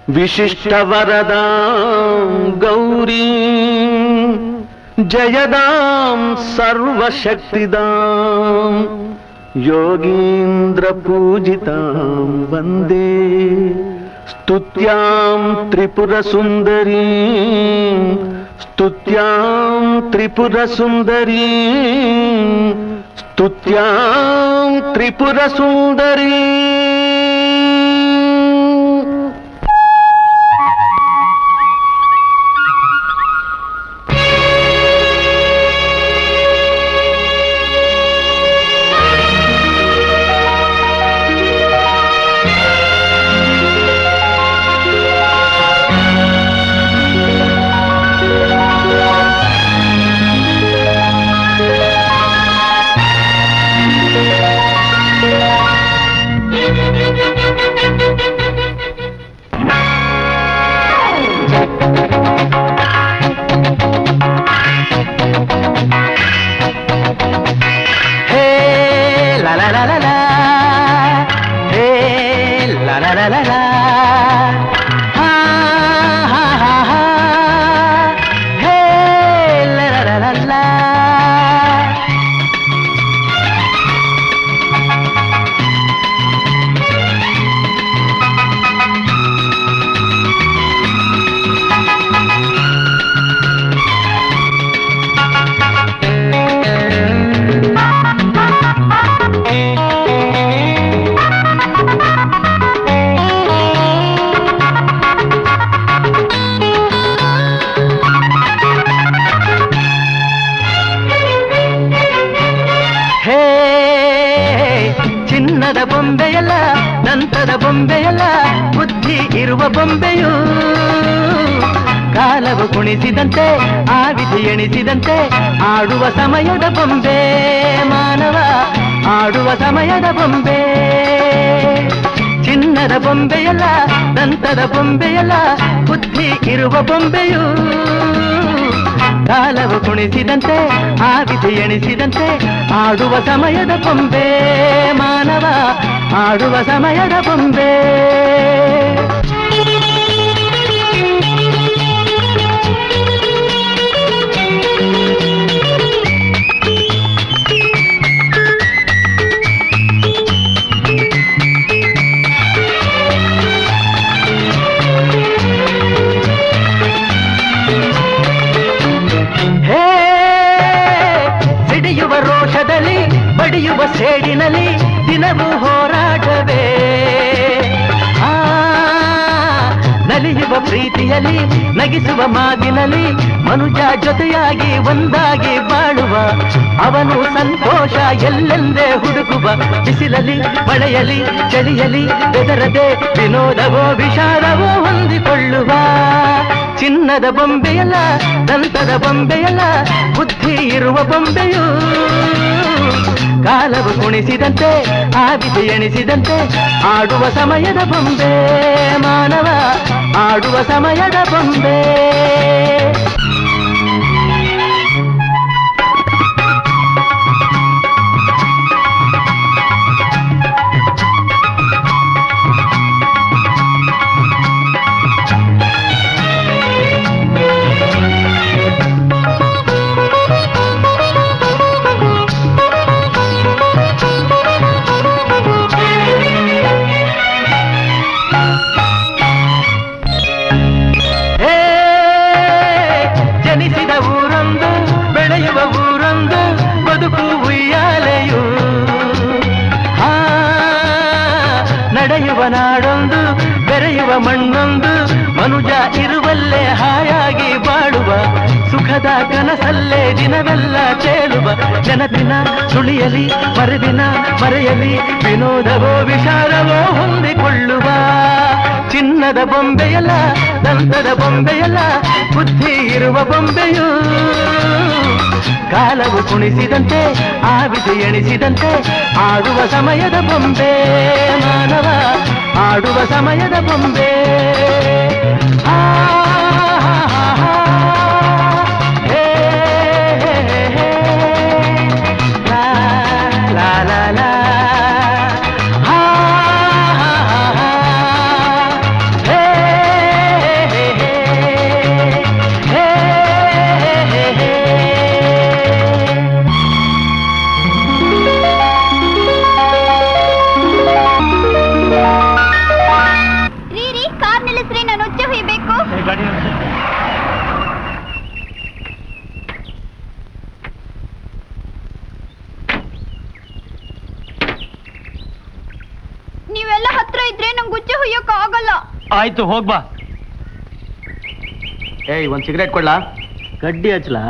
विशिष्टवरदां गौरीं जयदां सर्वशक्तिदां योगीन्द्रपूजितां वन्दे स्तुत्यां त्रिपुरसुन्दरीं स्तुत्यां त्रिपुरसुन्दरीं ಸ್ತುತ್ಯಾಂ ತ್ರಿಪುರ ಸುಂದರಿ ಹೇ ಲಾ ಲಾ ಲಾ ಲಾ ಲಾ ಹೇ ಲಾ ಲಾ ಲಾ ಲಾ ಲಾ ಹಾ ಹಾ ಹಾ ಹಾ ಹೇ ಲಾ ಲಾ ಲಾ ಲಾ ಲಾ ಹೇ ಚಿನ್ನದ ಬೊಂಬೆಯಲ್ಲ ನಂತದ ಬೊಂಬೆಯಲ್ಲ ಬುದ್ಧಿ ಇರುವ ಬೊಂಬೆಯು ಕಾಲವು ಕುಣಿಸಿದಂತೆ ಆ ವಿಧಿ ಎಣಿಸಿದಂತೆ ಆಡುವ ಸಮಯದ ಬೊಂಬೆ ಮಾನವ ಆಡುವ ಸಮಯದ ಬೊಂಬೆ ಚಿನ್ನದ ಬೊಂಬೆಯಲ್ಲ ದಂತದ ಬೊಂಬೆಯಲ್ಲ ಬುದ್ಧಿ ಇರುವ ಬೊಂಬೆಯು ಕಾಲವು ಕುಣಿಸಿದಂತೆ ಆ ವಿಧಿ ಎಣಿಸಿದಂತೆ ಆಡುವ ಸಮಯದ ಬೊಂಬೆ ಮಾನವ ಆಡುವ ಸಮಯದ ಬೊಂಬೆ ಹೇ ಸಿಡಿಯುವ ರೋಷದಲ್ಲಿ ಬಡಿಯುವ ಸೇಡಿನಲ್ಲಿ ದಿನವೂ ಹೋರಾಟವೇ ಆ, ನಲಿಯುವ ಪ್ರೀತಿಯಲ್ಲಿ ನಗಿಸುವ ಮಾತಿನಲ್ಲಿ ಮನುಜ ಜೊತೆಯಾಗಿ ಒಂದಾಗಿ ಬಾಳುವ ಅವನು ಸಂತೋಷ ಎಲ್ಲೆಂದೇ ಹುಡುಕುವ ಬಿಸಿಲಲ್ಲಿ ಮಳೆಯಲಿ ಚಳಿಯಲಿ ಬೆದರದೆ ವಿನೋದವೋ ವಿಷಾದವೋ ಹೊಂದಿಕೊಳ್ಳುವ ಚಿನ್ನದ ಬೊಂಬೆಯಲ್ಲ ದಂತದ ಬೊಂಬೆಯಲ್ಲ ಬುದ್ಧಿ ಇರುವ ಬೊಂಬೆಯು ಕಾಲವು ಕುಣಿಸಿದಂತೆ ಆ ವಿಧಿ ಎಣಿಸಿದಂತೆ ಆಡುವ ಸಮಯದ ಬೊಂಬೆ ಮಾನವ ಆಡುವ ಸಮಯದ ಬೊಂಬೆ ಹೇ ಜನಿಸಿದ ಊರೊಂದು ಬೆಳೆಯುವ ಊರೊಂದು ಬದುಕು ಉಯ್ಯಾಲೆಯು ಆ, ನಡೆಯುವ ನಾಡೊಂದು ಬೆರೆಯುವ ಮಣ್ಣೊಂದು ಮನುಜ ಇರುವಲ್ಲೇ ಹಾಯಾಗಿ ಬಾಳುವ ಸುಖದ ಕನಸಲ್ಲೇ ದಿನವೆಲ್ಲ ತೇಲುವ ನೆನಪಿನ ಸುಳಿಯಲಿ ಮರವಿನ ಮರೆಯಲಿ ವಿನೋದವೋ ವಿಷಾದವೋ ಹೊಂದಿಕೊಳ್ಳುವ ಚಿನ್ನದ ಬೊಂಬೆಯಲ್ಲ ದಂತದ ಬೊಂಬೆಯಲ್ಲ ಬುದ್ಧಿ ಇರುವ ಬೊಂಬೆಯು ಕಾಲವು ಕುಣಿಸಿದಂತೆ ಆ ವಿಧಿ ಎಣಿಸಿದಂತೆ ಆಡುವ ಸಮಯದ ಬೊಂಬೆ ಮಾನವ ಆಡುವ ಸಮಯದ ಬೊಂಬೆ ಆ, ಹೇ, ಹೇ, ಹೇ, ಲಾ, ಲಾ, ಲಾ, ಲಾ. ಆ, ಹೇ, ಆಯ್ತು ಹೋಗ್ಬಾ ಏಯ್ ಒಂದ್ ಸಿಗರೇಟ್ ಕೊಡ್ಲಾ ಗಡ್ಡಿ ಹಚ್ಲಾ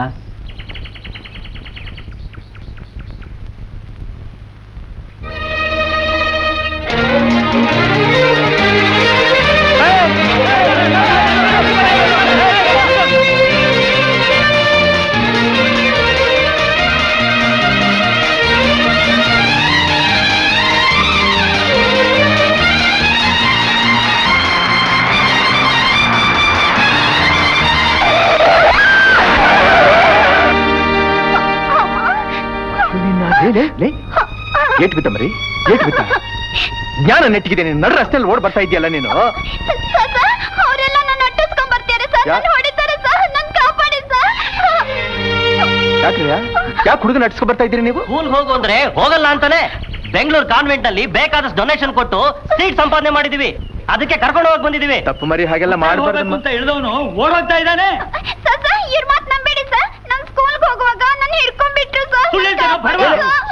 ಏಟ್ ಬಿತ್ತ ಮರಿ ಏಟ್ ಬಿತ್ತ ಜ್ಞಾನ ನೆಟ್ಟಿಗಿದೆ ನೀನು ನಡು ರಸ್ತೆಯಲ್ಲಿ ಓಡ್ ಬರ್ತಾ ಇದೆಯಲ್ಲ ನೀನು ಅವರೆಲ್ಲ ನನ್ನ ಅಟ್ಟಿಸ್ಕೊಂಡ್ ಬರ್ತಾರೆ ಸರ್ ಯಾ- ನನ್ನ ಹೊಡಿತಾರೆ ಸರ್ ನನ್ ಕಾಪಾಡಿ ಸರ್ ಯಾಕ್ರಿ ಯಾಕೆ ಹುಡುಗನ ನಡ್ಸ್ಕೊ ಬರ್ತಾ ಇದ್ದೀರಿ ನೀವು ಸ್ಕೂಲ್ ಹೋಗು ಅಂದ್ರೆ ಹೋಗಲ್ಲ ಅಂತಾನೆ ಬೆಂಗಳೂರು ಕಾನ್ವೆಂಟ್ ಅಲ್ಲಿ ಬೇಕಾದಷ್ಟು ಡೊನೇಷನ್ ಕೊಟ್ಟು ಸೀಟ್ ಸಂಪಾದನೆ ಮಾಡಿದೀವಿ ಅದಕ್ಕೆ ಕರ್ಕೊಂಡು ಹೋಗಿ ಬಂದಿದೀವಿ ತಪ್ಪು ಮರಿ ಹಾಗೆಲ್ಲ ಮಾಡಬಾರ್ದು ಅಂತ ಇಳಿದವನು ಓಡೋಗ್ತಾ ಇದ್ದಾನೆ ಸರ್ ಸರ್ ಇವ್ರ ಮಾತ್ ನಂಬೇಡಿ ಸರ್ ನನ್ ಸ್ಕೂಲ್ಗೆ ಹೋಗುವಾಗ ನನ್ನ ಹಿಡ್ಕೊಂಡ್ಬಿಟ್ರು ಸರ್ ಸುಳ್ಳು ಹೇಳ್ತೀರಾ? ಬಡವ?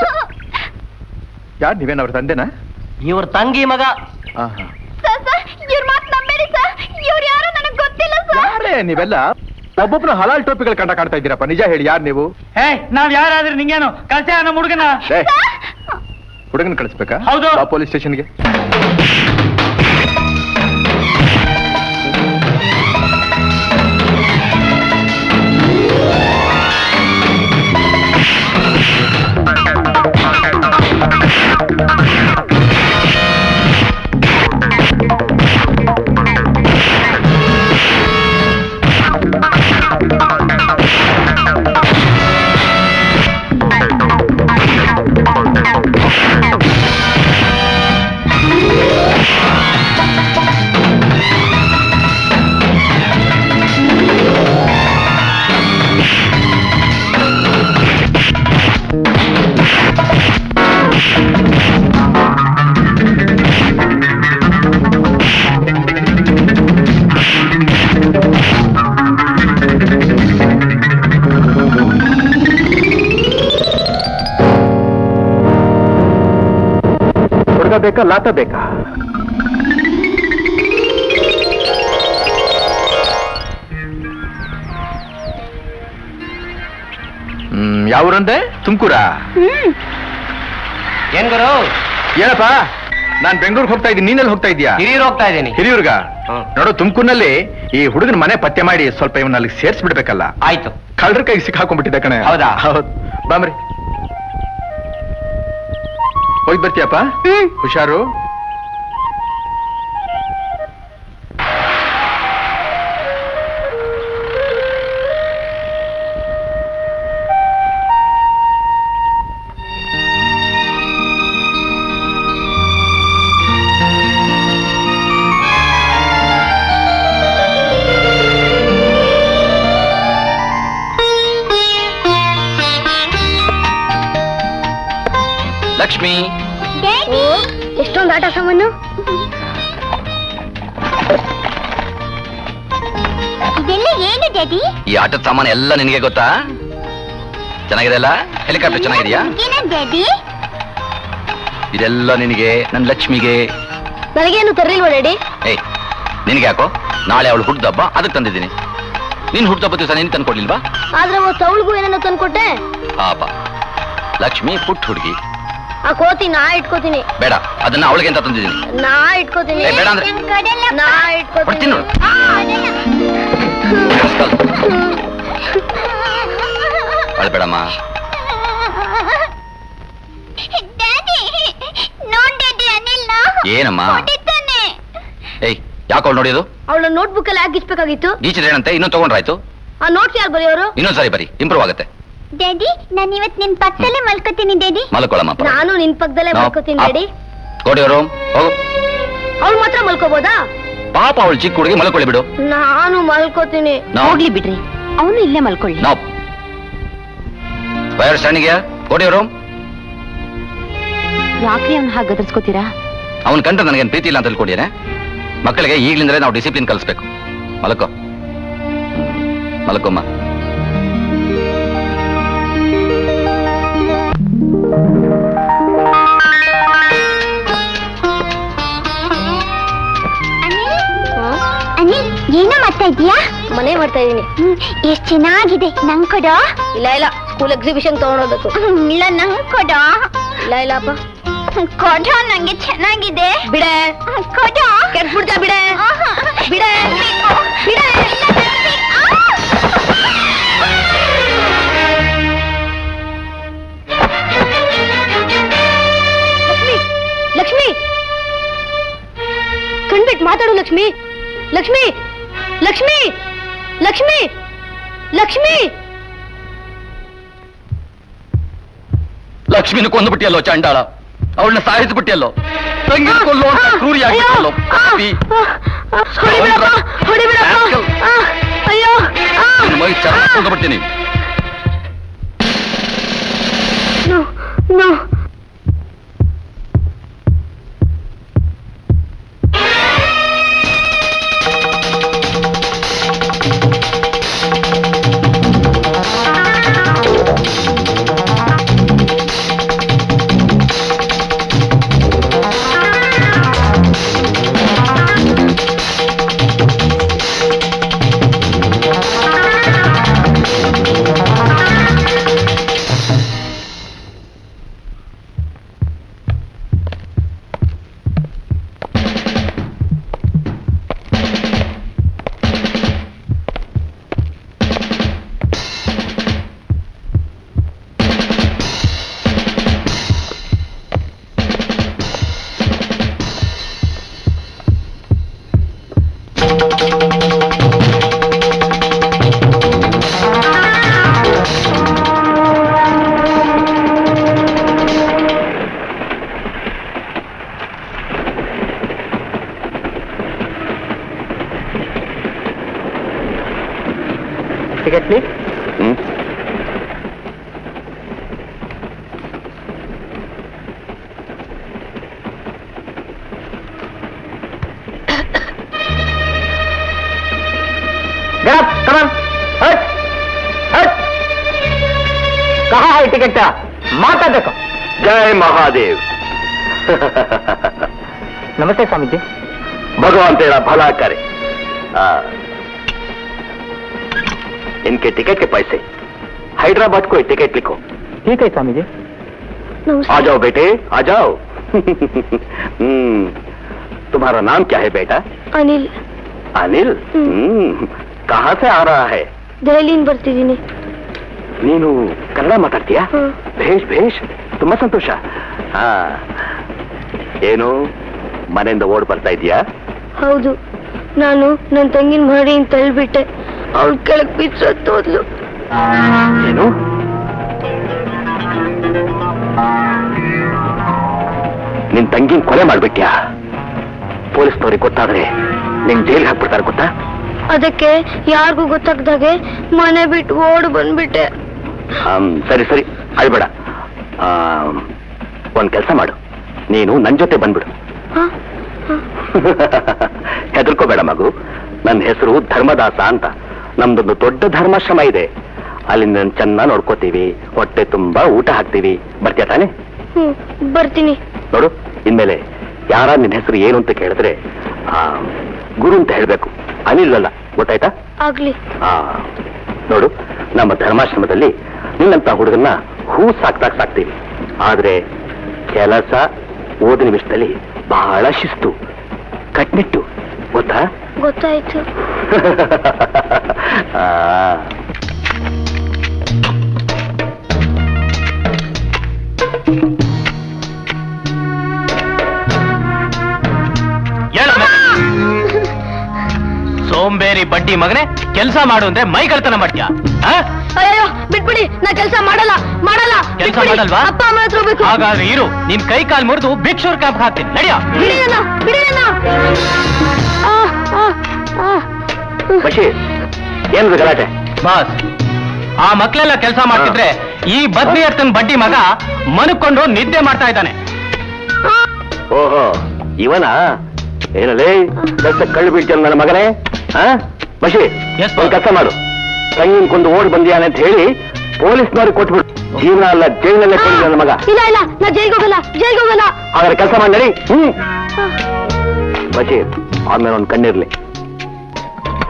ಯಾರು ನೀವೇನು ಅವ್ರ ತಂದೆನಾ ಇವ್ರ ತಂಗಿ ಮಗ ಹಾ ಹಾ ಸರ್ ಸರ್ ಇವ್ರ ಮಾತ್ ನಂಬೇಡಿ ಸರ್ ಇವ್ರು ಯಾರು ನನಗ್ ಗೊತ್ತಿಲ್ಲ ಸರ್ ಯಾರೇ ನೀವೆಲ್ಲ ಒಬ್ಬೊಬ್ರು ಹಲಾಲ್ ಟೋಪಿಗಳು ಕಂಡ ಕಾಣ್ತಾ ಇದ್ದೀರಪ್ಪ ನಿಜ ಹೇಳಿ ಯಾರು ನೀವು ಹೇ ನಾವ್ ಯಾರಾದ್ರೂ ನಿಂಗೇನು ಕಳ್ಸ ನಮ್ಮ ಹುಡುಗನ ಏ ಹುಡುಗನ ಕಳಿಸ್ಬೇಕಾ ಹೌದು. ಬಾ ಪೊಲೀಸ್ ಸ್ಟೇಷನ್ಗೆ ಹುಡುಗ ಬೇಕಾ ಲಾತ ಬೇಕಾ ಹ್ಮ್ ಯಾವ್ರಂದೆ ತುಮಕೂರಾ ಏನ್ ಗುರು ಏನಪ್ಪ ನಾನ್ ಬೆಂಗಳೂರಿಗೆ ಹೋಗ್ತಾ ಇದ್ದೀನಿ ನೀನೆಲ್ಲಿ ಹೋಗ್ತಾ ಇದೀಯಾ ಹಿರಿಯರು ಹೋಗ್ತಾ ಇದ್ದೀನಿ ಹಿರಿಯೂರ್ಗ ಹ್ಮ್. ನೋಡು ತುಮಕೂರಿನಲ್ಲಿ ಈ ಹುಡುಗನ ಮನೆ ಪತ್ತೆ ಮಾಡಿ ಸ್ವಲ್ಪ ಇವನ್ನ ಅಲ್ಲಿಗೆ ಸೇರ್ಸ್ಬಿಡ್ಬೇಕಲ್ಲ ಆಯ್ತು ಕಳ್ಳರ ಕೈಗೆ ಸಿಕ್ಕಾಕೊಂಡ್ಬಿಟ್ಟಿದ್ದೆ ಕಣೆ ಹೌದಾ? ಹೌದು ಬಾಮ್ರಿ ಹೋಗಿ ಬರ್ತೀಯಪ್ಪ ಹುಷಾರು ಲಕ್ಷ್ಮಿ ಎಷ್ಟೊಂದು ಆಟ ಸಾಮಾನು ಇದೆಲ್ಲ ಏನು ಡ್ಯಾಡಿ ಈ ಆಟದ ಸಾಮಾನು ಎಲ್ಲ ನಿನಗೆ ಗೊತ್ತಾ ಚೆನ್ನಾಗಿದೆ ಅಲ್ಲ ಹೆಲಿಕಾಪ್ಟರ್ ಚೆನ್ನಾಗಿದೆಯಾ ಏನ ಡ್ಯಾಡಿ ಇದೆಲ್ಲ ನಿನಗೆ ನನ್ನ ಲಕ್ಷ್ಮಿಗೆ ನನಗೇನು ತರಲಿಲ್ವ ಡ್ಯಾಡಿ ಏಯ್ ನಿನಗೆ ಯಾಕೋ ನಾಳೆ ಅವಳು ಹುಟ್ಟದಬ್ಬ ಅದಕ್ಕೆ ತಂದಿದ್ದೀನಿ ನೀನ್ ಹುಟ್ಟದಬ್ಬ ದಿವಸ ನೀನು ತಂದ್ಕೊಡ್ಲಿಲ್ವಾ ಆದ್ರೆ ಅವತ್ತು ಅವಳಿಗೂ ಏನನ್ನ ತಂದ್ಕೊಟ್ಟೆ ಪಾಪ ಲಕ್ಷ್ಮಿ ಪುಟ್ಟ ಹುಡುಗಿ ಆ ಕೋತಿ ನಾ ಇಟ್ಕೋತೀನಿ ಬೇಡ ಅದನ್ನ ಅವಳಿಗೆ ಅಂತ ತಂದಿದ್ದೀನಿ ನಾ ಇಟ್ಕೋತೀನಿ ಏ, ಬೇಡ ಅಂದ್ರೆ? ನಾ ಕೊಡ್ತೀನಿ ಇಟ್ಕೋತೀನಿ ನೋಡು. ಅಳ್ಬೇಡಮ್ಮ ಡ್ಯಾಡಿ ನೋಡ್ ಡ್ಯಾಡಿ ಅನಿಲ್ನ ಏನಮ್ಮ ಹೊಡಿತಾನೆ ಏಯ್ ಯಾಕೆ ಅವಳು ನೋಡಿಯೋದು ಅವಳ ನೋಟ್ಬುಕ್ ಅಲ್ಲಿ ಹಾಕಿಸ್ಬೇಕಾಗಿತ್ತು ಟೀಚರ್ ಏನಂತೆ ಇನ್ನೂ ತಗೊಂಡ್ರಾಯ್ತು ಆ ನೋಟ್ಸ್ ಯಾರು ಬರೆಯೋರು ಇನ್ನೊಂದ್ಸರಿ ಬರಿ ಇಂಪ್ರೂವ್ ಆಗುತ್ತೆ ಡ್ಯಾಡಿ ನಾನು ಇವತ್ತು ನಿನ್ ಪಕ್ಕದಲ್ಲೇ ಮಲ್ಕೋತೀನಿ ಡ್ಯಾಡಿ ಮಲ್ಕೊಳ್ಳಮ್ಮ ನಾನು ನಿನ್ ಪಕ್ಕದಲ್ಲೇ ಮಲ್ಕೋತೀನಿ ಡ್ಯಾಡಿ ಕೊಡಿಯೋರು ಹೋಗು ಅವ್ಳು ಮಾತ್ರ ಮಲ್ಕೋಬೋದಾ ಪಾಪ ಅವಳು ಚಿಕ್ಕ ಹುಡುಗಿ ಮಲ್ಕೊಳ್ಳಿ ಬಿಡು ನಾನು ಮಲ್ಕೋತೀನಿ ನಾವು ಹೋಗ್ಲಿ ಬಿಡ್ರಿ ಅವನು ಇಲ್ಲೇ ಮಲ್ಕೊಳ್ಳಿ ನಾವು ಫೈರ್ ಸ್ಟ್ಯಾಂಡಿಗೆ ಕೊಡಿಯೋರು ಯಾಕ್ರಿ ಅವ್ನ ಹಾಗೆ ಗದರ್ಸ್ಕೋತೀರಾ ಅವನ್ ಕಂಡ್ರೆ ನನಗೇನು ಪ್ರೀತಿ ಇಲ್ಲ ಅಂತ ತಿಳ್ಕೊಂಡಿದ್ದೇನೆ ಮಕ್ಕಳಿಗೆ ಈಗ್ಲಿಂದಲೇ ನಾವು ಡಿಸಿಪ್ಲಿನ್ ಕಲಿಸ್ಬೇಕು ಮಲಕೋ ಮಲಕೋಮ್ಮ ಏನೋ ಮಾಡ್ತಾ ಇದೀಯಾ ಮನೆ ಮಾಡ್ತಾ ಇದೀನಿ ಎಷ್ಟ್ ಚೆನ್ನಾಗಿದೆ ನಂಗ್ ಕೊಡೋ ಇಲ್ಲ ಇಲ್ಲ ಸ್ಕೂಲ್ ಎಕ್ಸಿಬಿಷನ್ ತಗೊಂಡೋಗ್ಬೇಕು ಇಲ್ಲ ನಂಗ್ ಕೊಡೋ ಇಲ್ಲ ಇಲ್ಲಪ್ಪ ಕೊಡೋ ನಂಗೆ ಚೆನ್ನಾಗಿದೆ ಬಿಡೆ ಕೊಡೋ ಕೆಟ್ಬಿಡ್ತಾ ಬಿಡೆ ಆಹಾ. ಬಿಡೆ ಬಿಡೆ ಲಕ್ಷ್ಮಿ ಲಕ್ಷ್ಮಿ ಕಣ್ಬಿಟ್ ಮಾತಾಡು ಲಕ್ಷ್ಮಿ ಲಕ್ಷ್ಮಿ ಲಕ್ಷ್ಮಿ ಲಕ್ಷ್ಮಿ ಲಕ್ಷ್ಮಿ ಲಕ್ಷ್ಮಿನ ಕೊಂದ್ಬಿಟ್ಟಿಯಲ್ಲೋ ಚಂಡಾಳ ಅವಳನ್ನ ಸಾಯಿಸ್ಬಿಟ್ಟಿಯಲ್ಲೋ ತಂಗಿ ಕೊಲ್ಲೋ ಅಂತ ಕ್ರೂರಿಯಾಗಿತ್ತಲ್ಲೋ ಪಾಪಿ. ಹೊಡಿಬಿಡಪ್ಪ ಹೊಡಿಬಿಡಪ್ಪ ಆ, ಅಯ್ಯೋ ಆ. ನಿನ್ನ ಮೈ ಚರ್ಮ ಕೊಂದ್ಬಿಡ್ತೀನಿ No, no. Ticket please hmm Get up, come on. हट, हट. कहाँ है टिकट माता देखो ಜೈ ಮಹಾದೇವ್ नमस्ते स्वामी जी भगवान तेरा भला करे आ, इनके टिकट के पैसे हैदराबाद को टिकट लिखो ठीक है स्वामी जी आ जाओ बेटे आ जाओ हम्म, तुम्हारा नाम क्या है बेटा ಅನಿಲ್ अनिल हम्म, कहाँ से आ रहा है ದೆಹಲಿಯಿಂದ ಬರ್ತಿದ್ದೀನಿ ನೀನು ಕನ್ನಡ ಮಾತಾಡ್ತೀಯಾ ಹ್ಮ್. ಭೇಷ್ ಭೇಷ್ ತುಂಬಾ ಸಂತೋಷ ಹಾ ಏನು ಮನೆಯಿಂದ ಓಡ್ ಬರ್ತಾ ಇದೀಯಾ ಹೌದು ನಾನು ನನ್ನ ತಂಗಿನ ಮಾಡಿ ತಳ್ಳಿಬಿಟ್ಟೆ ಅವಳು ಕೆಳಗ್ ಬಿಚ್ಚತ್ತು ಹೋದ್ಲು ಏನು ನಿನ್ ತಂಗಿನ ಕೊಲೆ ಮಾಡ್ಬಿಟ್ಯಾ ಪೊಲೀಸ್ನವ್ರಿಗೆ ಗೊತ್ತಾದ್ರೆ ನಿನ್ ಜೈಲ್ಗೆ ಹಾಕ್ಬಿಡ್ತಾರೆ ಗೊತ್ತಾ ಅದಕ್ಕೆ ಯಾರಿಗೂ ಗೊತ್ತಾಗ್ದಾಗೆ ಮನೆ ಬಿಟ್ಟು ಓಡ್ ಬಂದ್ಬಿಟ್ಟೆ ಆಮ್, ಸರಿ ಸರಿ ಅಳ್ಬೇಡ ಆಮ್, ಒಂದ್ ಕೆಲಸ ಮಾಡು ನೀನು ನನ್ ಜೊತೆ ಬಂದ್ಬಿಡು ಹ? ಹೆದರ್ಕೋಬೇಡ ಮಗು ನನ್ನ ಹೆಸರು ಧರ್ಮದಾಸ ಅಂತ ನಮ್ದೊಂದು ದೊಡ್ಡ ಧರ್ಮಾಶ್ರಮ ಇದೆ ಅಲ್ಲಿ ನಾನು ಚೆನ್ನಾಗಿ ನೋಡ್ಕೋತೀವಿ ಹೊಟ್ಟೆ ತುಂಬಾ ಊಟ ಹಾಕ್ತೀವಿ ಬರ್ತೀಯ ತಾನೆ ಹ್ಮ್ ಬರ್ತೀನಿ ನೋಡು ಇನ್ಮೇಲೆ ಯಾರ ನಿನ್ನ ಹೆಸರು ಏನು ಅಂತ ಕೇಳಿದ್ರೆ ಆ, ಗುರು ಅಂತ ಹೇಳ್ಬೇಕು ಅನಿಲ್ ಅಲ್ಲ ಗೊತ್ತಾಯ್ತಾ ಆಗ್ಲಿ ಆ, ನೋಡು ನಮ್ಮ ಧರ್ಮಾಶ್ರಮದಲ್ಲಿ ನಿನ್ನಂತ ಹುಡುಗನ್ನ ಹೂ ಸಾಕ್ತಾಕ್ ಸಾಕ್ತೀವಿ ಆದ್ರೆ ಕೆಲಸ ಓದಿನ ವಿಷಯದಲ್ಲಿ ಬಹಳ ಶಿಸ್ತು ಕಟ್ನಿಟ್ಟು ಗೊತ್ತಾ ಗೊತ್ತಾಯ್ತು ಆ, ಸೋಂಬೇರಿ ಬಡ್ಡಿ ಮಗನೇ ಕೆಲಸ ಮಾಡು ಅಂದ್ರೆ ಮೈ ಕಳ್ತನ ಮಾಡ್ತೀಯಾ ಆ? ಅಯ್ಯೋ ಬಿಟ್ಬಿಡಿ ನಾ ಕೆಲಸ ಮಾಡಲ್ಲ ಮಾಡಲ್ಲ ಕೆಲ್ಸ ಬಿಟ್ಬಿಡಿ. ಮಾಡಲ್ವಾ? ಅಪ್ಪ ಅಮ್ಮ ಹತ್ರ ಹೋಗ್ಬೇಕು ಹಾಗಾದ್ರೆ ಇರು ನಿನ್ ಕೈ ಕಾಲ್ ಮುರಿದು ಭಿಕ್ಷುರ್ ಕ್ಯಾಂಪ್ ಹಾಕ್ತೀನಿ ನಡಿಯ ಬಿಡಿ ನನ್ನ ಬಿಡಿ ನನ್ನ ಆ, ಆ, ಆ. ಬಶೀರ್ ಏನ್ದು ಗಲಾಟೆ ಬಾಸ್ ಆ ಮಕ್ಳೆಲ್ಲ ಕೆಲಸ ಮಾಡ್ತಿದ್ರೆ ಈ ಬದ್ನಿ ಅರ್ಥನ್ ಬಡ್ಡಿ ಮಗ ಮನುಕೊಂಡು ನಿದ್ದೆ ಮಾಡ್ತಾ ಇದ್ದಾನೆ ಓಹೋ ಇವನ ಏನಲ್ಲೇ ಕೆಲಸ ಕಳ್ಳು ಬೀಳ್ತೀಯ ನನ್ನ ಮಗನೇ ಹಾ ಬಶೀರ್ Yes, ಒಂದ್ boss. ಕೆಲಸ ಮಾಡು ತಂಗಿನ ಕೊಂದು ಓಡಿ ಬಂದಿಯಾನೆ ಅಂತ ಹೇಳಿ ಪೊಲೀಸ್ನವ್ರಿಗೆ ಕೊಟ್ಬಿಡು ಜೀವನ ಅಲ್ಲ ಜೈಲಲ್ಲೇ ಕೊಂಡಿ ನನ್ನ ಮಗ ಇಲ್ಲ ಇಲ್ಲ ನಾ ಜೈಲ್ಗೆ ಹೋಗಲ್ಲ ಜೈಲ್ಗೆ ಹೋಗಲ್ಲ ಹಾಗಾದ್ರೆ ಕೆಲಸ ಮಾಡಿ ನಡಿ ಹ್ಮ್ ಬಶೀರ್ ಆದ್ಮೇಲೆ ಒಂದು ಕಣ್ಣಿರ್ಲಿ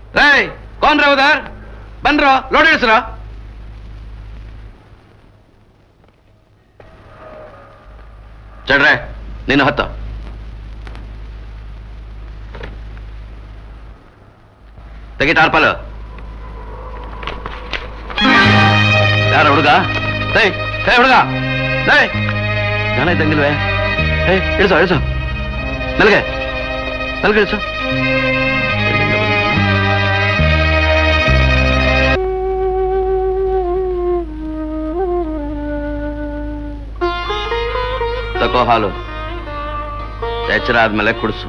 ರೇ ಕೌನ್ ರೇ ಉದಾರ್ ಬನ್ರೋ ಲೋಡ್ ಇಳಿಸ್ರೋ ಚಡ್ರೆ ನೀನು ಹತ್ತು ತೆಗಿ ಟಾರ್ಪಲ್ ಯಾರ ಹುಡುಗ ಹೇ ಹೇ ಹುಡುಗ ಹೇ ಜನ ಇದ್ದಂಗಿಲ್ವೇ ಹೇ ಇಳಿಸೋ ಇಳಿಸೋ ನಲ್ಗೆ ನಲ್ಗೆ ಇಳಿಸು ತಗೋ ಹಾಲು ಎಚ್ಚರ ಆದ್ಮೇಲೆ ಕುಡಿಸು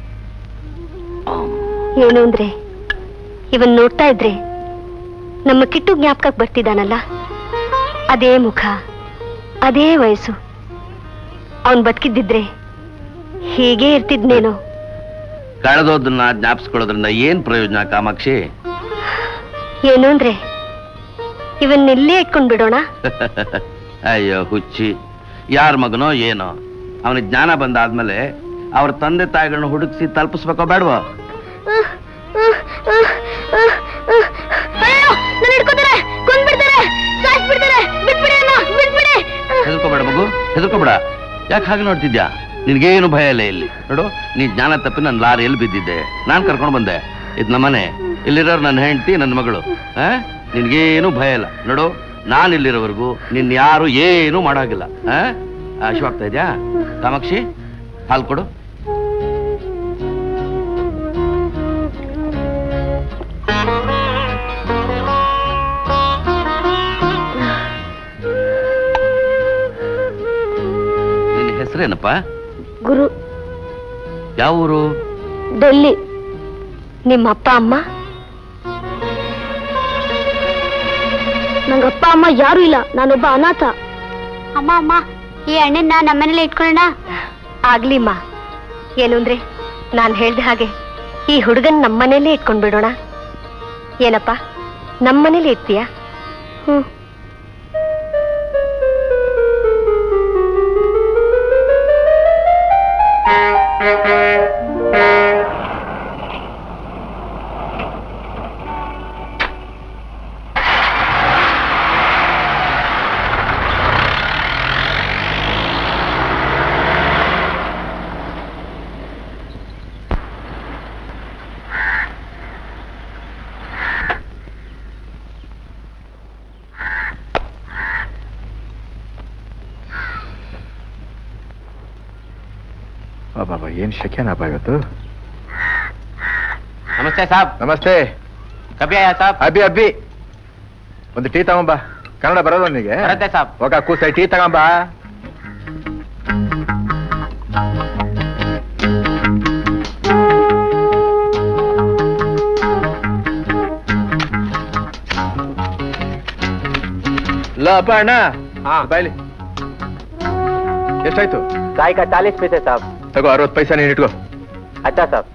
ಏನು ಅಂದ್ರೆ ಇವನ್ ನೋಡ್ತಾ ಇದ್ರೆ ನಮ್ಮ ಕಿಟ್ಟು ಜ್ಞಾಪಕಕ್ಕೆ ಬರ್ತಿದ್ದಾನಲ್ಲ ಅದೇ ಮುಖ ಅದೇ ವಯಸ್ಸು ಅವನ್ ಬದುಕಿದ್ದಿದ್ರೆ ಹೀಗೆ ಇರ್ತಿದ್ನೇನೋ ಕಳೆದೋದನ್ನ ಜ್ಞಾಪಿಸ್ಕೊಳ್ಳೋದ್ರಿಂದ ಏನ್ ಪ್ರಯೋಜನ ಕಾಮಾಕ್ಷಿ ಏನು ಅಂದ್ರೆ ಇವನ್ನೆಲ್ಲೇ ಇಟ್ಕೊಂಡ್ ಬಿಡೋಣ ಅಯ್ಯೋ ಹುಚ್ಚಿ ಯಾರ ಮಗನೋ ಏನೋ ಅವನಿಗೆ ಜ್ಞಾನ ಬಂದಾದ್ಮೇಲೆ ಅವ್ರ ತಂದೆ ತಾಯಿಗಳನ್ನ ಹುಡುಕ್ಸಿ ತಲುಪಿಸ್ಬೇಕೋ ಬೇಡವೋ ಹೆದರ್ಕೋಬೇಡ ಮಗು ಹೆದರ್ಕೋಬೇಡ ಯಾಕೆ ಹಾಗೆ ನೋಡ್ತಿದ್ಯಾ ನಿನ್ಗೇನು ಭಯ ಇಲ್ಲ ಇಲ್ಲಿ ನೋಡು ನೀ ಜ್ಞಾನ ತಪ್ಪಿ ನನ್ನ ಲಾರಿಯಲ್ಲಿ ಬಿದ್ದಿದ್ದೆ ನಾನ್ ಕರ್ಕೊಂಡು ಬಂದೆ ಇದು ನಮ್ಮನೆ ಇಲ್ಲಿರೋರು ನನ್ನ ಹೆಂಡತಿ ನನ್ನ ಮಗಳು ಆ ನಿನ್ಗೇನು ಭಯ ಇಲ್ಲ ನೋಡು ನಾನು ಇಲ್ಲಿರೋವರೆಗೂ ನಿನ್ ಯಾರು ಏನು ಮಾಡಾಗಿಲ್ಲ ಆ ಆಗ್ತಾ ಇದ್ಯಾ ಕಾಮಾಕ್ಷಿ ಹಾಲು ಕೊಡು ನಿನ್ನ ಹೆಸರೇನಪ್ಪ ಗುರು ಯಾವ ಊರು ಡೆಲ್ಲಿ ನಿಮ್ಮ ಅಪ್ಪ ಅಮ್ಮ ನಂಗಪ್ಪ ಅಮ್ಮ ಯಾರು ಇಲ್ಲ ನಾನೊಬ್ಬ ಅನಾಥ ಅಮ್ಮ ಅಮ್ಮ ಈ ಹಣ್ಣನ್ನ ನಮ್ಮನೇಲೆ ಇಟ್ಕೊಳ್ಳೋಣ ಆಗ್ಲಿಮ್ಮ ಏನು ಅಂದ್ರೆ ನಾನ್ ಹೇಳ್ದ ಹಾಗೆ ಈ ಹುಡುಗನ್ ನಮ್ಮನೇಲೇ ಇಟ್ಕೊಂಡ್ ಬಿಡೋಣ ಏನಪ್ಪ ನಮ್ಮನೇಲಿ ಇರ್ತೀಯಾ ಹ್ಮ್ ಬಾಬಾ ಏನ್ ಶಕ್ಯನಪ್ಪ ಇವತ್ತು ನಮಸ್ತೆ ಸಾಬ್ ನಮಸ್ತೆ ಕಭಿ ಆಯಾ ಸಾಬ್ ಅಬ್ಬಿ ಅಬ್ಬಿ ಒಂದು ಟೀ ತಗೊಂಬ ಕನ್ನಡ ಬರೋದು ನಿನಗೆ ಬರುತ್ತೆ ಸಾಬ್ ಹೋಗ ಕೂಸ ಟೀ ತಗೊಂಬ ಲಬಣ ಹಾ. ಬಾಯ್ಲಿ ಎಷ್ಟಾಯ್ತು चाय का चालीस पैसे साहब ತಗೋ ಅರವತ್ತು ಪೈಸಾ ನೀನು ಇಟ್ಕೋ अच्छा साहब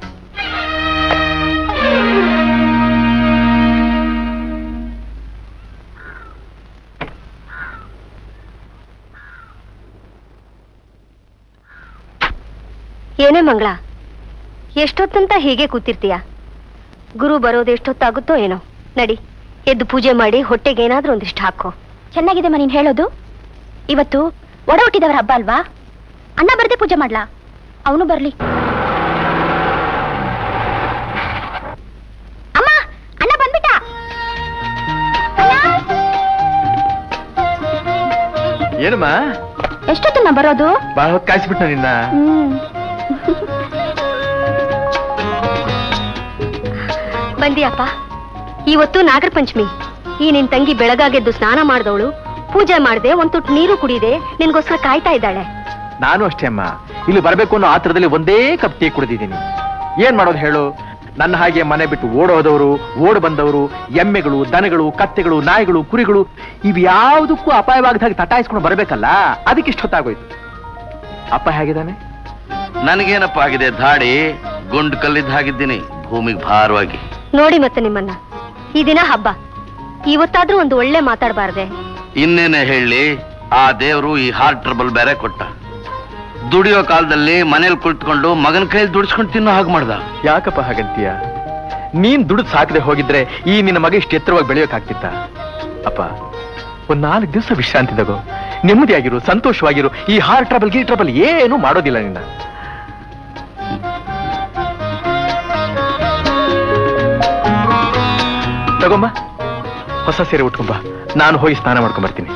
ಏನೇ ಮಂಗಳ ಎಷ್ಟೊತ್ತಂತ ಹೀಗೆ ಕೂತಿರ್ತೀಯ ಗುರು ಬರೋದು ಎಷ್ಟೊತ್ತಾಗುತ್ತೋ ಏನೋ ನಡಿ ಎದ್ದು ಪೂಜೆ ಮಾಡಿ ಹೊಟ್ಟೆಗೆ ಏನಾದ್ರೂ ಒಂದಿಷ್ಟು ಹಾಕೋ ಚೆನ್ನಾಗಿದೆ ನೀನ್ ಹೇಳೋದು ಇವತ್ತು ಒಡ ಹುಟ್ಟಿದವರ ಹಬ್ಬ ಅಲ್ವಾ ಅಣ್ಣ ಬರ್ದೆ ಪೂಜೆ ಮಾಡ್ಲಾ ಅವನು ಬರ್ಲಿ ಅಮ್ಮ ಅಣ್ಣ ಬಂದ್ಬಿಟ್ಟ ಏನಮ್ಮ ಎಷ್ಟೊತ್ತು ನಾ ಬರೋದು ಬಾಳ ಹೊತ್ತು ಕಾಯಿಸ್ಬಿಟ್ಟ ನಿನ್ನ ಹ್ಮ್ ಬಂದಿಯಪ್ಪ ಇವತ್ತು ನಾಗರ ಪಂಚಮಿ ಈ ನಿನ್ ತಂಗಿ ಬೆಳಗಾಗೆದ್ದು ಸ್ನಾನ ಮಾಡ್ದವಳು ಪೂಜೆ ಮಾಡ್ದೆ ಒಂದ್ ತುಟ್ಟು ನೀರು ಕುಡಿದೆ ನಿನ್ಗೋಸ್ಕರ ಕಾಯ್ತಾ ಇದ್ದಾಳೆ ನಾನು ಅಷ್ಟೇ ಅಮ್ಮ ಇಲ್ಲಿ ಬರಬೇಕು ಅನ್ನೋ ಆತರದಲ್ಲಿ ಒಂದೇ ಕಪ್ ಟೀ ಕುಡಿದಿದ್ದೀನಿ ಏನ್ ಮಾಡೋದು ಹೇಳು ನನ್ನ ಹಾಗೆ ಮನೆ ಬಿಟ್ಟು ಓಡೋದವರು ಓಡ್ ಬಂದವರು ಎಮ್ಮೆಗಳು ದನಗಳು ಕತ್ತೆಗಳು ನಾಯಿಗಳು ಕುರಿಗಳು ಇವ್ಯಾವುದಕ್ಕೂ ಅಪಾಯವಾಗದ ಹಾಗೆ ತಟಾಯಿಸ್ಕೊಂಡು ಬರಬೇಕಲ್ಲ ಅದಕ್ಕೆ ಇಷ್ಟೊತ್ತಾಗೋಯ್ತು ಅಪ್ಪ ಹೇಗಿದ್ದಾನೆ ನನಗೇನಪ್ಪ ಆಗಿದೆ ಧಾಡಿ ಗುಂಡ್ ಕಲ್ಲಿದ್ದ ಹಾಗಿದ್ದೀನಿ ಭೂಮಿಗೆ ಭಾರವಾಗಿ ನೋಡಿ ಮತ್ತೆ ನಿಮ್ಮನ್ನ ಈ ದಿನ ಹಬ್ಬ ಇವತ್ತಾದ್ರೂ ಒಂದು ಒಳ್ಳೆ ಮಾತಾಡಬಾರ್ದೆ ಇನ್ನೇನೆ ಹೇಳಿ ಆ ದೇವರು ಈ ಹಾರ್ಟ್ ಟ್ರಬಲ್ ಬೇರೆ ಕೊಟ್ಟ ದುಡಿಯೋ ಕಾಲದಲ್ಲಿ ಮನೇಲಿ ಕುಳಿತುಕೊಂಡು ಮಗನ ಕೈಯಲ್ಲಿ ದುಡಿಸ್ಕೊಂಡು ತಿನ್ನೋ ಹಾಗೆ ಮಾಡ್ದ ಯಾಕಪ್ಪ ಹಾಗಂತೀಯ ನೀನ್ ದುಡ್ಡು ಸಾಕದೆ ಹೋಗಿದ್ರೆ ಈ ನಿನ್ನ ಮಗ ಇಷ್ಟು ಎತ್ತರವಾಗಿ ಬೆಳೆಯೋಕ್ಕಾಗ್ತಿತ್ತ ಅಪ್ಪ ಒಂದ್ ನಾಲ್ಕು ದಿವಸ ವಿಶ್ರಾಂತಿ ತಗೋ ನೆಮ್ಮದಿಯಾಗಿರು ಸಂತೋಷವಾಗಿರು ಈ ಹಾರ್ಟ್ ಟ್ರಬಲ್ ಗೀ ಟ್ರಬಲ್ ಏನು ಮಾಡೋದಿಲ್ಲ ನಿನ್ನ ತಗೊಂಬ ಹೊಸ ಸೀರೆ ಉಟ್ಕೊಂಬ ನಾನು ಹೋಗಿ ಸ್ನಾನ ಮಾಡ್ಕೊಂಡ್ ಬರ್ತೀನಿ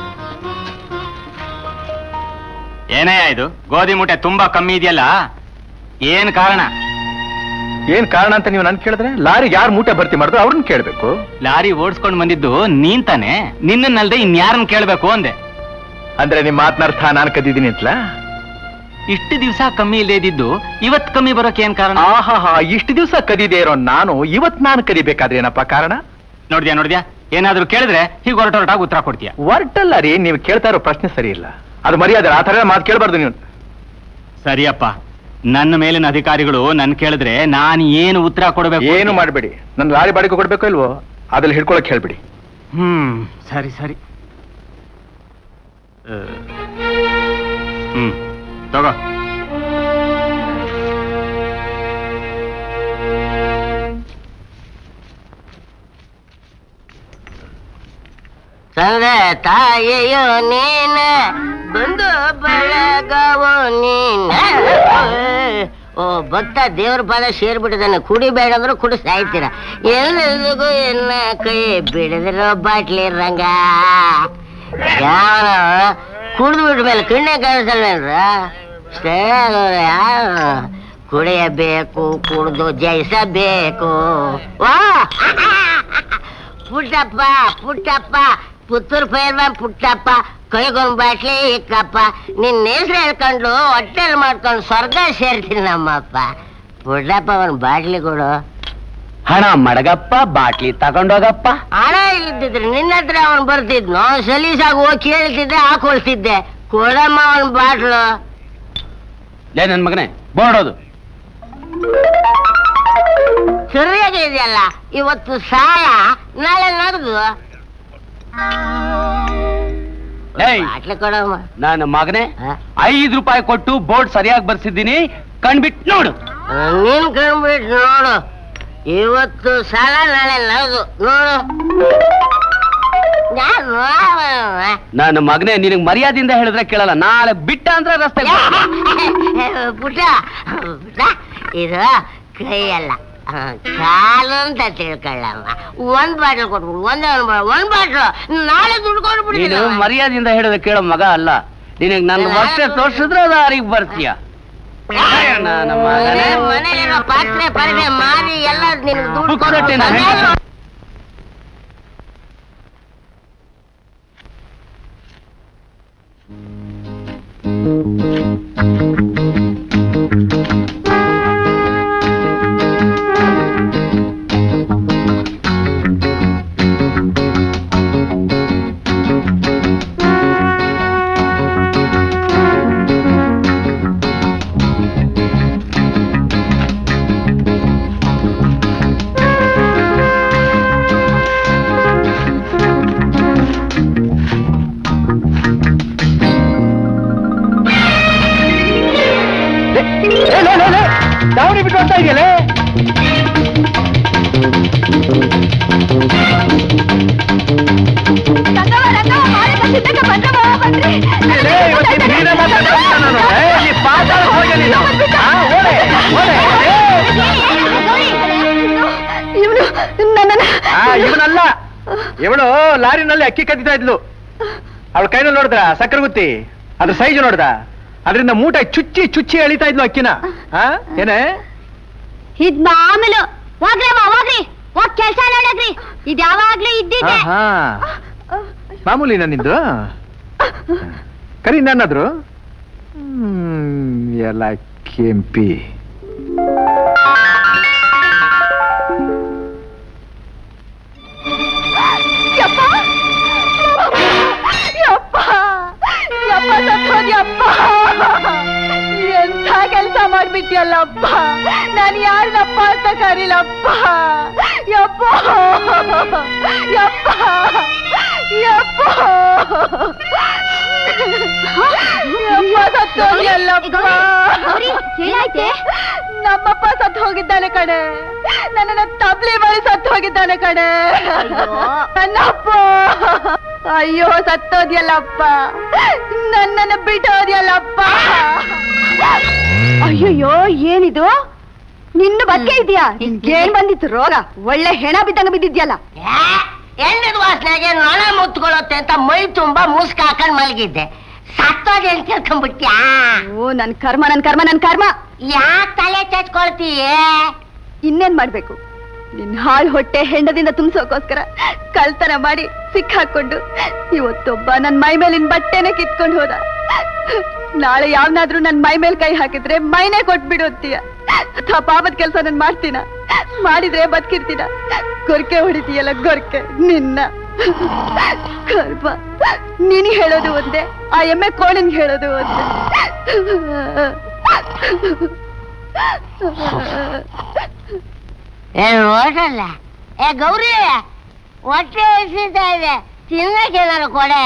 ಏನೇ ಇದು ಗೋಧಿ ಮೂಟೆ ತುಂಬಾ ಕಮ್ಮಿ ಇದೆಯಲ್ಲ ಏನ್ ಕಾರಣ ಏನ್ ಕಾರಣ ಅಂತ ನೀವು ನನ್ ಕೇಳಿದ್ರೆ ಲಾರಿ ಯಾರು ಮೂಟೆ ಭರ್ತಿ ಮಾಡಿದ್ರು ಅವ್ರನ್ನ ಕೇಳ್ಬೇಕು ಲಾರಿ ಓಡಿಸ್ಕೊಂಡ್ ಬಂದಿದ್ದು ನೀನ್ ತಾನೆ ನಿನ್ನನ್ನಲ್ದೆ ಇನ್ಯಾರನ್ನ ಕೇಳ್ಬೇಕು ಅಂದೆ ಅಂದ್ರೆ ನಿಮ್ ಮಾತನರ್ಥ ನಾನು ಕದ್ದಿದ್ದೀನಿ ಅಂತಲ ಇಷ್ಟು ದಿವಸ ಕಮ್ಮಿ ಇಲ್ಲದೆ ಇದ್ದಿದ್ದು ಇವತ್ ಕಮ್ಮಿ ಬರೋಕೆ ಏನ್ ಕಾರಣ ಆಹಾಹಾ ಇಷ್ಟು ದಿವಸ ಕದಿದೆ ಇರೋ ನಾನು ಇವತ್ ನಾನು ಕದಿಬೇಕಾದ್ರೆ ಏನಪ್ಪ ಕಾರಣ ನೋಡ್ದ್ಯಾ ನೋಡ್ದ್ಯಾ ಏನಾದ್ರೂ ಕೇಳಿದ್ರೆ ಹೀಗೆ ಹೊರಟೊರಟಾಗಿ ಉತ್ತರ ಕೊಡ್ತೀಯ ವರ್ಟಲ್ಲ ರೀ ನೀವು ಕೇಳ್ತಾ ಇರೋ ಪ್ರಶ್ನೆ ಸರಿ ಇಲ್ಲ ಅದು ಮರ್ಯಾದೆ ಆ ತರ ಮಾತು ಕೇಳಬಾರ್ದು ನೀವು ಸರಿಯಪ್ಪ ನನ್ನ ಮೇಲಿನ ಅಧಿಕಾರಿಗಳು ನನ್ ಕೇಳಿದ್ರೆ ನಾನು ಏನು ಉತ್ತರ ಕೊಡಬೇಕು ಏನು ಮಾಡಬೇಡಿ ನನ್ನ ಲಾರಿ ಬಾಡಿಗೆ ಕೊಡ್ಬೇಕೋ ಇಲ್ವೋ ಅದ್ರಲ್ಲಿ ಹಿಡ್ಕೊಳಕ್ ಹೇಳ್ಬಿಡಿ ಹ್ಮ್ ಸರಿ ಸರಿ ಆ, ಹ್ಮ್ ತಗೋ ತಂದೆ ತಾಯಿಯೋ ನೀನ ಬಂದು ಬಳಗವೋ ನೀನ ಓ ಭಕ್ತ ದೇವ್ರ ಪಾದ ಸೇರ್ಬಿಟ್ಟಿದ್ದಾನೆ ಕುಡಿಬೇಡ ಅಂದ್ರೆ ಕುಡಿ ಸಾಯ್ತೀರ ಎಲ್ಲರಿಗೂ ಎನ್ನ ಕೈ ಬಿಡದಿರೋ ಬಾಟ್ಲಿ ರಂಗ ಯಾವ ಕುಡಿದು ಬಿಟ್ಟ ಮೇಲೆ ಕಣ್ಣೆ ಕಾಣಿಸಲ್ವೇನ್ರ ಯಾರು ಕುಡಿಯಬೇಕು ಕುಡಿದು ಜಯಿಸಬೇಕು ವಾ ಪುಟ್ಟಪ್ಪ ಪುಟ್ಟಪ್ಪ ಪುತ್ತೂರು ಪೈರ್ವಾನ್ ಪುಟ್ಟಪ್ಪ ಕೈಗೊಂದ್ ಬಾಟ್ಲಿ ಇಕ್ಕಪ್ಪ ನಿನ್ನ ಹೆಸ್ರು ಹೇಳ್ಕೊಂಡು ಹೊಟ್ಟೆಲ್ ಮಾಡ್ಕೊಂಡು ಸ್ವರ್ಗ ಸೇರ್ತೀನಿ ನಮ್ಮಪ್ಪ ಪುಟ್ಟಪ್ಪ ಒಂದ್ ಬಾಟ್ಲಿ ಕೊಡು ಹಣ ಮಡಗಪ್ಪ ಬಾಟ್ಲಿ ತಗೊಂಡೋಗಪ್ಪ ಹಣ ಇದ್ದಿದ್ರೆ ನಿನ್ನ ಹತ್ರ ಅವನ್ ಬರ್ತಿದ್ನು ಸಲೀಸಾಗಿ ಹೋಗಿ ಕೇಳ್ತಿದ್ದೆ ಹಾಕೊಳ್ತಿದ್ದೆ ಕೊಡಮ್ಮ ಅವನ್ ಬಾಟ್ಲು ಲೇ ನನ್ ಮಗನೇ ಬೋರ್ಡೋದು ಸರಿಯಾಗಿ ಇದೆಯಲ್ಲ ಇವತ್ತು ಸಾಲ ನಾಳೆ ನಗದು ಏಯ್ ಬಾಟ್ಲಿ ಕೊಡಮ್ಮ ನನ್ನ ಮಗನೇ ಹ? ಐದು ರೂಪಾಯಿ ಕೊಟ್ಟು ಬೋರ್ಡ್ ಸರಿಯಾಗಿ ಬರ್ಸಿದ್ದೀನಿ ಕಣ್ಬಿಟ್ ನೋಡು ನೀನ್ ಕಂಡ್ಬಿಟ್ಟು ನೋಡು ಇವತ್ತು ಸಾಲ ನಾಳೆ ನಗದು ನೋಡು ನಾನು ನನ್ನ ಮಗನೇ ನಿನಗ್ ಮರ್ಯಾದೆಯಿಂದ ಹೇಳಿದ್ರೆ ಕೇಳಲ್ಲ ನಾಳೆ ಬಿಟ್ಟ ಅಂದ್ರೆ ರಸ್ತೆ ಪುಟ್ಟ ಪುಟ್ಟ ಇದು ಕೈಯಲ್ಲ ಆ, ಕಾಲು ಅಂತ ತಿಳ್ಕೊಳ್ಳಮ್ಮ ಒಂದ್ ಬಾಟ್ಲ್ ಕೊಟ್ಬಿಡು ಒಂದೇ ಒಂದ್ ಬಾ- ಒಂದ್ ಬಾಟ್ಲು ನಾಳೆ ದುಡ್ಡು ನೀನು ಕೊಟ್ಬಿಡಿ ಮರ್ಯಾದೆಯಿಂದ ಹೇಳಿದ್ರೆ ಕೇಳೋ ಮಗ ಅಲ್ಲ ನಿನಗ್ ನನ್ನ ವರ್ಷ ತೋರ್ಸಿದ್ರೆ ದಾರಿಗೆ ಬರ್ತೀಯ ನನ್ನ ಮಗನೇ ಮನೇಲಿರೋ ಪಾತ್ರೆ ಪರದೆ ಮಾರಿ ಎಲ್ಲ ನಿನ್ಗೆ ದುಡ್ಡು ಪುಕ್ಕಟೆ ನಾನು ಕೊಟ್ಟು ಹೇಳ್ತೀನಿ. ದಾವಣಿ ಬಿಟ್ಟು ಅಂತ ಇದೆಯಲ್ಲೇ ಇವನು ನನ್ನನ್ನ ಇವನಲ್ಲ ಇವಳು ಲಾರಿನಲ್ಲಿ ಅಕ್ಕಿ ಕದ್ದಿತಾ ಇದ್ಲು ಅವಳ ಕೈನಲ್ಲಿ ನೋಡಿದ್ರ ಸಕ್ಕರೆ ಗುತ್ತಿ ಅದ್ರ ಸೈಜ್ ನೋಡ್ದ ಅದರಿಂದ ಮೂಟೆ ಚುಚ್ಚಿ ಚುಚ್ಚಿ ಎಳಿತಾ ಇದ್ಲು ಅಕ್ಕಿನ ಆ ಏನೇ ಇದ್ ಮಾಮೂಲು ಹೋಗ್ರಮ್ಮ ಹೋಗ್ರಿ ಹೋಗ್ ಕೆಲ್ಸ ನೋಡಗ್ರಿ ಇದ್ ಯಾವಾಗ್ಲೂ ಇದ್ದಿದ್ದೆ ಆಹಾ. ಮಾಮೂಲಿ ನನ್ನಿದ್ದು ಕರಿ ನನ್ನಾದ್ರು ಹ್ಮ್, ಎಲ್ಲ ಕೆಂಪಿ ಯಪ್ಪ ಯಪ್ಪ ಯಪ್ಪ ಸತ್ತೋದ್ಯಪ್ಪ ಎಂಥ ಕೆಲಸ ಮಾಡ್ಬಿಟ್ಯಲ್ಲಪ್ಪ ನಾನು ಯಾರನ್ನಪ್ಪ ಅಂತ ಕರೀಲಪ್ಪ ಯಪ್ಪ ಯಪ್ಪ ಯಪ್ಪ ಯಪ್ಪ ನಮ್ಮಪ್ಪ ಸತ್ತು ಹೋಗ್ಯಲ್ಲಪ್ಪ ಗೌರಿ, ಏನಾಯ್ತೆ? ನಮ್ಮಪ್ಪ ಸತ್ತು ಹೋಗಿದ್ದಾನೆ ಕಡೆ ನನ್ನನ್ನ ತಬ್ಲಿ ಮಾಡಿ ಸತ್ತು ಹೋಗಿದ್ದಾನೆ ಕಡೆ ನನ್ನಪ್ಪ ಅಯ್ಯೋ ಸತ್ತೋದ್ಯಲ್ಲಪ್ಪ ನನ್ನನ್ನ ಬಿಟ್ಟೋದ್ಯಲ್ಲಪ್ಪ ಅಯ್ಯಯ್ಯೋ ಏನಿದು ನಿನ್ನ ಬದುಕೆ ಇದೆಯಾ ಏನ್ ಬಂದಿತ್ತು ರೋಗ ಒಳ್ಳೆ ಹೆಣ ಬಿದ್ದಂಗ ಬಿದ್ದಿದ್ಯಲ್ಲ ಎಣ್ಣದ ವಾಸನೆಗೆ ನೊಣ ಮುತ್ಕೊಳ್ಳುತ್ತೆ ಅಂತ ಮೈ ತುಂಬಾ ಮುಸ್ಕ್ ಹಾಕೊಂಡ್ ಮಲಗಿದ್ದೆ ಸತ್ತೋದೆ ಅಂತ ತಿಳ್ಕೊಂಡ್ಬಿಟ್ಯಾ ಓ ನನ್ ಕರ್ಮ ನನ್ ಕರ್ಮ ನನ್ ಕರ್ಮ ಯಾಕ್ ತಲೆ ಚಚ್ಕೊಳ್ತೀಯ ಇನ್ನೇನ್ ಮಾಡ್ಬೇಕು ನಿನ್ ಹಾಳ್ ಹೊಟ್ಟೆ ಹೆಂಡದಿಂದ ತುಂಬಿಸೋಕೋಸ್ಕರ ಕಳ್ತನ ಮಾಡಿ ಸಿಕ್ಕಾಕೊಂಡು ಇವತ್ತೊಬ್ಬ ನನ್ ಮೈ ಮೇಲಿನ ಬಟ್ಟೆನೆ ಕಿತ್ಕೊಂಡು ಹೋದ ನಾಳೆ ಯಾವನಾದ್ರೂ ನನ್ ಮೈ ಮೇಲ್ ಕೈ ಹಾಕಿದ್ರೆ ಮೈನೇ ಕೊಟ್ಬಿಡೋತ್ತೀಯ ಆ ಪಾಪದ ಕೆಲಸ ನನ್ ಮಾಡ್ತೀನ ಮಾಡಿದ್ರೆ ಬದುಕಿರ್ತೀನ ಗೊರ್ಕೆ ಹೊಡಿತೀಯಲ್ಲ ಗೊರ್ಕೆ ನಿನ್ನ ಕರ್ಮ ನೀನ್ ಹೇಳೋದು ಒಂದೇ ಆ ಎಮ್ಮೆ ಕೋಣನ್ ಹೇಳೋದು ಒಂದೇ ಏ ಹೋಟಲ್ಲ ಏ ಗೌರಿ ಹೊಟ್ಟೆ ಹಸಿತಾ ಇದೆ ತಿನ್ನಕ್ಕೆ ಏನಾರು ಕೊಡೆ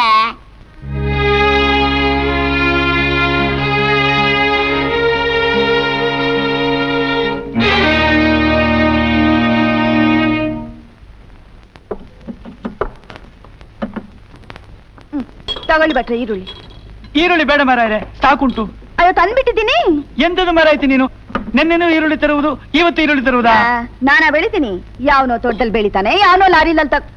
ತಗೊಳ್ಳಿ ಭಟ್ರೆ ಈರುಳ್ಳಿ ಈರುಳ್ಳಿ ಬೇಡ ಮಾರಾಯರೆ ಸಾಕುಂಟು ಅಯ್ಯೋ ತಂದ್ಬಿಟ್ಟಿದ್ದೀನಿ ಎಂತದು ಮಾರಾಯ್ತಿ ನೀನು ನೆನ್ನೆನೂ ಈರುಳ್ಳಿ ತರುವುದು ಇವತ್ತು ಈರುಳ್ಳಿ ತರುವುದಾ ಆ, ನಾನಾ ಬೆಳಿತೀನಿ ಯಾವನೋ ತೋಟದಲ್ಲಿ ಬೆಳಿತಾನೆ ಯಾವನೋ ಲಾರಿಲಲ್ಲಿ ತಗ್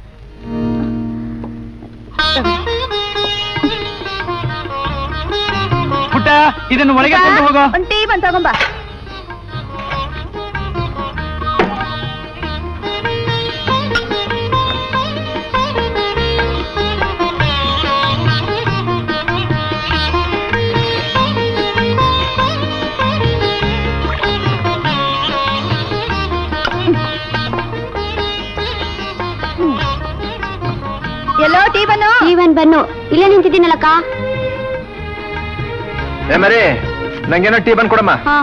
ಪುಟ್ಟ ಇದನ್ನು ಒಳಗೆ ಕೊಂಡು ಹೋಗೋ ಒಂದ್ ಟೀ ಬಂದ್ ತಗೊಂಬ ಎಲ್ಲೋ ಟೀ ಬನ್ನು ನೀವನ್ ಬನ್ನು ಇಲ್ಲೇ ನಿಂತಿದ್ದೀನಲ್ಲಕ್ಕ ಏ ಮರಿ ನಂಗೇನೋ ಟೀ ಬಂದ್ ಕೊಡಮ್ಮ ಹಾ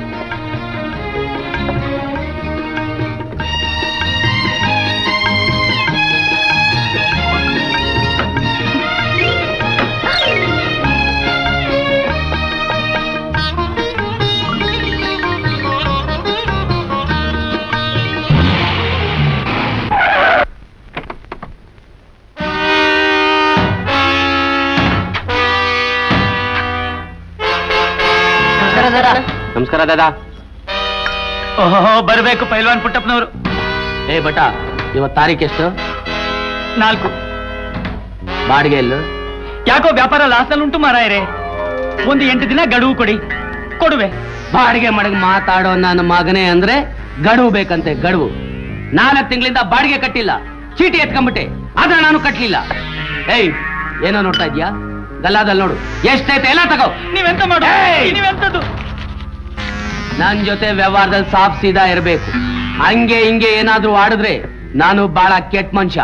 ನಮಸ್ಕಾರ ದಾದಾ ಓಹೋ ಬರಬೇಕು ಪೈಲ್ವಾನ್ ಪುಟ್ಟಪ್ಪನವರು ಏ ಬಟ ಇವತ್ತು ತಾರೀಕು ಎಷ್ಟು ನಾಲ್ಕು ಬಾಡಿಗೆ ಎಲ್ಲು ಯಾಕೋ ವ್ಯಾಪಾರ ಲಾಸಲ್ಲಿ ಉಂಟು ಮಾರಾಯರೆ ಒಂದು ಎಂಟು ದಿನ ಗಡುವು ಕೊಡಿ ಕೊಡುವೆ ಬಾಡಿಗೆ ಮಡಗ್ ಮಾತಾಡೋ ನನ್ನ ಮಗನೇ ಅಂದ್ರೆ ಗಡುವು ಬೇಕಂತೆ ಗಡುವು ನಾಲ್ಕು ತಿಂಗಳಿಂದ ಬಾಡಿಗೆ ಕಟ್ಟಿಲ್ಲ ಚೀಟಿ ಎತ್ಕೊಂಡ್ಬಿಟ್ಟೆ ಆದ್ರೆ ನಾನು ಕಟ್ಲಿಲ್ಲ ಏಯ್ ಏನೋ ನೋಡ್ತಾ ಇದ್ಯಾ ಗಲ್ಲಾದಲ್ಲಿ ನೋಡು ಎಷ್ಟೈತೆ ಎಲ್ಲ ತಗೋ ನೀವೆಂತ ಮಾಡು ಏಯ್! ನೀವೆಂತದ್ದು ನನ್ ಜೊತೆ ವ್ಯವಹಾರದಲ್ಲಿ ಸಾಫ್ ಸೀದಾ ಇರಬೇಕು ಹಂಗೆ ಹಿಂಗೆ ಏನಾದ್ರೂ ಆಡಿದ್ರೆ ನಾನು ಬಹಳ ಕೆಟ್ಟ ಮನುಷ್ಯ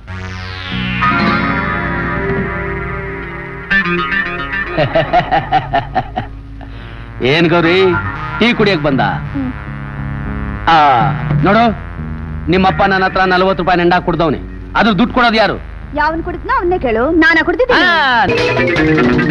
ಏನ್ ಗೌರಿ ಟೀ ಕುಡಿಯಕ್ ಬಂದ ಆ ನೋಡು ನಿಮ್ಮಪ್ಪ ನನ್ನ ಹತ್ರ ನಲ್ವತ್ತು ರೂಪಾಯಿ ನೆಂಡ ಕುಡ್ದವ್ನೆ ಅದ್ರ ದುಡ್ಡು ಕೊಡೋದು ಯಾರು ಯಾವನ್ ಕುಡಿದ್ನೋ ಅವನ್ನೇ ಕೇಳು ನಾನಾ ಕುಡ್ತಿದ್ದೀನಿ ಆ,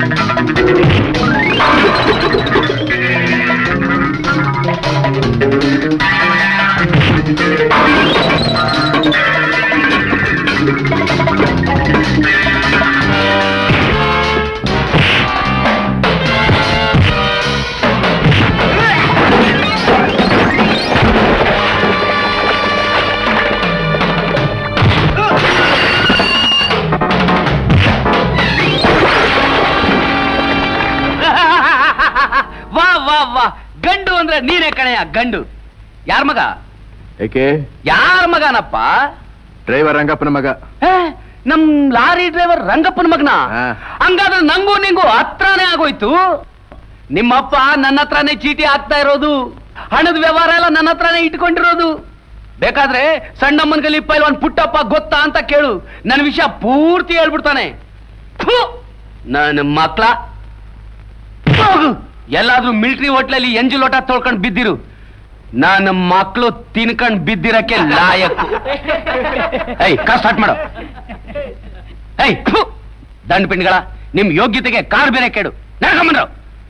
ವಾ ವಾ ವಾ ಗಂಡು ಅಂದ್ರೆ ನೀನೇ ಕಣಯ್ಯ ಗಂಡು ಯಾರ ಮಗ ಏಕೆ ಯಾರ ಮಗನಪ್ಪ ಡ್ರೈವರ್ ರಂಗಪ್ಪನ ಮಗ ಏ, ನಮ್ ಲಾರಿ ಡ್ರೈವರ್ ರಂಗಪ್ಪನ ಮಗನ ಹಾ. ಹಂಗಾದ್ರೆ ನಂಗೂ ನಿಂಗೂ ಹತ್ರನೇ ಆಗೋಯ್ತು ನಿಮ್ಮಪ್ಪ ನನ್ನ ಹತ್ರನೇ ಚೀಟಿ ಹಾಕ್ತಾ ಇರೋದು ಹಣದ ವ್ಯವಹಾರ ಎಲ್ಲ ನನ್ನ ಹತ್ರನೇ ಇಟ್ಕೊಂಡಿರೋದು ಬೇಕಾದ್ರೆ ಸಣ್ಣಮ್ಮನ ಗಲಿ ಪೈಲ್ವಾನ್ ಪುಟ್ಟಪ್ಪ ಗೊತ್ತಾ ಅಂತ ಕೇಳು ನನ್ನ ವಿಷಯ ಪೂರ್ತಿ ಹೇಳ್ಬಿಡ್ತಾನೆ ಥು, ನನ್ನ ಮಕ್ಳ ಹೋಗು. ಎಲ್ಲಾದ್ರೂ ಮಿಲಿಟರಿ ಹೋಟ್ಲಲ್ಲಿ ಎಂಜು ಲೋಟ ತೊಳ್ಕೊಂಡ್ ಬಿದ್ದಿರು ನನ್ನ ಮಕ್ಕಳು ತಿನ್ಕೊಂಡ್ ಬಿದ್ದಿರಕ್ಕೆ ಲಾಯಕ್ ಏಯ್ ಕಾರ್ ಸ್ಟಾರ್ಟ್ ಮಾಡು ಏಯ್ ಥು, ದಂಡ ಪಿಂಡ್ಗಳ ನಿಮ್ ಯೋಗ್ಯತೆಗೆ ಕಾರ್ ಬೇರೆ ಕೇಡು ನಡ್ಕೊಂಬಂದ್ರು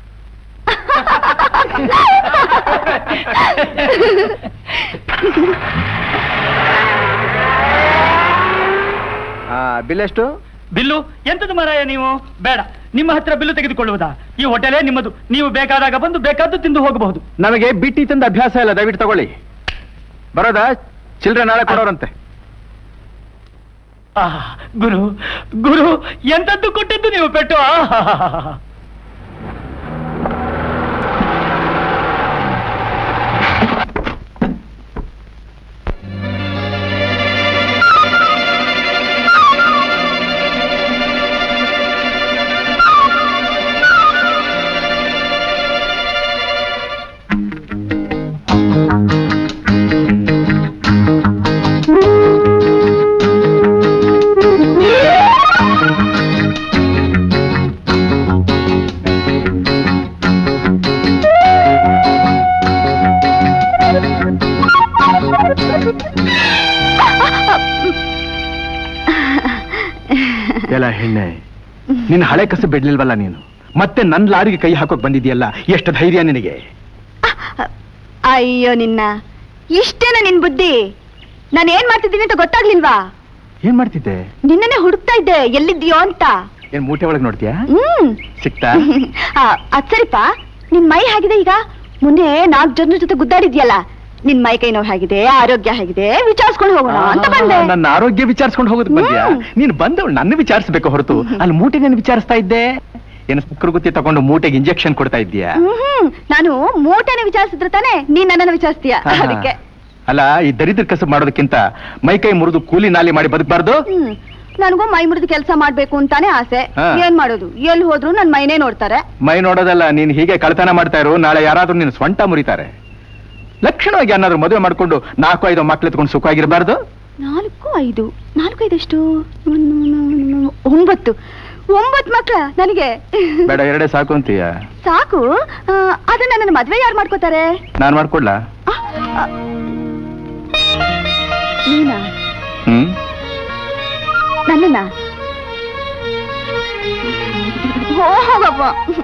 ಬಿಲ್ ಎಷ್ಟು ಬಿಲ್ಲು ಎಂತದು ಮಾರಾಯ ನೀವು ಬೇಡ ನಿಮ್ಮ ಹತ್ರ ಬಿಲ್ಲು ತೆಗೆದುಕೊಳ್ಳುವುದಾ ಈ ಹೋಟೆಲೇ ನಿಮ್ಮದು ನೀವು ಬೇಕಾದಾಗ ಬಂದು ಬೇಕಾದ್ದು ತಿಂದು ಹೋಗಬಹುದು ನಮಗೆ ಬಿಟ್ಟಿ ತಂದ ಅಭ್ಯಾಸ ಇಲ್ಲ ದಯವಿಟ್ಟು ತಗೊಳ್ಳಿ ಬರೋದಾ ಚಿಲ್ಡ್ರೆ ನಾಳೆ ಕೊಡೋರಂತೆ ಆಹ್, ಗುರು ಗುರು ಎಂತದ್ದು ಕೊಟ್ಟದ್ದು ನೀವು ಪೆಟ್ಟು ಆಹ್. ಎಲ್ಲ ಹೆಣ್ಣೆ ನಿನ್ನ ಹಳೆ ಕಸ ಬಿಡ್ಲಿಲ್ವಲ್ಲ ನೀನು ಮತ್ತೆ ನನ್ ಲಾರಿಗೆ ಕೈ ಹಾಕೋಕ್ ಬಂದಿದ್ಯಲ್ಲ ಎಷ್ಟು ಧೈರ್ಯ ನಿನಗೆ ಅಯ್ಯೋ ನಿನ್ನ ಇಷ್ಟೇನ ನಿನ್ ಬುದ್ಧಿ ನಾನು ಏನ್ ಮಾಡ್ತಿದ್ದೀನಿ ಅಂತ ಗೊತ್ತಾಗ್ಲಿಲ್ವಾ ಏನ್ ಮಾಡ್ತಿದ್ದೆ ನಿನ್ನನ್ನೇ ಹುಡುಕ್ತಾ ಇದ್ದೆ ಎಲ್ಲಿದ್ಯೋ ಅಂತ ಏನ್ ಮೂಟೆ ಒಳಗ್ ನೋಡ್ತೀಯಾ ಹ್ಮ್ ಸಿಕ್ತಾ ಆ, ಅದ್ ಸರಿಪ ನಿನ್ ಮೈ ಹೇಗಿದೆ ಈಗ ಮೊನ್ನೆ ನಾಲ್ಕು ಜನರ ಜೊತೆ ಗುದ್ದಾಡಿದ್ಯಲ್ಲ ನಿನ್ ಮೈ ಕೈ ನೋವು ಹೇಗಿದೆ ಆರೋಗ್ಯ ಹೇಗಿದೆ ವಿಚಾರಿಸ್ಕೊಂಡು ಹೋಗೋಣ ಅಂತ ಬಂದೆ ನನ್ನ ಆರೋಗ್ಯ ವಿಚಾರಿಸ್ಕೊಂಡು ಹೋಗೋದಕ್ಕೆ ಬಂದ್ಯಾ ಹ್ಮ್. ನೀನ್ ಬಂದವಳು ನನ್ನ ವಿಚಾರಿಸ್ಬೇಕು ಹೊರತು ಅಲ್ಲಿ ಮೂಟೆ ನಾನು ವಿಚಾರಿಸ್ತಾ ಇದ್ದೆ ಏನು ಗುತ್ತಿ ತಗೊಂಡು ಮೂಟೆಗೆ ಇಂಜೆಕ್ಷನ್ ಕೊಡ್ತಾ ಇದ್ದೀಯಾ ಹ್ಮ್ ಹ್ಮ್. ನಾನು ಮೂಟೆನ ವಿಚಾರಿಸಿದ್ರೆ ತಾನೆ ನೀನ್ ನನ್ನನ್ನು ವಿಚಾರಿಸ್ತೀಯ ಆಹಾ. ಅದಕ್ಕೆ ಅಲ್ಲ ಈ ದರಿದ್ರ ಕಸಬ್ ಮಾಡೋದಕ್ಕಿಂತ ಮೈ ಕೈ ಮುರಿದು ಕೂಲಿ ನಾಲಿ ಮಾಡಿ ಬದುಕಬಾರ್ದು ಹ್ಮ್ ನನಗೂ ಮೈ ಮುರಿದು ಕೆಲಸ ಮಾಡ್ಬೇಕು ಅಂತಾನೆ ಆಸೆ ಹಾ. ಏನ್ ಮಾಡೋದು ಎಲ್ಲಿ ಹೋದ್ರು ನನ್ ಮೈನೇ ನೋಡ್ತಾರೆ ಮೈ ನೋಡೋದಲ್ಲ ನೀನ್ ಹೀಗೆ ಕಳ್ತನ ಮಾಡ್ತಾ ಇರು ನಾಳೆ ಯಾರಾದ್ರೂ ನಿನ್ನ ಸ್ವಂಟ ಮುರಿತಾರೆ ಲಕ್ಷಣವಾಗಿ ಏನಾದ್ರು ಮದುವೆ ಮಾಡ್ಕೊಂಡು ನಾಲ್ಕು ಐದು ಮಕ್ಳು ಎತ್ಕೊಂಡು ಸುಖವಾಗಿರ್ಬಾರ್ದು ನಾಲ್ಕು ಐದು ನಾಲ್ಕು ಐದು ಎಷ್ಟು ಒಂಬತ್ತು ಒಂಬತ್ತು ಮಕ್ಳ ನನಗೆ ಬೇಡ ಎರಡೇ ಸಾಕು ಅಂತೀಯ ಸಾಕು ಆ, ಅದನ್ನ ನನ್ನ ಮದ್ವೆ ಯಾರು ಮಾಡ್ಕೋತಾರೆ ನಾನ್ ಮಾಡ್ಕೊಡ್ಲಾ ಆ, ಆ. ನೀನಾ ಹ್ಮ್ ನನ್ನನ್ನ ಹೋಗಪ್ಪ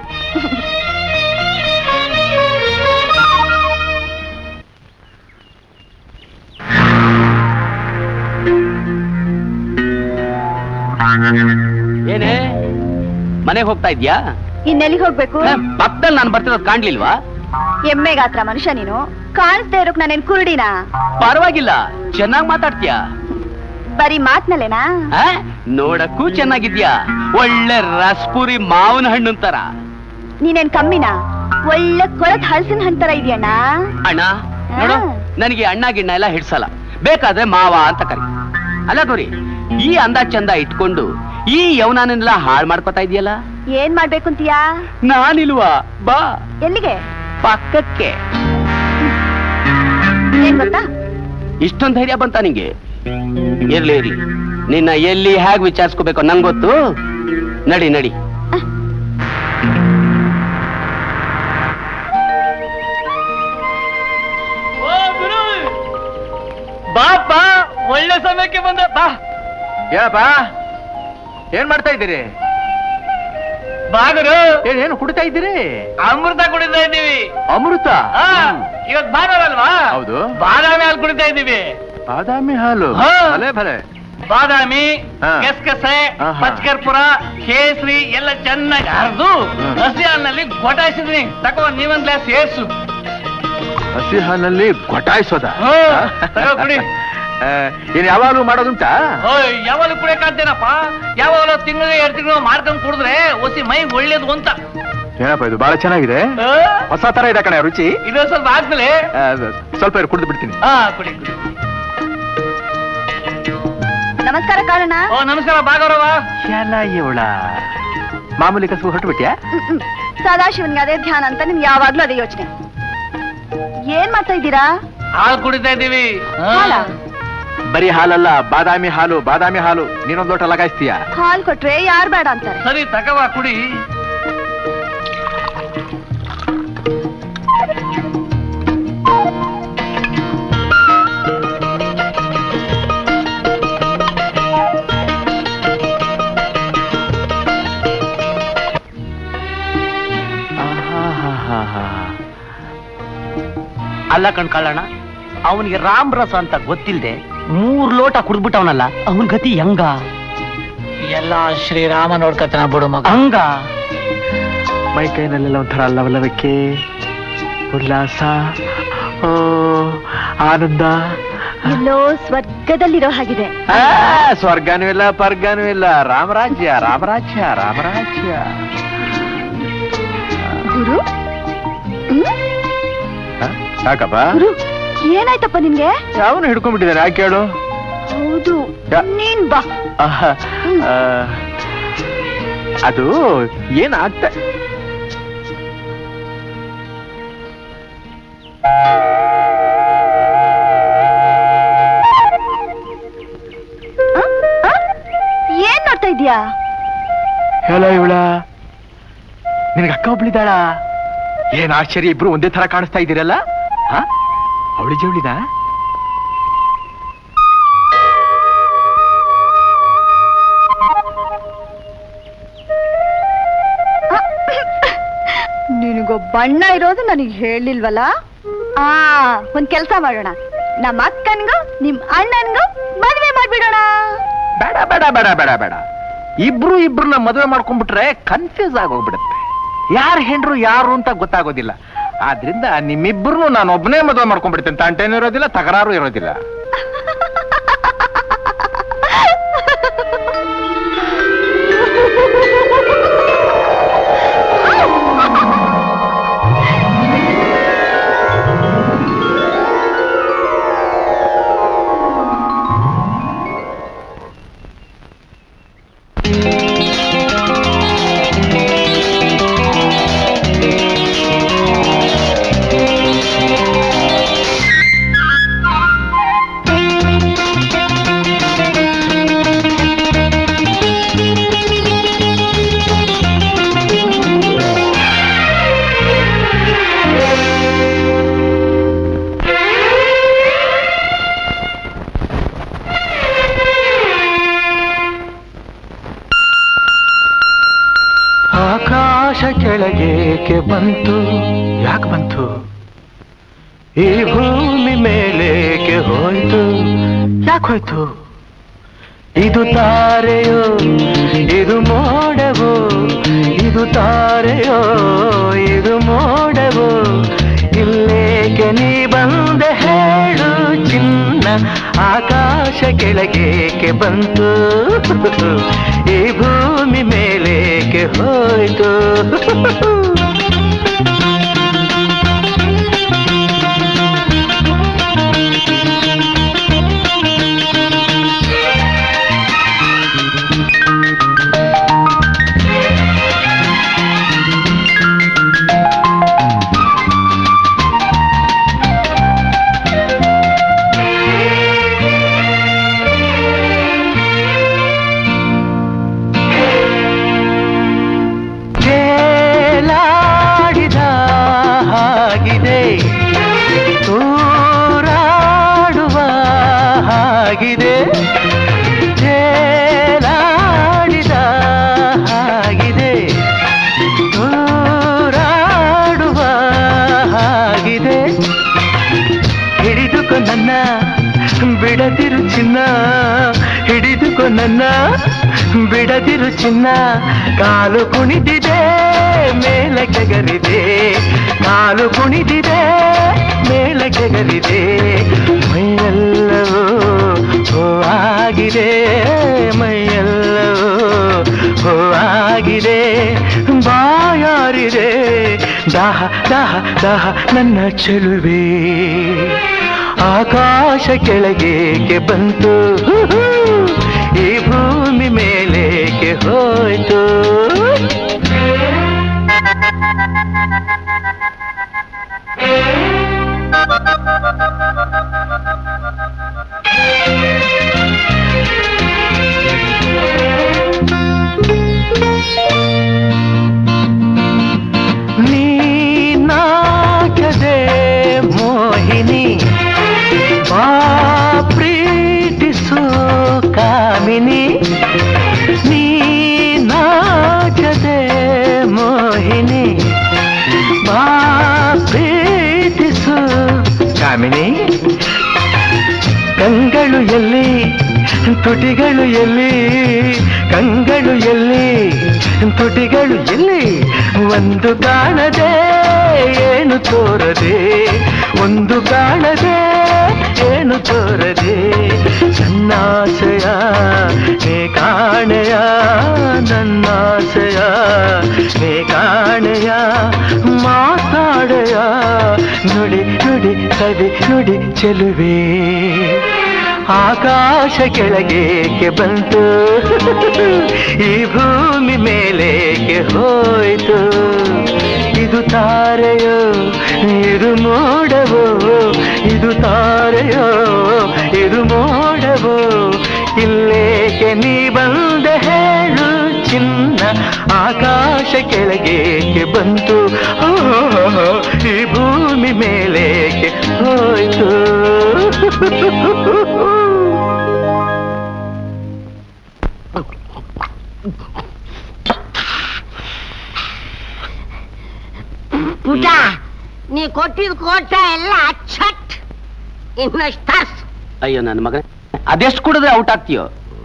ಏನೇ ಮನೆಗೆ ಹೋಗ್ತಾ ಇದ್ಯಾ ಇನ್ನೆಲ್ಲಿಗೆ ಹೋಗ್ಬೇಕು ಪಕ್ಕದಲ್ಲಿ ನಾನು ಬರ್ತಿರೋದು ಕಾಣ್ಲಿಲ್ವಾ ಎಮ್ಮೆ ಗಾತ್ರ ಮನುಷ್ಯ ನೀನು ಕಾಣಿಸ್ತಾ ಇರೋಕ್ ನಾನೇನ್ ಕುರುಡಿನಾ ಪರವಾಗಿಲ್ಲ ಚೆನ್ನಾಗ್ ಮಾತಾಡ್ತೀಯಾ ಬರೀ ಮಾತ್ನಲ್ಲೇನಾ ಆ? ನೋಡಕ್ಕೂ ಚೆನ್ನಾಗಿದ್ಯಾ ಒಳ್ಳೆ ರಸ್ಪುರಿ ಮಾವಿನ ಹಣ್ಣು ತರ ನೀನೇನ್ ಕಮ್ಮಿನಾ ಒಳ್ಳೆ ಕೊಳತ್ ಹಲಸಿನ ಹಣ್ಣ್ ತರ ಇದೆಯಣ್ಣ ಅಣ್ಣ ನೋಡು ಆ. ನನಗೆ ಅಣ್ಣ ಗಿಣ್ಣ ಎಲ್ಲ ಹಿಡ್ಸಲ್ಲ ಬೇಕಾದ್ರೆ ಮಾವ ಅಂತ ಕರಿ ಅಲ್ಲ ಗೌರಿ ಈ ಅಂದ ಚಂದ ಇಟ್ಕೊಂಡು ಈ ಯೌವನನೆಲ್ಲ ಹಾಳು ಮಾಡ್ಕೊತಾ ಇದೆಯಲ್ಲ ಏನ್ ಮಾಡ್ಬೇಕು ಅಂತೀಯಾ ನಾನಿಲ್ವಾ ಬಾ ಎಲ್ಲಿಗೆ ಪಕ್ಕಕ್ಕೆ ಏನ್ ಗೊತ್ತಾ ಇಷ್ಟೊಂದು ಧೈರ್ಯ ಬಂತ ನಿಂಗೆ ಇರ್ಲಿ ಇರ್ಲಿ ನಿನ್ನ ಎಲ್ಲಿ ಹೇಗ್ ವಿಚಾರಿಸ್ಕೋಬೇಕು ನಂಗೆ ಗೊತ್ತು ನಡಿ ನಡಿ ಬಾಪ ಒಳ್ಳೆ ಸಮಯಕ್ಕೆ ಬಂದ ಬಾ ಏನಪ್ಪ ಏನ್ ಮಾಡ್ತಾ ಇದ್ದೀರಿ ಬಾಗರು ಏನ್ ಏನು ಕುಡಿತಾ ಇದ್ದೀರಿ ಅಮೃತ ಕುಡಿತಾ ಇದ್ದೀವಿ ಅಮೃತ ಆ, ಇವತ್ ಭಾನುವಾರ ಅಲ್ವಾ ಹೌದು. ಬಾದಾಮಿ ಹಾಲು ಕುಡಿತಾ ಇದ್ದೀವಿ ಬಾದಾಮಿ ಹಾಲು ಹಾ. ಭಲೆ ಭಲೆ ಬಾದಾಮಿ ಹಾ. ಕೆಸ್ಕಸೆ ಆಹಾ. ಪಚ್ಕರ್ಪುರ ಕೇಸರಿ ಎಲ್ಲ ಚೆನ್ನಾಗಿ ಹರಿದು ಹ್ಮ್. ಹಸಿ ಹಾಲಿನಲ್ಲಿ ಗೊಟಾಯಿಸಿದ್ನಿ ತಗೋ ನೀವೊಂದ್ ಗ್ಲಾಸ್ ಏಸು ಹಸಿ ಹಾಲಲ್ಲಿ ಗೊಟಾಯಿಸೋದ ಹಾ, ತಗೋ ಕುಡಿ. ಏನ್ ಯಾವಾಗಲೂ ಮಾಡೋದುಂಟಾ ಓಯ್ ಯಾವಾಗ ಕುಡಿಯಕಾಗ್ತೇನಪ್ಪ ಯಾವಾಗಲೂ ತಿಂಗಳಿಗೆ ಎರಡು ತಿಂಗಳು ಮಾಡ್ಕೊಂಡ್ ಕುಡಿದ್ರೆ ಒಸಿ ಮೈ ಒಳ್ಳೇದು ಅಂತ ಏನಪ್ಪ ಇದು ಬಹಳ ಚೆನ್ನಾಗಿದೆ ಆ, ಹೊಸ ತರ ಇದೆ ಕಣೆ ರುಚಿ ಇದು ಸ್ವಲ್ಪ ಆದ್ಮೇಲೆ ಆ, ಸ್ವಲ್ಪ ಇರು, ಕುಡಿದು ಬಿಡ್ತೀನಿ ಹಾ ಕುಡಿ ಕುಡಿ ನಮಸ್ಕಾರ ಕಾರಣ ಓ ನಮಸ್ಕಾರ ಭಾಗವರವ ಎಲ್ಲ ಇವಳ ಮಾಮೂಲಿ ಕಸಬು ಹೊರಟು ಬಿಟ್ಯಾ ಸದಾಶಿವನ್ಗೆ ಅದೇ ಧ್ಯಾನ ಅಂತ ನಿಮ್ಗೆ ಯಾವಾಗ್ಲೂ ಅದೇ ಯೋಚನೆ ಏನ್ ಮಾಡ್ತಾ ಇದ್ದೀರಾ ಹಾಲು ಕುಡಿತಾ ಇದ್ದೀವಿ ಹಾಲಾ? ಬರೀ ಹಾಲಲ್ಲ ಬಾದಾಮಿ ಹಾಲು ಬಾದಾಮಿ ಹಾಲು ನೀನೊಂದ್ ಲೋಟ ಲಗಾಯಿಸ್ತೀಯ ಹಾಲ್ ಕೊಟ್ರೆ ಯಾರ್ ಬೇಡ ಅಂತಾರೆ ಸರಿ ತಗವ ಕುಡಿ ಅಲ್ಲ ಕಣ್ಕಳ್ಳಣ್ಣ ಅವನಿಗೆ ರಾಮ್ ರಸ ಅಂತ ಗೊತ್ತಿಲ್ದೆ ಮೂರ್ ಲೋಟ ಕುಡ್ಬಿಟ್ಟವನಲ್ಲ ಅವನ್ ಗತಿ ಹೆಂಗ ಎಲ್ಲ ಶ್ರೀರಾಮ ನೋಡ್ಕತನ ಬಿಡು ಮಗ ಹಂಗ ಮೈ ಕೈನಲ್ಲೆಲ್ಲ ಒಂಥರ ಲವಲವಿಕೆ ಉಲ್ಲಾಸ ಓ ಆನಂದ ಎಲ್ಲೋ ಸ್ವರ್ಗದಲ್ಲಿರೋ ಹಾಗಿದೆ ಆ, ಸ್ವರ್ಗನೂ ಇಲ್ಲ ಪರ್ಗನೂ ಇಲ್ಲ ರಾಮರಾಜ್ಯ ರಾಮರಾಜ್ಯ ರಾಮರಾಜ್ಯ ಗುರು ಹ್ಮ್? ಹ? ಯಾಕಪ್ಪ ಗುರು ಏನಾಯ್ತಪ್ಪ ನಿನ್ಗೆ ಯಾವನು ಹಿಡ್ಕೊಂಡ್ಬಿಟ್ಟಿದ್ದಾನೆ ಯಾಕೆ ಕೇಳು ಹೌದು ಯಾ- ನೀನ್ ಬಾ ಆಹ, ಆ, ಅದು ಏನಾಗ್ತ ಆ? ಆ? ಏನ್ ನೋಡ್ತಾ ಇದೀಯಾ ಹೇಳೋ ಇವಳ ನಿನಗೆ ಅಕ್ಕ ಒಬ್ಳಿದಾಳ ಏನ್ ಆಶ್ಚರ್ಯ ಇಬ್ರು ಒಂದೇ ತರ ಕಾಣಿಸ್ತಾ ಇದ್ದೀರಲ್ಲ ಅವಳಿ ಜವಳಿದ ನಿನಗೊಬ್ಬ ಅಣ್ಣ ಇರೋದು ನನಗೆ ಹೇಳಿಲ್ವಲ್ಲ ಆ ಒಂದ್ ಕೆಲ್ಸ ಮಾಡೋಣ ನಮ್ಮ ಅಕ್ಕನ್ಗೂ ನಿಮ್ ಅಣ್ಣನ್ಗೂ ಮದ್ವೆ ಮಾಡ್ಬಿಡೋಣ ಬೇಡ ಬೇಡ ಬೇಡ ಬೇಡ ಬೇಡ ಇಬ್ರು ಇಬ್ರನ್ನ ಮದುವೆ ಮಾಡ್ಕೊಂಡ್ಬಿಟ್ರೆ ಕನ್ಫ್ಯೂಸ್ ಆಗೋಗ್ಬಿಡುತ್ತೆ ಯಾರು ಹೆಂಡ್ರು ಯಾರು ಅಂತ ಗೊತ್ತಾಗೋದಿಲ್ಲ ಆದ್ರಿಂದ ನಿಮ್ಮಿಬ್ರು ನಾನು ಒಬ್ಬನೇ ಮದುವೆ ಮಾಡ್ಕೊಂಡ್ಬಿಡ್ತೇನೆ ತಂಟೇನೂ ಇರೋದಿಲ್ಲ ತಕರಾರು ಇರೋದಿಲ್ಲ ಆಕಾಶ ಕೆಳಗೇಕೆ ಬಂತು ಯಾಕೆ ಬಂತು ಈ ಭೂಮಿ ಮೇಲೇಕೆ ಹೋಯ್ತು ಯಾಕೆ ಹೋಯ್ತು ಇದು ತಾರೆಯೋ ಇದು ಮೋಡವೋ ಇದು ತಾರೆಯೋ ಇದು ಮೋಡವೋ ಇಲ್ಲೇಕೆ ನೀ ಬಂದೆ ಹೇಳು ಚಿನ್ನ ಆಕಾಶ ಕೆಳಗೇಕೆ ಬಂತು ಈ ಭೂಮಿ ಮೇಲೇಕೆ ಹೋಯ್ತು ತೇಲಾಡಿದ ಹಾಗಿದೆ ತೂರಾಡುವ ಹಾಗಿದೆ ತೇಲಾಡಿದ ಹಾಗಿದೆ ತೂರಾಡುವ ಹಾಗಿದೆ ಹಿಡಿದುಕೊ ನನ್ನ ಬಿಡದಿರು ಚಿನ್ನ ಹಿಡಿದುಕೊ ನನ್ನ ಬಿಡದಿರು ಚಿನ್ನ ಕಾಲು ಕುಣಿದಿದೆ ಮೇಲೆ ಕೆಗರಿದೆ ಕಾಲು ಕುಣಿದಿದೆ ಮೇಲೆ ಕೆಗರಿದೆ ಮೈಯೆಲ್ಲವೂ ಹೋ ಆಗಿದೆ ಮೈಯೆಲ್ಲವೂ ಹೋ ಆಗಿದೆ ಬಾಯಾರಿದೆ ದಾಹ ದಾಹ ದಾಹ ನನ್ನ ಚೆಲುವೆ ಆಕಾಶ ಕೆಳಗೇಕೆ ಬಂತು ಈ ಭೂಮಿ ಮೇಲೇಕೆ ಹೋಯ್ತು ನೀನಾಗದೆ ಮೋಹಿನಿ ಬಾ ಪ್ರೀತಿಸು ತುಟಿಗಳು ಎಲ್ಲಿ ಕಂಗಳು ಎಲ್ಲಿ ತುಟಿಗಳು ಎಲ್ಲಿ ಒಂದು ಕಾಣದೆ ಏನು ತೋರದೆ ಒಂದು ಕಾಣದೆ ಏನು ತೋರದೆ ನನ್ನಾಸೆಯ ನೇ ಕಾಣೆಯ ನನ್ನಾಸೆಯ ನೇ ಕಾಣೆಯ ಮಾತಾಡೆಯ ನುಡಿ ನುಡಿ ಸವಿ ನುಡಿ ಚೆಲುವೆ ಆಕಾಶ ಕೆಳಗೇಕೆ ಬಂತು ಈ ಭೂಮಿ ಮೇಲೇಕೆ ಹೋಯ್ತು ಇದು ತಾರೆಯೋ ಇದು ಮೋಡವೋ ಇದು ತಾರೆಯೋ ಇದು ಮೋಡವೋ ಇಲ್ಲೇಕೆ ನೀ ಬಂದೆ ಹೇಳು ಚಿನ್ನ ಆಕಾಶ ಕೆಳಗೇಕೆ ಬಂತು ಓ, ಈ ಭೂಮಿ ಮೇಲೇಕೆ ಹೋಯ್ತು ಪುಟ ನೀ ಕೊಟ್ಟಿದ್ ಕೋಟ ಎಲ್ಲ ಅಚ್ಚಟ್ ಇನ್ನಷ್ಟು ತಾಸ್ ಅಯ್ಯೋ ನನ್ನ ಮಗ ಅದೆಷ್ಟು ಕುಡಿದ್ರೆ ಔಟ್ ಆಗ್ತೀಯೋ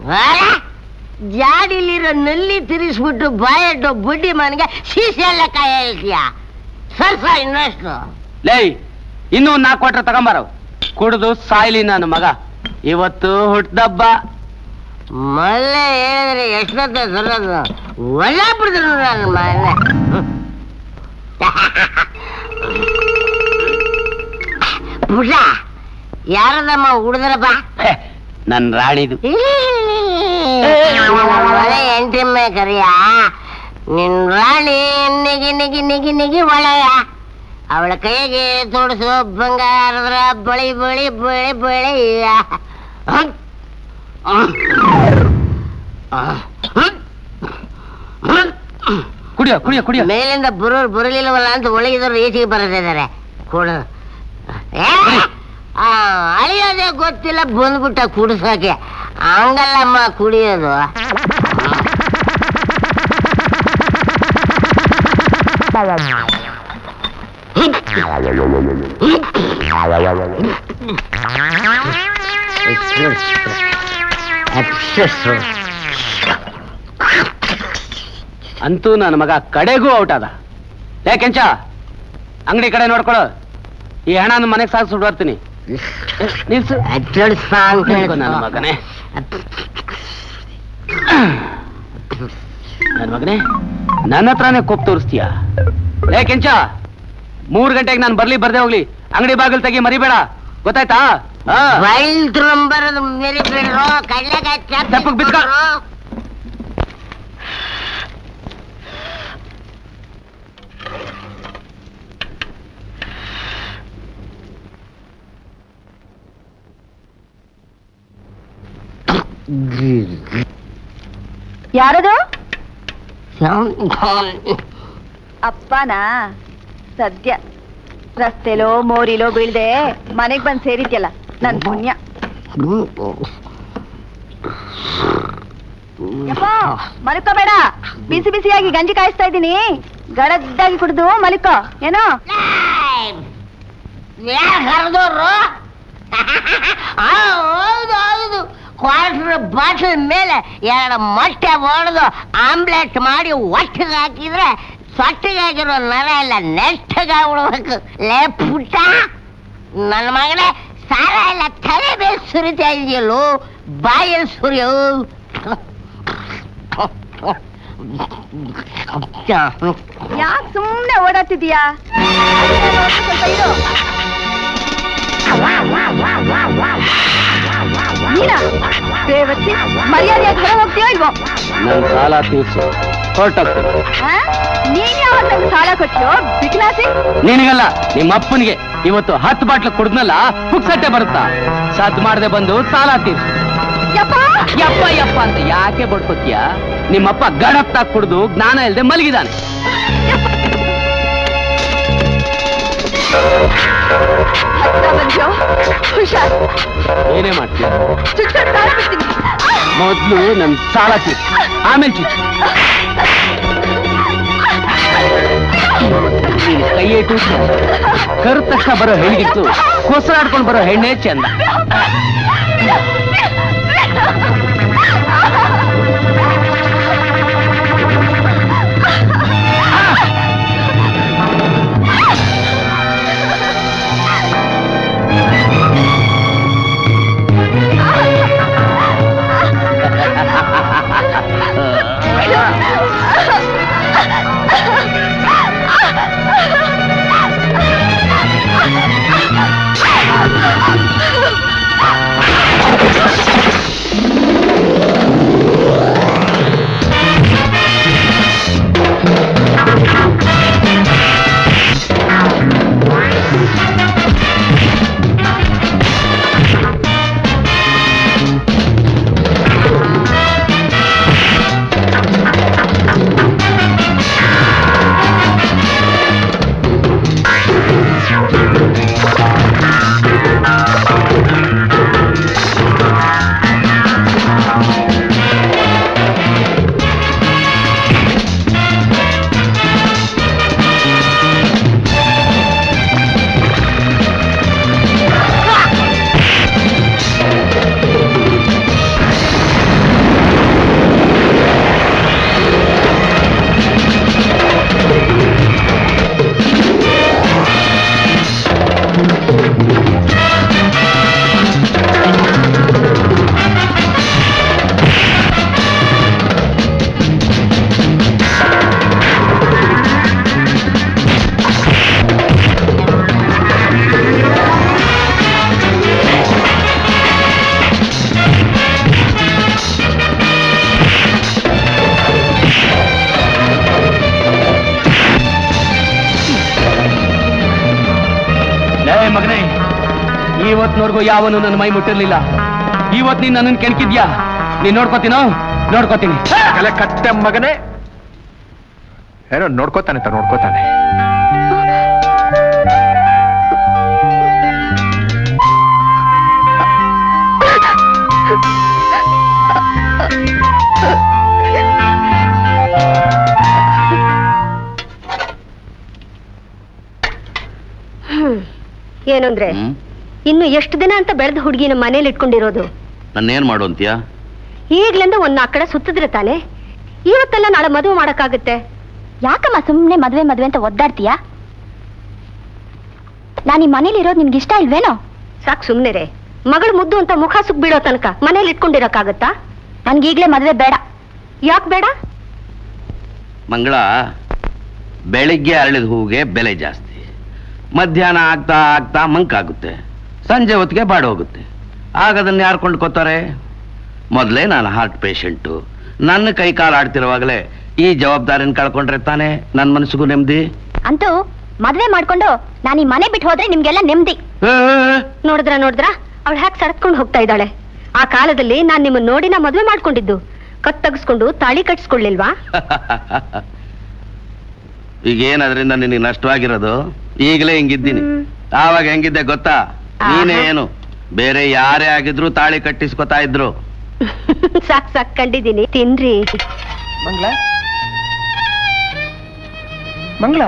ಜಾಡಿಲಿರೋ ನಲ್ಲಿ ತಿರ್ಸ್ಬಿಟ್ಟು ಬಾಯಡ್ಡು ಬುಡ್ಡಿ ಮನೆಗೆ ಸೀಸೆ ಎಲ್ಲ ಕಾಯ ಹೇಳ್ತೀಯ ಸರ್ಸ ಇನ್ನಷ್ಟು ಲೇ ಇನ್ನೂ ಒಂದ್ ನಾಲ್ಕು ಕೊಟ್ರೆ ತಗೊಂಬಾರವ್ ಕುಡಿದು ಸಾಯ್ಲಿ ನನ್ನ ಮಗ ಇವತ್ತು ಹುಟ್ಟದಬ್ಬ ಮೊನ್ನೆ ಹೇಳಿದ್ರೆ ಎಷ್ಟೊತ್ತ ತರೋದು ಒಳ್ಳೆ ಬಿಡಿದ್ರು ನನ್ನ ಮನೆ ಪುಟ ಯಾರದಮ್ಮ ಹುಡುದ್ರಪ್ಪ ನನ್ ರಾಣಿದು ಒಳ್ಳೆ ಎಂಟಿಮ್ಮೆ ಕರಿಯ ನಿನ್ ರಾಣಿ ನಿಗಿ ನಿಗಿ ನಿಗಿ ನಿಗಿ ಒಳೆಯ ಅವಳ ಕೈಗೆ ತೋಡಿಸು ಬಂಗಾರದ ಬಳಿ ಬಳಿ ಬಳಿ ಬಳಿಯ ಕುಡಿಯೋ ಕುಡಿಯೋ ಕುಡಿಯೋ ಮೇಲಿಂದ ಬರೋರು ಬರಲಿಲ್ಲವಲ್ಲ ಅಂತ ಒಳಗಿದವರು ಈಚೆಗೆ ಬರ್ತಿದ್ದಾರೆ ಕೊಡು ಏ, ಆ, ಅಳಿಯೋದೇ ಗೊತ್ತಿಲ್ಲ ಬಂದ್ಬಿಟ್ಟ ಕುಡಿಸೋಕೆ ಹಂಗಲ್ಲಮ್ಮ ಕುಡಿಯೋದು ಅಂತೂ ನನ್ನ ಮಗ ಕಡೆಗೂ ಔಟ್ ಅದ ಲೇ ಕೆಂಚ ಅಂಗಡಿ ಕಡೆ ನೋಡ್ಕೊಳು ಈ ಹಣ ಮನೆಗೆ ಸಾಕು ಸುಟ್ಟು ಬರ್ತೀನಿ ನಿಲ್ಸು ನಿಲ್ಕೊ ನನ್ನ ಮಗನೇ ನನ್ನ ಮಗನೇ ನನ್ನ ಹತ್ರನೇ ಕೋಪ್ ತೋರಿಸ್ತೀಯ ಲೇ ಕೆಂಚ ಮೂರ್ ಗಂಟೆಗೆ ನಾನು ಬರ್ಲಿ ಬರ್ದೆ ಹೋಗ್ಲಿ ಅಂಗಡಿ ಬಾಗಿಲು ತೆಗಿ ಮರಿಬೇಡ ಗೊತ್ತಾಯ್ತಾ ಹಾ. ಬೈಲ್ ತುಂಬರದು ಮೇರಿ ಬಿಡ್ರು ಕಡ್ಲೆಕಾಯಿ ತಪ್ಪಗ್ ಬಿದ್ಕ. ಯಾರದು ಅಪ್ಪನಾ ಸದ್ಯ ರಸ್ತೆಲೋ ಮೋರಿಲೋ ಬೀಳ್ದೆ ಮನೆಗ್ ಬಂದ್ ಸೇರಿದ್ಯಲ್ಲ ನನ್ ಪುಣ್ಯ ಯಪ್ಪ ಮಲ್ಕೋಬೇಡ ಬಿಸಿ ಬಿಸಿಯಾಗಿ ಗಂಜಿ ಕಾಯಿಸ್ತಾ ಇದ್ದೀನಿ ಗಡದ್ದಾಗಿ ಕುಡಿದು ಮಲಿಕೋ ಏನೋ ಯಾರು ಹರಿದೋರು ಹೌದು ಹೌದು ಕ್ವಾರ್ಟರ್ ಬಾಟಲ್ ಮೇಲೆ ಎರಡು ಮೊಟ್ಟೆ ಹೊಡೆದು ಆಮ್ಲೆಟ್ ಮಾಡಿ ಒಟ್ಟಿಗೆ ಹಾಕಿದ್ರೆ ಸೊಟ್ಟಿಗಾಗಿರೋ ನರ ಎಲ್ಲ ನೆಟ್ಟಗಾಗ್ಬಿಡ್ಬೇಕು ಲೇ ಪುಟ್ಟ ನನ್ನ ಮಗನೇ ಸಾರ ಎಲ್ಲ ತಲೆ ಮೇಲೆ ಸುರಿತಾ ಇದೆಯಲ್ಲೋ ಬಾಯಲ್ಲಿ ಸುರಿಯೋ ಯಾಕೆ ಸುಮ್ನೆ ಓಡಾಡ್ತಿದೀಯಾ ಸ್ವಲ್ಪ ಇರು ನೀನಾ ಬೇವಚ್ಚಿ ಮರ್ಯಾದೆಯಾಗಿ ಹೊರ ಹೋಗ್ತೀಯೋ ಇಲ್ವೋ ನನ್ ಸಾಲ ತೀರ್ಸು ಹೊರಟೋಗ್ತೀನಿ ಆ? ನೀನ್ ಯಾವಾಗ ನಂಗೆ ಸಾಲ ಕೊಟ್ಟಿಯೋ ಬಿಕ್ಲಾಸಿ ನಿನಗಲ್ಲ ನಿಮ್ಮ ಅಪ್ಪನಿಗೆ ಇವತ್ತು ಹತ್ತು ಬಾಟ್ಲು ಕುಡ್ದ್ನಲ್ಲ ಪುಕ್ಸಟ್ಟೆ ಬರುತ್ತಾ ಸದ್ ಮಾಡದೆ ಬಂದು ಸಾಲ ತೀರ್ಸು ಯಪ್ಪ ಯಪ್ಪ ಯಪ್ಪ ಅಂತ ಯಾಕೆ ಬಡ್ಕೋತೀಯ ನಿಮ್ಮಪ್ಪ ಗಡಪ್ತಾಗ್ ಕುಡ್ದು ಜ್ಞಾನ ಇಲ್ಲದೆ ಮಲಗಿದಾನೆ ಹತ್ರ ಬಂದ್ಯೋ ಹುಷಾರ್ ಏನೇ ಮಾಡ್ತೀಯ ಚುಚ್ಕೊಂಡು ಸಾಲ ಬಿಡ್ತೀನಿ ಮೊದ್ಲು ನನ್ ಸಾಲ ತೀರ್ಸು ಆಮೇಲೆ ಚುಚ್ಚು ನೀನು ಕೈ ಇಟ್ಟು ಕರು ತಕ್ಷಣ ಬರೋ ಹೆಣ್ಗಿತ್ತು ಕೊಸರಾಡ್ಕೊಂಡು ಬರೋ ಹೆಣ್ಣೆ ಚಂದ ಇವತ್ತಿನವರೆಗೂ ಯಾವನು ನನ್ನ ಮೈ ಮುಟ್ಟಿರ್ಲಿಲ್ಲ ಇವತ್ತು ನೀನ್ ನನ್ನನ್ನು ಕೆಣಕಿದ್ಯಾ ನೀನ್ ನೋಡ್ಕೋತೀನೋ ನೋಡ್ಕೋತೀನಿ ಕಲೆ ಕತ್ತೆ ಮಗನೇ ಏನೋ ನೋಡ್ಕೋತಾನೆ ತ ನೋಡ್ಕೋತಾನೆ ಹ್ಮ್ ಏನಂದ್ರೆ ಹ್ಮ್ ಇನ್ನು ಎಷ್ಟು ದಿನ ಅಂತ ಬೆಳೆದ ಹುಡುಗಿನ ಮನೇಲಿ ಇಟ್ಕೊಂಡಿರೋದು ನನ್ನೇನ್ ಮಾಡು ಅಂತೀಯಾ ಈಗ್ಲಿಂದ ಒಂದ್ ನಾಲ್ಕು ಕಡೆ ಸುತ್ತಿದ್ರೆ ತಾನೆ ಇವತ್ತೆಲ್ಲ ನಾಳೆ ಮದುವೆ ಮಾಡಕ್ಕಾಗುತ್ತೆ ಯಾಕಮ್ಮ ಸುಮ್ಮನೆ ಮದ್ವೆ ಮದ್ವೆ ಅಂತ ಒದ್ದಾಡ್ತೀಯಾ ನಾನು ಈ ಮನೇಲಿ ಇರೋದು ನಿನ್ಗೆ ಇಷ್ಟ ಇಲ್ವೇನೋ ಸಾಕ್ ಸುಮ್ನೆ ರೇ ಮಗಳು ಮುದ್ದು ಅಂತ ಮುಖ ಸುಕ್ ಬೀಳೋ ತನಕ ಮನೇಲಿ ಇಟ್ಕೊಂಡಿರಕ್ಕಾಗತ್ತಾ ನನ್ಗೆ ಈಗ್ಲೇ ಮದ್ವೆ ಬೇಡ ಯಾಕ್ ಬೇಡ ಮಂಗಳ ಬೆಳಿಗ್ಗೆ ಅರಳಿದ ಹೂವಿಗೆ ಬೆಲೆ ಜಾಸ್ತಿ ಮಧ್ಯಾಹ್ನ ಆಗ್ತಾ ಆಗ್ತಾ ಮಂಕಾಗುತ್ತೆ ಸಂಜೆ ಹೊತ್ತಿಗೆ ಬಾಡಿ ಹೋಗುತ್ತೆ ಆಗ ಅದನ್ನ ಯಾರು ಕೊಂಡ್ಕೋತಾರೆ ಮೊದಲೇ ನಾನು ಹಾರ್ಟ್ ಪೇಷಂಟು ನನ್ನ ಕೈ ಕಾಲು ಆಡ್ತಿರುವಾಗಲೇ ಈ ಜವಾಬ್ದಾರಿನ ಕಳ್ಕೊಂಡ್ರೆ ತಾನೇ ನನ್ನ ಮನಸ್ಸಿಗೂ ನೆಮ್ಮದಿ ಅಂತೂ ಮದ್ವೆ ಮಾಡ್ಕೊಂಡು ನಾನು ಈ ಮನೆ ಬಿಟ್ಟು ಹೋದ್ರೆ ನಿಮ್ಗೆಲ್ಲ ನೆಮ್ಮದಿ ನೋಡಿದ್ರ ನೋಡಿದ್ರ ಅವಳು ಹ್ಯಾಕ್ ಸಡತ್ಕೊಂಡು ಹೋಗ್ತಾ ಇದ್ದಾಳೆ ಆ ಕಾಲದಲ್ಲಿ ನಾನ್ ನಿಮ್ಮನ್ನ ನೋಡಿ ನಾ ಮದ್ವೆ ಮಾಡ್ಕೊಂಡಿದ್ದು ಕತ್ ತೆಗಿಸ್ಕೊಂಡು ತಾಳಿ ಕಟ್ಸ್ಕೊಳ್ಲಿಲ್ವಾ ಈಗ ಏನ್ ಅದರಿಂದ ನಿನಗೆ ನಷ್ಟವಾಗಿರೋದು ಈಗಲೇ ಹಿಂಗಿದ್ದೀನಿ ಆವಾಗ ಹೆಂಗಿದ್ದೆ ಗೊತ್ತಾ ನೀನೇ ಏನು ಬೇರೆ ಯಾರೇ ಆಗಿದ್ರು ತಾಳಿ ಕಟ್ಟಿಸ್ಕೊತಾ ಇದ್ರು ಸಾಕ್ ಸಾಕ್ ಕಂಡಿದ್ದೀನಿ ತಿನ್ರಿ ಮಂಗಳ ಮಂಗಳ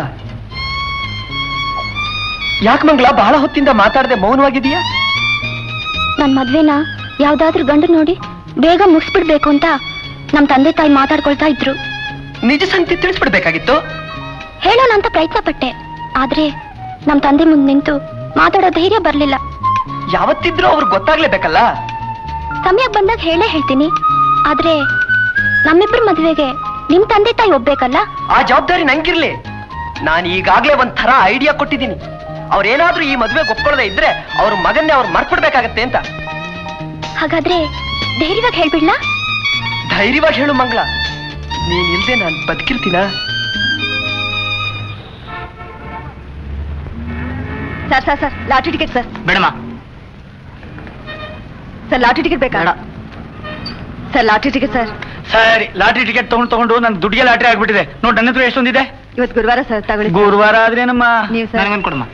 ಯಾಕೆ ಮಂಗಳ ಬಹಳ ಹೊತ್ತಿಂದ ಮಾತಾಡದೆ ಮೌನವಾಗಿದೀಯಾ ನನ್ ಮದ್ವೆನ ಯಾವ್ದಾದ್ರೂ ಗಂಡು ನೋಡಿ ಬೇಗ ಮುಗಿಸ್ಬಿಡ್ಬೇಕು ಅಂತ ನಮ್ ತಂದೆ ತಾಯಿ ಮಾತಾಡ್ಕೊಳ್ತಾ ಇದ್ರು ನಿಜ ಸಂಗತಿ ತಿಳಿಸ್ಬಿಡ್ಬೇಕಾಗಿತ್ತು ಹೇಳೋಣ ಅಂತ ಪ್ರಯತ್ನ ಪಟ್ಟೆ ಆದ್ರೆ ನಮ್ ತಂದೆ ಮುಂದೆ ನಿಂತು ಮಾತಾಡೋ ಧೈರ್ಯ ಬರ್ಲಿಲ್ಲ ಯಾವತ್ತಿದ್ರೂ ಅವ್ರಿಗೆ ಗೊತ್ತಾಗ್ಲೇಬೇಕಲ್ಲ ಸಮಯ ಬಂದಾಗ ಹೇಳೇ ಹೇಳ್ತೀನಿ ಆದ್ರೆ ನಮ್ಮಿಬ್ಬರ ಮದ್ವೆಗೆ ನಿಮ್ ತಂದೆ ತಾಯಿ ಒಬ್ಬೇಕಲ್ಲ ಆ ಜವಾಬ್ದಾರಿ ನಂಗಿರ್ಲಿ ನಾನು ಈಗಾಗ್ಲೇ ಒಂದ್ ಥರ ಐಡಿಯಾ ಕೊಟ್ಟಿದ್ದೀನಿ ಅವ್ರೇನಾದ್ರೂ ಈ ಮದ್ವೆ ಒಪ್ಕೊಳ್ಳದೆ ಇದ್ರೆ ಅವ್ರ ಮಗನ್ನೇ ಅವ್ರು ಮರ್ತ್ಬಿಡ್ಬೇಕಾಗತ್ತೆ ಅಂತ ಹಾಗಾದ್ರೆ ಧೈರ್ಯವಾಗಿ ಹೇಳ್ಬಿಡ್ಲಾ ಧೈರ್ಯವಾಗಿ ಹೇಳು ಮಂಗಳ ನೀನ್ ಇಲ್ದೆ ನಾನು ಬದುಕಿರ್ತೀನ sir sir sir lottery ticket sir ಬೇಡಮ್ಮ ಸರ್ ಲಾಟ್ರಿ ಟಿಕೆಟ್ ಬೇಕಾ ಸರ್ ಲಾಟ್ರಿ ಟಿಕೆಟ್ ಸರ್ ಸರಿ ಲಾಟ್ರಿ ಟಿಕೆಟ್ ತಗೊಂಡು ತಗೊಂಡು ನನ್ ದುಡ್ಡಿಗೆ ಲಾಟ್ರಿ ಆಗ್ಬಿಟ್ಟಿದೆ ನೋಡಿ ನನ್ನ ಹತ್ರ ಎಷ್ಟೊಂದಿದೆ ಇವತ್ತು ಗುರುವಾರ ಸರ್ ತಗೊಳ್ಳಿ sir. ಗುರುವಾರ ಆದ್ರೆ ನಮ್ಮ ನೀವು ಸರ್ ನನಗೊಂದು ಕೊಡಮ್ಮ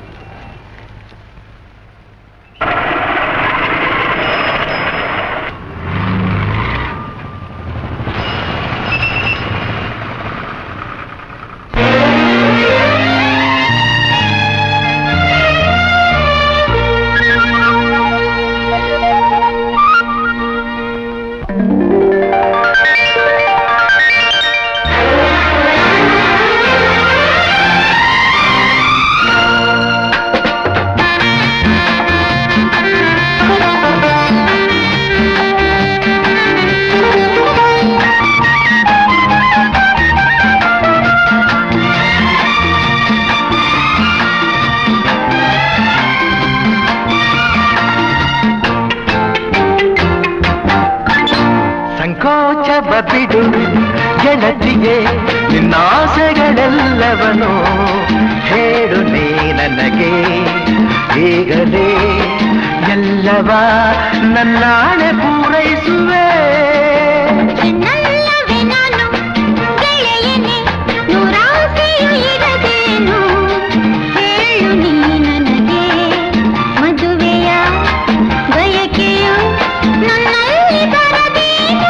ಸಂಕೋಚವ ಬಿಡು ಗೆಳತಿಗೆ ನಿನ್ನಾಸೆಗಳೆಲ್ಲವನು ಹೇಳು ನೀ ನನಗೆ ಈಗಲೇ ಎಲ್ಲವ ನನ್ನಾಣೆ ಪೂರೈಸುವೆ ನನ್ನಲ್ಲವೇ ನಾನು ಗೆಳೆಯನೇ ನೂರಾಸೆಯು ಇರದೇನು ಹೇಳು ನೀ ನನಗೆ ಮದುವೆಯ ಬಯಕೆಯು ನನ್ನಲ್ಲಿ ಬರದೇನು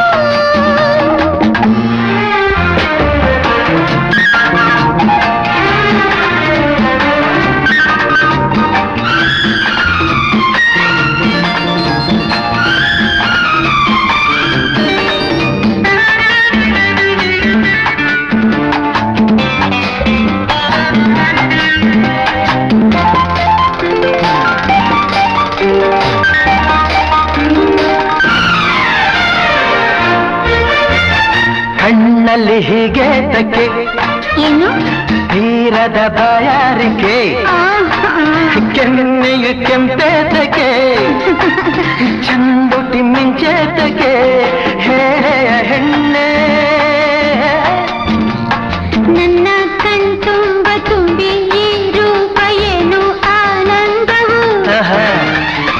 ಕಣ್ಣಲ್ಲಿ ಹೀಗೆ ತಕ್ಕೆ ಏನು ತೀರದ ಬಾಯಾರಿಕೆ ಕೆನ್ನೆಯು ಕೆಂಪೇತಕ್ಕೆ ಚಂದುಟಿ ಮಿಂಚೇತಕ್ಕೆ ಹೇಳೆಯ ಹೆಣ್ಣೆ ನನ್ನ ಕಣ್ತುಂಬ ತುಂಬಿ ಈ ರೂಪ ಏನು ಆನಂದವು ಆಹಾ,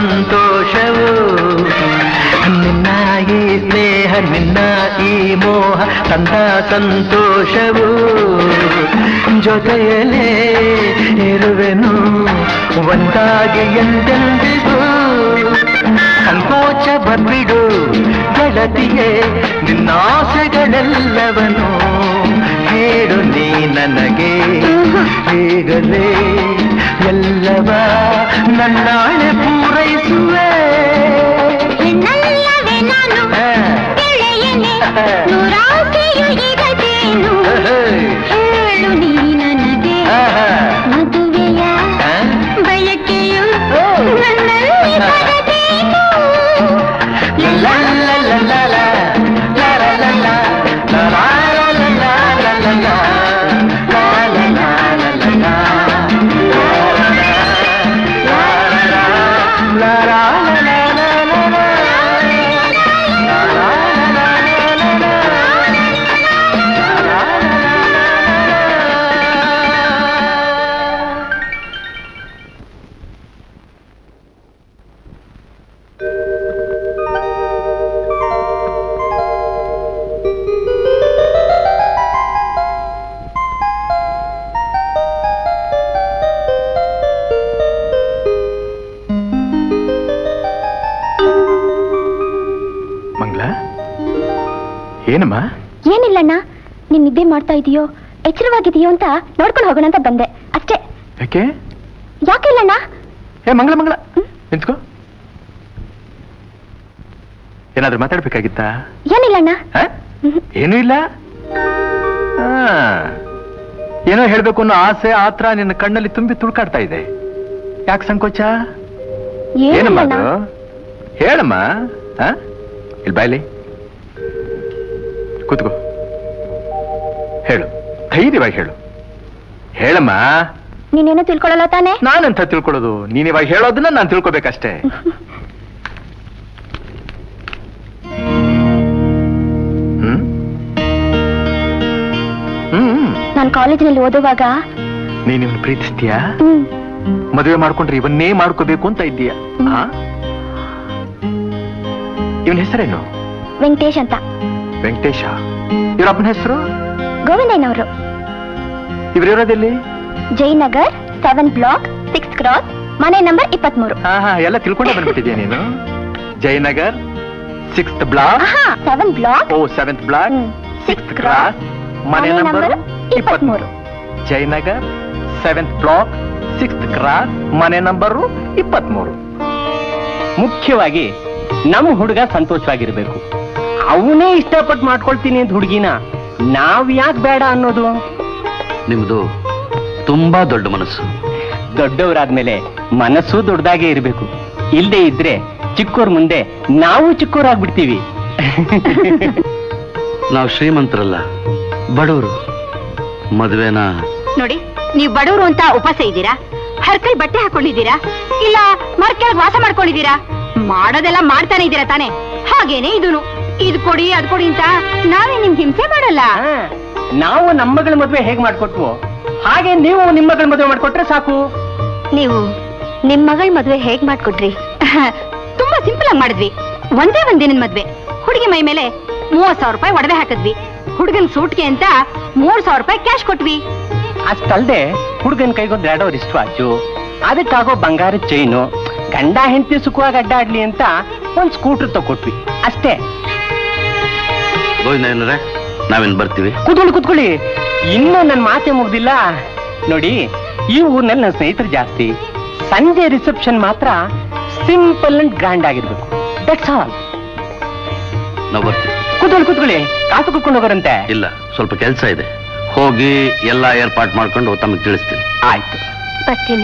ಸಂತೋಷವು ನಿನ್ನ ಈ ಸ್ನೇಹ ನಿನ್ನ ಈ ಮೋಹ ತಂದ ಸಂತೋಷವು ಜೊತೆಯಲೇ ಇರುವೆನು ಒಂದಾಗಿ ಎಂದೆಂದಿಗೂ ಸಂಕೋಚ ಬರ್ಬಿಡು ಗೆಳತಿಯೇ ನಿನ್ನಾಸೆಗಳೆಲ್ಲವನು ಹೇಳು ನೀ ನನಗೆ ಈಗಲೇ ಎಲ್ಲವ ನನ್ನಾಳೆ ಪೂರೈಸುವೆ ನಿನ್ನಲ್ಲವೇ ನಾನು ಗೆಳೆಯನೇ ನೂರಾಸೆಯು ಇರದೇನು ಹೇಳು ನೀ ನನಗೆ ಮದುವೆಯ ಬಯಕೆಯು ನನ್ನಲ್ಲಿ ಬರದೇನು ಲಾ ಲಾ ಲಾ ಲಾ ಲಾ, ಲಾ ಲಾ ಲಾ ಲಾ, ಲಾ ಲಾ ಲಾ ಲಾ ಲಾ ಲಾ ಲಾ, ಲಾ ಲಾ ಲಾ ಲಾ ಲಾ ಲಾ. ಲಾ ಲಾ ಲಾ ಲಾ ಲಾ ಲಾ. ಮಂಗಳ ಏನಮ್ಮ ಏನಿಲ್ಲಣ್ಣ ನೀನ್ ನಿದ್ದೆ ಮಾಡ್ತಾ ಇದೀಯೋ ಎಚ್ಚರವಾಗಿದೆಯೋ ಅಂತ ನೋಡ್ಕೊಂಡು ಹೋಗೋಣ ಅಂತ ಬಂದೆ ಅಷ್ಟೇ ಯಾಕೆ ಯಾಕಿಲ್ಲಣ್ಣ ಏ ಮಂಗಳ ಮಂಗಳ ನಿಂತ್ಕೋ ಏನಾದ್ರೂ ಮಾತಾಡ್ಬೇಕಾಗಿತ್ತಾ ಏನಿಲ್ಲಣ್ಣ ಹ? ಏನೂ ಇಲ್ಲ ಆ, ಏನೋ ಹೇಳ್ಬೇಕು ಅನ್ನೋ ಆಸೆ ಆತ್ರ ನಿನ್ನ ಕಣ್ಣಲ್ಲಿ ತುಂಬಿ ತುಳ್ಕಾಡ್ತಾ ಇದೆ ಯಾಕೆ ಸಂಕೋಚ ಏನಮ್ಮ ಏನಿಲ್ಲಣ್ಣ ಅದು ಹೇಳಮ್ಮ ಹ? ಇಲ್ಲಿ ಬಾಯ್ಲಿ ಕೂತ್ಕೋ ಹೇಳು ಧೈರ್ಯವಾಗಿ ಹೇಳು ಹೇಳಮ್ಮ ನೀನೇನು ತಿಳ್ಕೊಳ್ಳಲ್ಲ ತಾನೇ ನಾನಂತ ತಿಳ್ಕೊಳ್ಳೋದು ನೀನ್ ಇವಾಗ ಹೇಳೋದನ್ನ ನಾನು ತಿಳ್ಕೊಬೇಕಷ್ಟೇ ಹ್ಮ್ ಹ್ಮ್ ನಾನು ಕಾಲೇಜಿನಲ್ಲಿ ಓದುವಾಗ ನೀನ್ ಇವನ್ ಪ್ರೀತಿಸ್ತೀಯಾ ಹ್ಮ್ ಮದುವೆ ಮಾಡ್ಕೊಂಡ್ರೆ ಇವನ್ನೇ ಮಾಡ್ಕೋಬೇಕು ಅಂತ ಇದ್ದೀಯ ಇವನ್ ಹೆಸರೇನು ವೆಂಕಟೇಶ್ ಅಂತ ವೆಂಕಟೇಶ ಇವ್ರ ಅಪ್ಪನ ಹೆಸರು ಗೋವಿಂದಯ್ಯನವರು ಇವ್ರಿರೋದೆಲ್ಲಿ Jayanagar seven block six cross ಮನೆ ನಂಬರ್ ಇಪ್ಪತ್ಮೂರು ಹಾ ಹಾ ಎಲ್ಲ ತಿಳ್ಕೊಂಡೇ ಬಂದ್ಬಿಟ್ಟಿದ್ಯಾ ನೀನು Jayanagar sixth block seven block ಓ ಸೆವೆಂತ್ ಬ್ಲಾಕ್ ಸಿಕ್ಸ್ತ್ ಕ್ರಾಸ್ ಮನೆ ಮನೆ ನಂಬರ್ ನಂಬರ್ ಇಪ್ಪತ್ಮೂರು Jayanagar seventh block sixth cross ಮನೆ ನಂಬರು ಇಪ್ಪತ್ಮೂರು ಮುಖ್ಯವಾಗಿ ನಮ್ಮ ಹುಡುಗ ಸಂತೋಷವಾಗಿರ್ಬೇಕು ಅವನೇ ಇಷ್ಟಪಟ್ಟು ಮಾಡ್ಕೊಳ್ತೀನಿ ಅಂತ ಹುಡುಗಿನ ನಾವ್ ಯಾಕೆ ಬೇಡ ಅನ್ನೋದು ನಿಮ್ದು ತುಂಬಾ ದೊಡ್ಡ ಮನಸ್ಸು ದೊಡ್ಡವರಾದ್ಮೇಲೆ ಮನಸ್ಸು ದೊಡ್ಡದಾಗೆ ಇರಬೇಕು ಇಲ್ದೇ ಇದ್ರೆ ಚಿಕ್ಕೋರ್ ಮುಂದೆ ನಾವು ಚಿಕ್ಕೋರಾಗ್ಬಿಡ್ತೀವಿ ನಾವು ಶ್ರೀಮಂತರಲ್ಲ ಬಡವರು ಮದುವೆನ ನೋಡಿ ನೀವು ಬಡವರು ಅಂತ ಉಪವಾಸ ಇದ್ದೀರಾ ಹರ್ಕಲ್ ಬಟ್ಟೆ ಹಾಕೊಂಡಿದ್ದೀರಾ ಇಲ್ಲ ಮರ ಕೆಳಗ್ ವಾಸ ಮಾಡ್ಕೊಂಡಿದ್ದೀರಾ ಮಾಡೋದೆಲ್ಲ ಮಾಡ್ತಾನೆ ಇದ್ದೀರಾ ತಾನೆ ಹಾಗೇನೆ ಇದೂನು ಇದ್ ಕೊಡಿ ಅದ್ ಕೊಡಿ ಅಂತ ನಾವೇ ನಿಮ್ಗೆ ಹಿಂಸೆ ಮಾಡಲ್ಲ ನಾವು ನಮ್ಮ ಮಗಳ ಮದುವೆ ಹೇಗ್ ಮಾಡ್ಕೊಟ್ವು ಹಾಗೆ ನೀವು ನಿಮ್ಮ ಮಗಳ ಮದುವೆ ಮಾಡ್ಕೊಟ್ರೆ ಸಾಕು ನೀವು ನಿಮ್ ಮಗಳ ಮದ್ವೆ ಹೇಗ್ ಮಾಡ್ಕೊಟ್ರಿ ತುಂಬಾ ಸಿಂಪಲ್ ಆಗಿ ಮಾಡಿದ್ವಿ ಒಂದೇ ಒಂದ್ ದಿನದ ಮದ್ವೆ ಹುಡುಗಿ ಮೈ ಮೇಲೆ ಮೂವತ್ ಸಾವಿರ ರೂಪಾಯಿ ಒಡವೆ ಹಾಕಿದ್ವಿ ಹುಡುಗನ್ ಸೂಟ್ಗೆ ಅಂತ ಮೂರ್ ಸಾವಿರ ರೂಪಾಯಿ ಕ್ಯಾಶ್ ಕೊಟ್ವಿ ಅಷ್ಟಲ್ದೆ ಹುಡುಗನ ಕೈಗೊಂದು ಎರಡೋ ರಿಸ್ಟ್ ವಾಚು ಅದಕ್ಕಾಗೋ ಬಂಗಾರ ಚೈನು ಗಂಡ ಹೆಂಡತಿ ಸುಖವಾಗಿ ಅಡ್ಡಾಡ್ಲಿ ಅಂತ ಒಂದ್ ಸ್ಕೂಟರ್ ತಗೊಟ್ವಿ ಅಷ್ಟೇ ಗೋವಿಂದ ನಾವೇನ್ ಬರ್ತೀವಿ ಕೂತ್ಕೊಳ್ಳಿ ಕೂತ್ಕೊಳ್ಳಿ ಇನ್ನೂ ನನ್ನ ಮಾತೆ ಮುಗ್ದಿಲ್ಲ ನೋಡಿ ಈ ಊರ್ನಲ್ಲಿ ನನ್ನ ಸ್ನೇಹಿತರು ಜಾಸ್ತಿ ಸಂಜೆ ರಿಸೆಪ್ಷನ್ ಮಾತ್ರ ಸಿಂಪಲ್ ಅಂಡ್ ಗ್ರ್ಯಾಂಡ್ ಆಗಿರ್ಬೇಕು ದಟ್ಸ್ ಆಲ್ ನಾವು ಬರ್ತೀವಿ ಕೂತ್ಕೊಳ್ಳಿ ಕೂತ್ಕೊಳ್ಳಿ ಕಾಸು ಕುತ್ಕೊಂಡು ಹೋಗೋರಂತೆ ಇಲ್ಲ ಸ್ವಲ್ಪ ಕೆಲಸ ಇದೆ ಹೋಗಿ ಎಲ್ಲ ಏರ್ಪಾಟ್ ಮಾಡ್ಕೊಂಡು ತಮಗೆ ತಿಳಿಸ್ತೀನಿ ಆಯ್ತು ಬರ್ತೀನಿ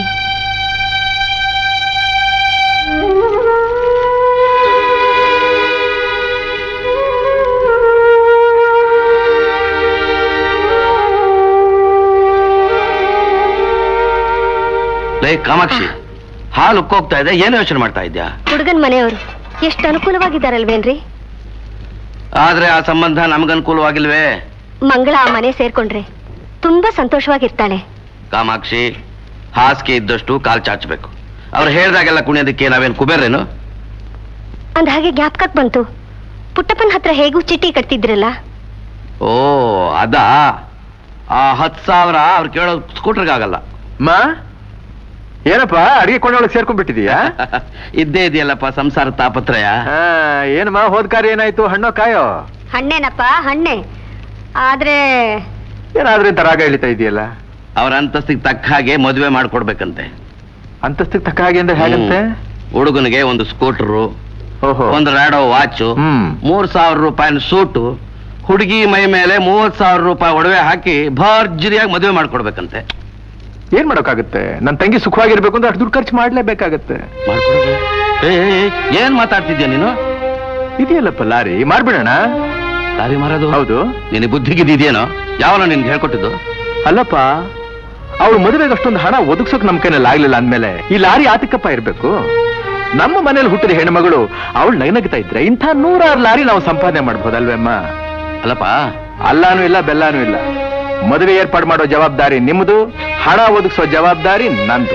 ಲೇ ಕಾಮಾಕ್ಷಿ ಹಾಲು ಉಕ್ಕೋಗ್ತಾ ಇದೆ ಏನು ಯೋಚನೆ ಮಾಡ್ತಾ ಇದ್ಯಾ ಹುಡುಗನ್ ಮನೆಯವರು ಎಷ್ಟು ಅನುಕೂಲವಾಗಿದ್ದಾರಲ್ವೇನ್ರಿ ಆದ್ರೆ ಆ ಸಂಬಂಧ ನಮಗನುಕೂಲವಾಗಿಲ್ವೇ ಮಂಗಳ ಆ ಮನೆ ಸೇರ್ಕೊಂಡ್ರೆ ತುಂಬಾ ಸಂತೋಷವಾಗಿರ್ತಾಳೆ ಕಾಮಾಕ್ಷಿ ಹಾಸಿಗೆ ಇದ್ದಷ್ಟು ಕಾಲ್ ಚಾಚಬೇಕು ಅವ್ರು ಹೇಳ್ದಾಗೆಲ್ಲ ಕುಣಿಯೋದಕ್ಕೆ ನಾವೇನ್ ಕುಬೇರೇನು ಅಂದ ಹಾಗೆ ಜ್ಞಾಪಕಕ್ಕೆ ಬಂತು ಪುಟ್ಟಪ್ಪನ ಹತ್ರ ಹೇಗೂ ಚೀಟಿ ಕಟ್ತಿದ್ರಲ್ಲ ಓ ಅದಾ ಆ ಹತ್ತು ಸಾವಿರ ಅವ್ರು ಕೇಳೋ ಸ್ಕೂಟರ್ಗಾಗಲ್ಲ ಮಾ ಏನಪ್ಪ ಅಡಿಗೆ ಕೊಂಡೊಳಗೆ ಸೇರ್ಕೊಂಡ್ಬಿಟ್ಟಿದೀಯಾ ಇದ್ದೇ ಇದೆಯಲ್ಲಪ್ಪ ಸಂಸಾರ ತಾಪತ್ರಯ ಹಾ ಏನಮ್ಮ ಹೋದ್ ಕಾರ್ಯ ಏನಾಯ್ತು ಹಣ್ಣೋ ಕಾಯೋ ಹಣ್ಣೇನಪ್ಪ ಹಣ್ಣೆ ಆದ್ರೆ ಏನಾದ್ರೂ ಇಂತ ರಾಗ ಎಳಿತಾ ಇದೆಯಲ್ಲ ಅವ್ರ ಅಂತಸ್ತಿಗೆ ತಕ್ಕ ಹಾಗೆ ಮದುವೆ ಮಾಡ್ಕೊಡ್ಬೇಕಂತೆ ಅಂತಸ್ತಿಗೆ ತಕ್ಕ ಹಾಗೆ ಅಂದ್ರೆ ಹೇಗಂತೆ ಹ್ಮ್. ಹುಡುಗನಿಗೆ ಒಂದು ಸ್ಕೂಟರು ಓಹೋ ಒಂದು ರ್ಯಾಡೋ ವಾಚು ಹ್ಮ್ ಮೂರ್ ಸಾವಿರ ರೂಪಾಯಿನ ಸೂಟು ಹುಡುಗಿ ಮೈ ಮೇಲೆ ಮೂವತ್ ಸಾವಿರ ರೂಪಾಯಿ ಒಡವೆ ಹಾಕಿ ಭರ್ಜರಿಯಾಗಿ ಮದುವೆ ಮಾಡ್ಕೊಡ್ಬೇಕಂತೆ ಏನ್ ಮಾಡೋಕ್ಕಾಗುತ್ತೆ ನನ್ನ ತಂಗಿ ಸುಖವಾಗಿರ್ಬೇಕು ಅಂದ್ರೆ ಅಷ್ಟು ದುಡ್ಡು ಖರ್ಚು ಮಾಡ್ಲೇಬೇಕಾಗತ್ತೆ ಮಾಡ್ಕೊಡೋದು ಏ, ಏ, ಏ, ಏನ್ ಮಾತಾಡ್ತಿದ್ಯಾ ನೀನು ಇದೆಯಲ್ಲಪ್ಪ ಲಾರಿ ಮಾಡ್ಬಿಡೋಣ ದಾರಿ ಮಾರೋದು ಹೌದು ನಿನಗೆ ಬುದ್ಧಿಗಿದ್ದೇನೋ ಯಾವನ ನಿನ್ಗೆ ಹೇಳ್ಕೊಟ್ಟಿದ್ದು ಅಲ್ಲಪ್ಪ ಅವಳು ಮದುವೆಗೆ ಅಷ್ಟೊಂದು ಹಣ ಒದಗಿಸೋಕ್ ನಮ್ ಕೈನಲ್ಲಿ ಆಗ್ಲಿಲ್ಲ ಅಂದ್ಮೇಲೆ ಈ ಲಾರಿ ಆತಕ್ಕಪ್ಪ ಇರ್ಬೇಕು ನಮ್ಮ ಮನೇಲಿ ಹುಟ್ಟಿದ ಹೆಣ್ಮಗಳು ಅವಳು ನಗನಗ್ತಾ ಇದ್ರೆ ಇಂಥ ನೂರಾರು ಲಾರಿ ನಾವು ಸಂಪಾದನೆ ಮಾಡ್ಬೋದಲ್ವೇಮ್ಮ ಅಲ್ಲಪ್ಪ ಅಲ್ಲಾನು ಇಲ್ಲ ಬೆಲ್ಲಾನು ಇಲ್ಲ ಮದುವೆ ಏರ್ಪಾಡು ಮಾಡೋ ಜವಾಬ್ದಾರಿ ನಿಮ್ಮದು ಹಣ ಒದಗಿಸೋ ಜವಾಬ್ದಾರಿ ನಂದು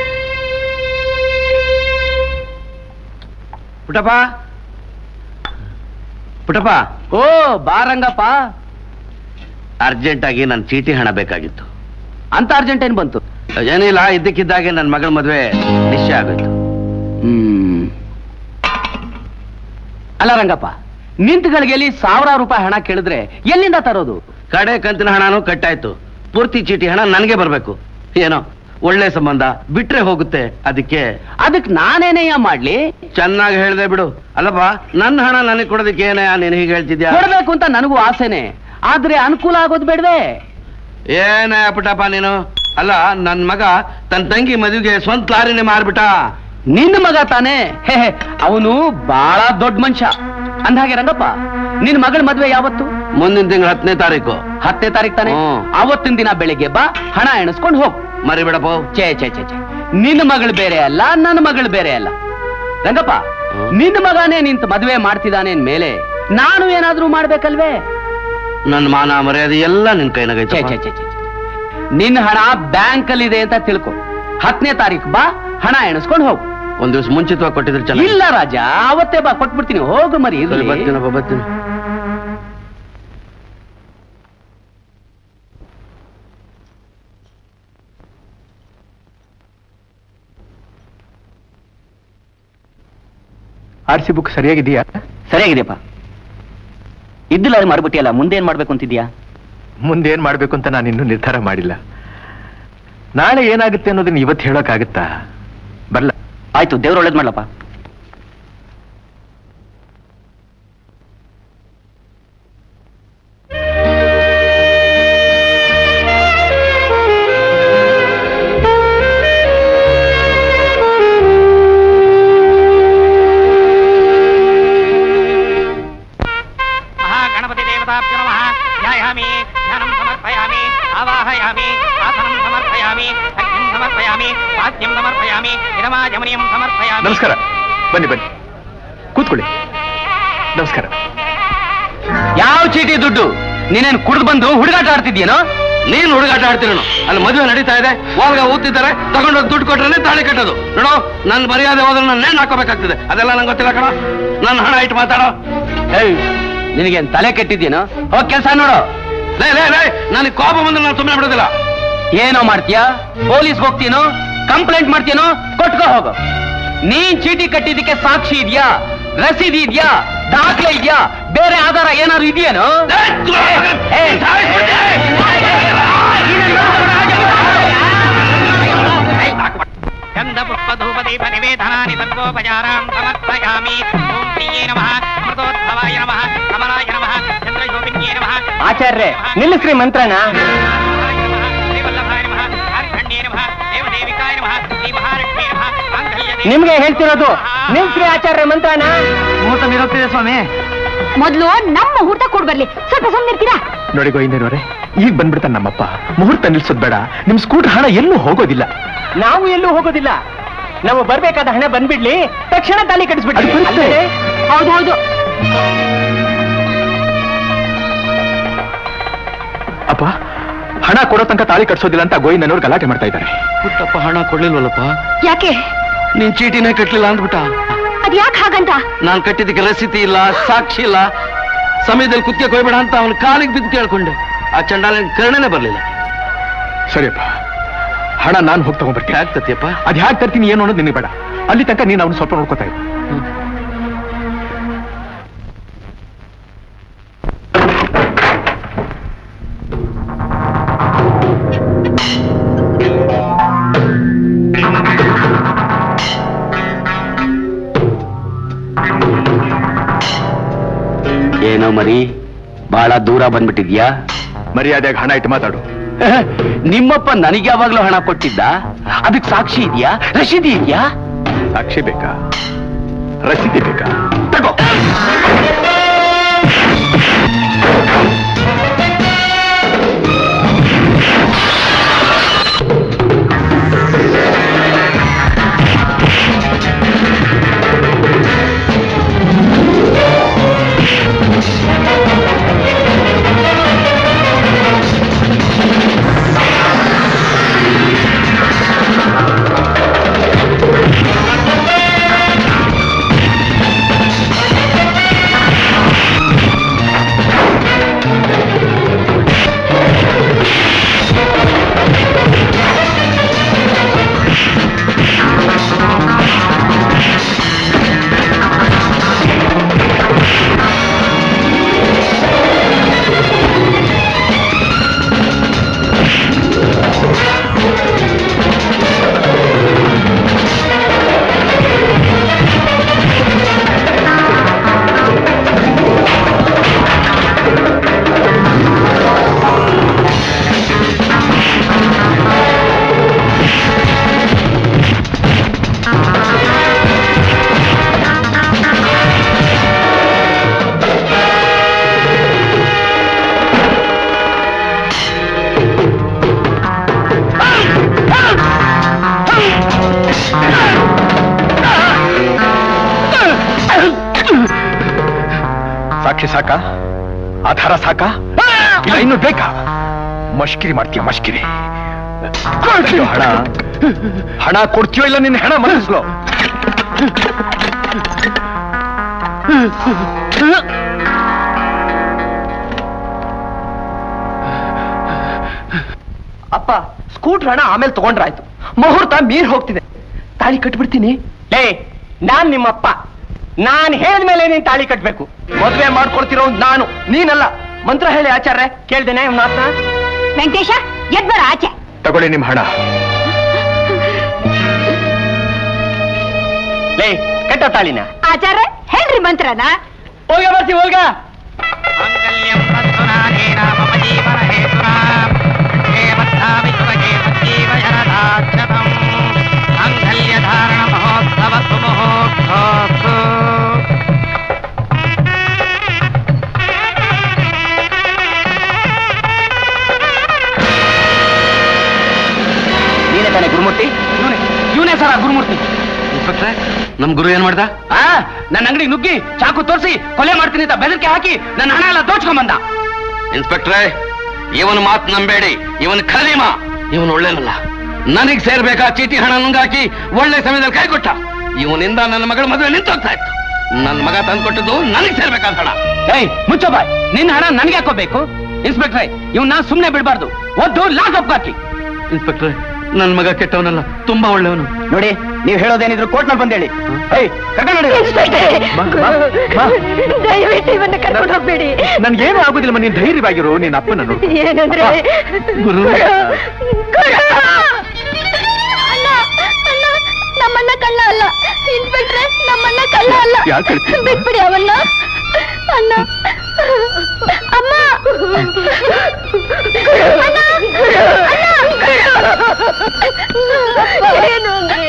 ಪುಟಪ್ಪ ಪುಟಪ್ಪ ಓ ಬಾರಂಗಪ್ಪ ಅರ್ಜೆಂಟ್ ಆಗಿ ನನ್ನ ಚೀಟಿ ಹಣ ಬೇಕಾಗಿತ್ತು ಅಂತ ಅರ್ಜೆಂಟ್ ಏನ್ ಬಂತು ಏನಿಲ್ಲ ಇದ್ದಕ್ಕಿದ್ದಾಗೆ ನನ್ನ ಮಗಳ ಮದುವೆ ನಿಶ್ಚಯ ಆಗೋಯ್ತು ಹ್ಮ್ ಅಲ್ಲ ರಂಗಪ್ಪ ನಿಂತ ಗಳಿಗೆಯಲ್ಲಿ ಸಾವಿರಾರು ರೂಪಾಯಿ ಹಣ ಕೇಳಿದ್ರೆ ಎಲ್ಲಿಂದ ತರೋದು ಕಡೆ ಕಂತಿನ ಹಣನೂ ಕಟ್ಟಾಯ್ತು ಪೂರ್ತಿ ಚೀಟಿ ಹಣ ನನಗೆ ಬರಬೇಕು ಏನೋ ಒಳ್ಳೆ ಸಂಬಂಧ ಬಿಟ್ರೆ ಹೋಗುತ್ತೆ ಅದಕ್ಕೆ ಅದಕ್ ನಾನೇನಯ್ಯ ಮಾಡ್ಲಿ ಚೆನ್ನಾಗಿ ಹೇಳ್ದೆ ಬಿಡು ಅಲ್ಲಪ್ಪ ನನ್ನ ಹಣ ನನಗೆ ಕೊಡೋದಕ್ಕೆ ಏನೇ ನೀನು ಹೀಗೆ ಹೇಳ್ತಿದ್ಯಾ ಕೊಡ್ಬೇಕು ಅಂತ ನನಗೂ ಆಸೆನೆ ಆದ್ರೆ ಅನುಕೂಲ ಆಗೋದು ಬೇಡವೆ ಏನೇ ಪುಟಪ್ಪ ನೀನು ಅಲ್ಲ ನನ್ ಮಗ ತನ್ನ ತಂಗಿ ಮದುವೆಗೆ ಸ್ವಂತ ಲಾರಿನೇ ಮಾರ್ಬಿಟ್ಟ ನಿನ್ನ ಮಗ ತಾನೇ ಅವನು ಬಹಳ ದೊಡ್ಡ ಮನುಷ್ಯ ಅಂದ್ಹಾಗೆ ರಂಗಪ್ಪ ನಿನ್ ಮಗಳ ಮದ್ವೆ ಯಾವತ್ತು ಮುಂದಿನ ತಿಂಗಳ ಹತ್ತನೇ ತಾರೀಕು ಹತ್ತನೇ ತಾರೀಕು ತಾನೆ ಹ್ಮ್. ಅವತ್ತಿನ ದಿನ ಬೆಳಿಗ್ಗೆ ಬಾ ಹಣ ಎಣಿಸ್ಕೊಂಡು ಹೋಗ್ ಮರಿಬಿಡಪ್ಪ ಛೇ ಛೇ ಛೇ ಛೇ ನಿನ್ನ ಮಗಳು ಬೇರೆ ಅಲ್ಲ ನನ್ನ ಮಗಳು ಬೇರೆ ಅಲ್ಲ ರಂಗಪ್ಪ ಹ್ಮ್. ನಿನ್ನ ಮಗನೇ ನಿಂತ ಮದುವೆ ಮಾಡ್ತಿದ್ದಾನೆ ಮೇಲೆ ನಾನು ಏನಾದ್ರೂ ಮಾಡ್ಬೇಕಲ್ವೇ ನನ್ನ ಮಾನ ಮರ್ಯಾದೆ ಎಲ್ಲ ನಿನ್ ಛೇ ಕೈನಾಗೈತೆ ಛೇ ಛೇ ಛೇ ಛೇ. ನಿನ್ನ ಹಣ ಬ್ಯಾಂಕ್ ಅಲ್ಲಿ ಇದೆ ಅಂತ ತಿಳ್ಕೊ ಹತ್ತನೇ ತಾರೀಕು ಬಾ ಹಣ ಎಣಿಸ್ಕೊಂಡು ಹೋಗು ಒಂದ್ ದಿವಸ ಮುಂಚಿತವಾಗಿ ಕೊಟ್ಟಿದ್ರೆ ಚೆನ್ನಾಗಿ ಇಲ್ಲ ರಾಜ ಅವತ್ತೇ ಬಾ ಕೊಟ್ಬಿಡ್ತೀನಿ ಹೋಗು ಮರಿ ಇರ್ಲಿ. ಬರ್ತೀನಪ್ಪ ಬರ್ತೀನಿ ಆರ್ ಸಿ ಬುಕ್ ಸರಿಯಾಗಿದೆಯಾ ಸರಿಯಾಗಿದೆಯಪ್ಪ ಇದ್ದಿಲ್ಲ ಮಾರ್ಬಿಟ್ಟಿಯಲ್ಲ ಮುಂದೆ ಏನ್ ಮಾಡ್ಬೇಕು ಅಂತಿದ್ಯಾ ಮುಂದೇನ್ ಮಾಡ್ಬೇಕು ಅಂತ ನಾನು ಇನ್ನೂ ನಿರ್ಧಾರ ಮಾಡಿಲ್ಲ ನಾಳೆ ಏನಾಗುತ್ತೆ ಅನ್ನೋದನ್ನ ಇವತ್ತು ಹೇಳೋಕ್ಕಾಗತ್ತಾ ಬರ್ಲ ಆಯ್ತು ದೇವ್ರು ಒಳ್ಳೇದ್ ಮಾಡ್ಲಪ್ಪ ಮಹಾಗಣಪತಿ ದೇವತಾಭ್ಯೋ ನಮಃ ಧ್ಯಾಯಾಮಿ ಧ್ಯಾನಂ ಸಮರ್ಪಯಾಮಿ ಆವಾಹಯಾಮಿ ಆಸನಂ ಸಮರ್ಪಯಾಮಿ ಅಗ್ನಿಂ ಸಮರ್ಪಯಾಮಿ ವಾದ್ಯಂ ಸಮರ್ಪಯಾಮಿ ಇರಮಾಜಮನಿಯಂ ಸಮರ್ಪಯಾಮಿ ನಮಸ್ಕಾರ ಬನ್ನಿ ಬನ್ನಿ ಕೂತ್ಕೊಳ್ಳಿ ನಮಸ್ಕಾರ ಯಾವ ಚೀಟಿ ದುಡ್ಡು ನೀನೇನ್ ಕುಡ್ದು ಬಂದು ಹುಡುಗಾಟ ಆಡ್ತಿದ್ಯೇನೋ ನೀನ್ ಹುಡುಗಾಟ ಆಡ್ತೀರೇನು ಅಲ್ಲಿ ಮದುವೆ ನಡೀತಾ ಇದೆ ವಾಲ್ಗ ಊದ್ತಿದ್ದಾರೆ ತಗೊಂಡೋಗಿ ದುಡ್ಡು ಕೊಟ್ರೆ ತಾಳಿ ಕಟ್ಟೋದು ನೋಡು ನನ್ ಮರ್ಯಾದೆ ಹೋದ್ರೆ ನನ್ನ ನೇಣ್ ಹಾಕೋಬೇಕಾಗ್ತದೆ ಅದೆಲ್ಲ ನಂಗೆ ಗೊತ್ತಿಲ್ಲ ಕಣ ನನ್ನ ಹಣ ಇಟ್ಟು ಮಾತಾಡೋ ಏಯ್ ನಿನಗೇನ್ ತಲೆ ಕೆಟ್ಟಿದ್ಯೇನೋ ಹೋಗ್ ಕೆಲ್ಸ ನೋಡು ಲೇ ಲೇ ಲೇ ನನಗೆ ಕೋಪ ಬಂದ್ರೆ ನಾನು ಸುಮ್ಮನೆ ಬಿಡೋದಿಲ್ಲ ಏನೋ ಮಾಡ್ತೀಯಾ ಪೊಲೀಸ್ ಹೋಗ್ತೀನೋ ಕಂಪ್ಲೇಂಟ್ ಮಾಡ್ತೀನೋ ಕೊಟ್ಕೋ ಹೋಗು ನೀನ್ ಚೀಟಿ ಕಟ್ಟಿದ್ದಕ್ಕೆ ಸಾಕ್ಷಿ ಇದೆಯಾ ರಸೀದಿ ಇದೆಯಾ ದಾಖಲೆ ಇದೆಯಾ ಬೇರೆ ಆಧಾರ ಏನಾದ್ರು ಇದೆಯೇನೋ ಗಂಧ ಪುಷ್ಪ ಧೂಪ ದೀಪ ನಿವೇದನಾನಿ ಸರ್ವೋಪಚಾರಾಂ ಸಮರ್ಪಯಾಮಿ ಓಂ ಶ್ರೀಯೇ ನಮಃ ಅಮೃತೋದ್ಭವಾಯ ನಮಃ ಕಮಲಾಯ ನಮಃ ಚಂದ್ರಶೋಭಿನ್ಯೇ ನಮಃ ಆಚಾರ್ಯ ನಿಲ್ಲಿಸ್ರಿ ಮಂತ್ರನ ಶ್ರೀವಲ್ಲಭಾಯ ನಮಃ ಕಾರ್ಖಂಡ್ಯೇ ನಮಃ ದೇವದೇವಿಕಾಯ ನಮಃ ಶ್ರೀ ಮಹಾಲಕ್ಷ್ಮೀ ನಮಃ ಮಾಂಗಲ್ಯ ನಿಮ್ಗೆ ಹೇಳ್ತಿರೋದು ನಿಲ್ಸ್ರಿ ಆಚಾರ್ಯ ಮಂತ್ರನ ಮುಹೂರ್ತ ಮೀರೋಗ್ತಿದೆ ಸ್ವಾಮಿ ಮೊದ್ಲು ನಮ್ಮ ಮುಹೂರ್ತ ಕೊಡ್ ಬರ್ಲಿ ಸ್ವಲ್ಪ ಸುಮ್ಮನಿರ್ತೀರಾ ನೋಡಿ ಗೋವಿಂದನವರೇ ಈಗ ಬಂದ್ಬಿಡ್ತಾನೆ ನಮ್ಮಪ್ಪ ಮುಹೂರ್ತ ನಿಲ್ಸೋದ್ ಬೇಡ ನಿಮ್ ಸ್ಕೂಟರ್ ಹಣ ಎಲ್ಲೂ ಹೋಗೋದಿಲ್ಲ ನಾವು ಎಲ್ಲೂ ಹೋಗೋದಿಲ್ಲ ನಾವು ಬರ್ಬೇಕಾದ ಹಣ ಬಂದ್ಬಿಡ್ಲಿ ತಕ್ಷಣ ತಾಲಿ ಕಟ್ಟಿಸ್ಬಿಡ್ಲಿ ಅದು ಬರುತ್ತೆ. ಅಲ್ಲದೆ ಹೌದು ಹೌದು ಅಪ್ಪ ಹಣ ಕೊಡೋ ತನಕ ತಾಳಿ ಕಟ್ಸೋದಿಲ್ಲ ಅಂತ ಗೋವಿಂದನವ್ರು ಗಲಾಟೆ ಮಾಡ್ತಾ ಇದ್ದಾರೆ ಪುಟ್ಟಪ್ಪ ಹಣ ಕೊಡ್ಲಿಲ್ವಲ್ಲಪ್ಪ ಯಾಕೆ ನೀನ್ ಚೀಟಿನೇ ಕಟ್ಲಿಲ್ಲ ಅಂದ್ಬಿಟ್ಟ ಅದ್ ಯಾಕೆ ಹಾಗಂತ ನಾನ್ ಕಟ್ಟಿದ್ದಕ್ಕೆ ರಸೀತಿ ಇಲ್ಲ ಸಾಕ್ಷಿ ಇಲ್ಲ ಸಮಯದಲ್ಲಿ ಕುತ್ತಿಗೆ ಕೊಯ್ಬೇಡ ಅಂತ ಅವನ ಕಾಲಿಗೆ ಬಿದ್ದು ಕೇಳ್ಕೊಂಡೆ ಆ ಚಂಡಾಲ ಕರ್ಣನೇ ಬರ್ಲಿಲ್ಲ ಸರಿಯಪ್ಪ ಹಣ ನಾನು ಹೋಗಿ ತಗೊಂಡ್ಬರ್ತೀನಿ ಯಾಕೆ ತತ್ತಿಯಪ್ಪ ಅದ್ ಹ್ಯಾಕ್ ತರ್ತೀನಿ ಏನು ಅನ್ನೋದು ನಿನಗೆ ಬೇಡ ಅಲ್ಲಿ ತನಕ ನೀನು ಅವನು ಸ್ವಲ್ಪ ನೋಡ್ಕೋತಾ ಇರು ಏನೋ ಮರಿ ಬಹಳ ದೂರ ಬಂದ್ಬಿಟ್ಟಿದ್ಯಾ ಮರ್ಯಾದೆಗೆ ಹಣ ಇಟ್ಟು ಮಾತಾಡು ನಿಮ್ಮಪ್ಪ ನನಗೆ ಯಾವಾಗ್ಲೂ ಹಣ ಕೊಟ್ಟಿದ್ದ ಅದಕ್ಕೆ ಸಾಕ್ಷಿ ಇದೆಯಾ ರಶೀದಿ ಇದೆಯಾ ಸಾಕ್ಷಿ ಬೇಕಾ ರಸೀದಿ ಬೇಕಾ ತಗೋ ಸಾಕ್ಷಿ ಸಾಕ ಆಧಾರ ಸಾಕ ಇಲ್ಲ ಇನ್ನು ಬೇಕಾ ಮಷ್ಕಿರಿ ಮಾಡ್ತೀಯ ಮಷ್ಕಿರಿ ಕೊಡ್ತೀಯೋ ಹಣ ಹಣ ಕೊಡ್ತೀಯೋ ಇಲ್ಲ ನಿನ್ನ ಹಣ ಮನಸ್ಸು ಅಪ್ಪ ಸ್ಕೂಟರ್ ಹಣ ಆಮೇಲೆ ತಗೊಂಡ್ರಾಯ್ತು ಮುಹೂರ್ತ ಮೀರ್ ಹೋಗ್ತಿದೆ ತಾಳಿ ಕಟ್ಬಿಡ್ತೀನಿ ಲೇ ನಾನ್ ನಿಮ್ಮಪ್ಪ ನಾನ್ ಹೇಳಿದ್ಮೇಲೆ ನೀನ್ ತಾಳಿ ಕಟ್ಬೇಕು ಮದ್ವೆ ಮಾಡ್ಕೊಳ್ತಿರೋ ನಾನು ನೀನಲ್ಲ ಮಂತ್ರ ಹೇಳಿ ಆಚಾರ್ಯ ಕೇಳ್ದೇನೆ ಮಾತನ್ನ ವೆಂಕಟೇಶ ಎದ್ ಬರ ಆಚೆ ತಗೊಳ್ಳಿ ನಿಮ್ ಹಣ ಲೇ ಕಟ್ಟ ತಾಳಿನ ಆಚಾರ್ಯ ಹೇಳ್ರಿ ಮಂತ್ರನ ಹೋಗ ಬರ್ತೀವಿ ಹೋಗ माङ्गल्यं तत्सुनानेन मम जीवन हेतुना हे वत्सामि सुभगे सञ्जीवयरदाक्षतम् माङ्गल्यधारण महोत्सव सुमुहूर्तोऽस्तु ನೀನೇ ತಾನೆ ಗುರುಮೂರ್ತಿ ಇವನೇ ಇವನೇ ಸರ ಗುರುಮೂರ್ತಿ ಇನ್ಸ್ಪೆಕ್ಟ್ರೆ ನಮ್ ಗುರು ಏನ್ ಮಾಡ್ದ ಆ ನನ್ನ ಅಂಗಡಿ ನುಗ್ಗಿ ಚಾಕು ತೋರಿಸಿ ಕೊಲೆ ಮಾಡ್ತೀನಿ ಅಂತ ಬೆದರಿಕೆ ಹಾಕಿ ನನ್ನ ಹಣ ಎಲ್ಲ ದೋಚ್ಕೊಂಡ್ ಬಂದ ಇನ್ಸ್ಪೆಕ್ಟ್ರೆ ಇವನ ಮಾತು ನಂಬೇಡಿ ಇವನ್ ಖಲೀಮ ಇವನ್ ಒಳ್ಳೇನಲ್ಲ ನನಗ್ ಸೇರ್ಬೇಕಾ ಚೀಟಿ ಹಣ ನುಂಗಾಕಿ ಒಳ್ಳೆ ಸಮಯದಲ್ಲಿ ಕೈ ಕೊಟ್ಟ ಇವನಿಂದ ನನ್ನ ಮಗಳ ಮದುವೆ ನಿಂತೋಗ್ತಾ ಇತ್ತು ನನ್ನ ಮಗ ತಂದ್ಕೊಟ್ಟದ್ದು ನನಗ್ ಸೇರ್ಬೇಕಾದ ಹಣ ಏಯ್ ಮುಚ್ಚೋ ಬಾಯ್ ನಿನ್ನ ಹಣ ನನಗೆ ಹಾಕೋಬೇಕು ಇನ್ಸ್ಪೆಕ್ಟ್ರೆ ಇವನ್ನ ಸುಮ್ನೆ ಬಿಡಬಾರ್ದು ಒದ್ದು ಲಾಕ್ ಅಪ್ ಹಾಕಿ ಇನ್ಸ್ಪೆಕ್ಟ್ರೆ ನನ್ ಮಗ ಕೆಟ್ಟವನಲ್ಲ ತುಂಬಾ ಒಳ್ಳೆಯವನು ನೋಡಿ ನೀವು ಹೇಳೋದೇನಿದ್ರು ಕೋರ್ಟ್ನಲ್ಲಿ ಬಂದೇಳಿ ಏಯ್ ಕರ್ಕೊಂಡು ನೋಡಿ ಮಾ, ಮಾ, ಮಾ. ದಯವಿಟ್ಟು ಇವನ್ನ ಕರ್ಕೊಂಡು ಹೋಗ್ಬೇಡಿ ನನ್ಗೇನು ಆಗುದಿಲ್ಲ ನೀನ್ ಧೈರ್ಯವಾಗಿರು ನಿನ್ನ ಅಪ್ಪನ ನೋಡು ಏನಂದ್ರೆ ಗುರು ಅಣ್ಣ ಅಣ್ಣ ನಮ್ಮಣ್ಣ ಕಳ್ಳ ಅಲ್ಲ ಇನ್ಸ್ಪೆಕ್ಟ್ರೆ ನಮ್ಮಣ್ಣ ಕಳ್ಳ ಅಲ್ಲ ಯಾಕ್ ಹೇಳ್ತೀಯ? ಬಿಟ್ಬಿಡಿ ಅವನ್ನ ಅಣ್ಣ ಅಮ್ಮ ಅಣ್ಣ! ಅಣ್ಣ! ಏನು ಅಂದ್ರೆ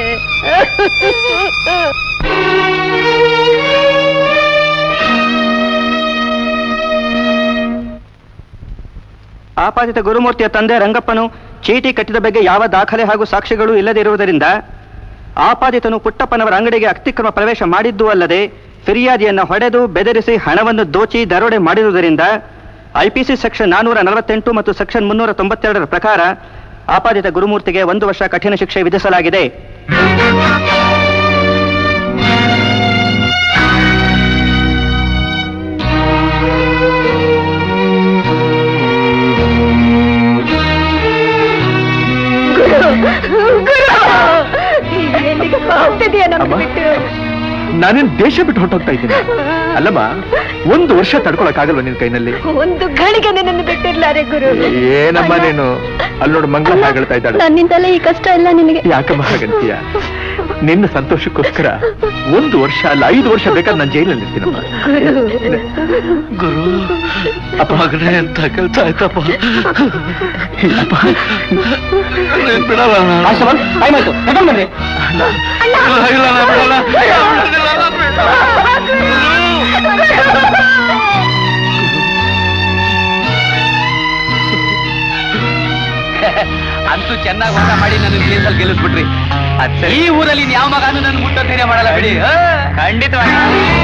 ಆಪಾದಿತ ಗುರುಮೂರ್ತಿಯ ತಂದೆ ರಂಗಪ್ಪನು ಚೀಟಿ ಕಟ್ಟಿದ ಬಗ್ಗೆ ಯಾವ ದಾಖಲೆ ಹಾಗೂ ಸಾಕ್ಷ್ಯಗಳು ಇಲ್ಲದಿರುವುದರಿಂದ ಆಪಾದಿತನು ಪುಟ್ಟಪ್ಪನವರ ಅಂಗಡಿಗೆ ಅತಿಕ್ರಮ ಪ್ರವೇಶ ಮಾಡಿದ್ದೂ ಅಲ್ಲದೆ ಫಿರ್ಯಾದಿಯನ್ನು ಹೊಡೆದು ಬೆದರಿಸಿ ಹಣವನ್ನು ದೋಚಿ ದರೋಡೆ ಮಾಡಿರುವುದರಿಂದ ಐಪಿಸಿ ಸೆಕ್ಷನ್ ನಾನೂರ ನಲವತ್ತೆಂಟು ಮತ್ತು ಸೆಕ್ಷನ್ ಮುನ್ನೂರ ತೊಂಬತ್ತೆರಡರ ಪ್ರಕಾರ ಆಪಾದಿತ ಗುರುಮೂರ್ತಿಗೆ ಒಂದು ವರ್ಷ ಕಠಿಣ ಶಿಕ್ಷೆ ವಿಧಿಸಲಾಗಿದೆ ಹೋಗ್ತಿದೀಯ ನಮ್ಗೆ ಅಮ್ಮ. ಬಿಟ್ಟು ನಾನೇನ್ ದೇಶ ಬಿಟ್ಟು ಹೊಟ್ಟೋಗ್ತಾ ಇದ್ದೀನಿ ಅಲ್ಲಮ್ಮ ಒಂದು ವರ್ಷ ತಡ್ಕೊಳಕ್ಕಾಗಲ್ವ ನಿನ್ ಕೈನಲ್ಲಿ ಒಂದು ಗಳಿಗೆ ನಿನ್ನನ್ನು ಬಿಟ್ಟಿರ್ಲಾರೆ ಗುರು ಏನಮ್ಮ ನೀನು ಅಲ್ಲಿ ನೋಡು ಮಂಗಳ ಹಾಗಳ್ತಾ ಇದ್ದಾಳೆ ನನ್ನಿಂದಲೇ ಈ ಕಷ್ಟ ಎಲ್ಲ ನಿನಗೆ ಯಾಕಮ್ಮ ಹಾಗಂತೀಯ ನಿನ್ನ ಸಂತೋಷಕ್ಕೋಸ್ಕರ ಒಂದು ವರ್ಷ ಅಲ್ಲ ಐದು ವರ್ಷ ಬೇಕಾದ್ರೆ ನಾನು ಜೈಲಲ್ಲಿ ಇರ್ತೀನಮ್ಮ ಗುರು ಅಪ್ಪ ಮಗನೇ ಅಂತ ಕೆಲ್ಸ ಆಯ್ತಪ್ಪ ನೀನ್ ಬಿಡಲ್ಲ ನಾನು. ಟೈಮ್ ಆಯ್ತು ತಗೊಂಡ್ಬನ್ರಿ ಇಲ್ಲ, ಇಲ್ಲ, ನಾನು ಬಿಡಲ್ಲ. ಇಲ್ಲ, ನಾನು ಬಿಡಲ್ಲ. ಅಂತೂ ಚೆನ್ನಾಗಿ ಊಟ ಮಾಡಿ ನನ್ನ ಕೇಸಲ್ಲಿ ಗೆಲ್ಲಿಸ್ಬಿಟ್ರಿ ಈ ಊರಲ್ಲಿ ಇನ್ ಯಾವ ಮಗನೂ ನನ್ನ ಮುಟ್ಟೋ ಧೈರ್ಯ ಮಾಡಲ್ಲ ಬಿಡಿ ಖಂಡಿತವಾಗಿ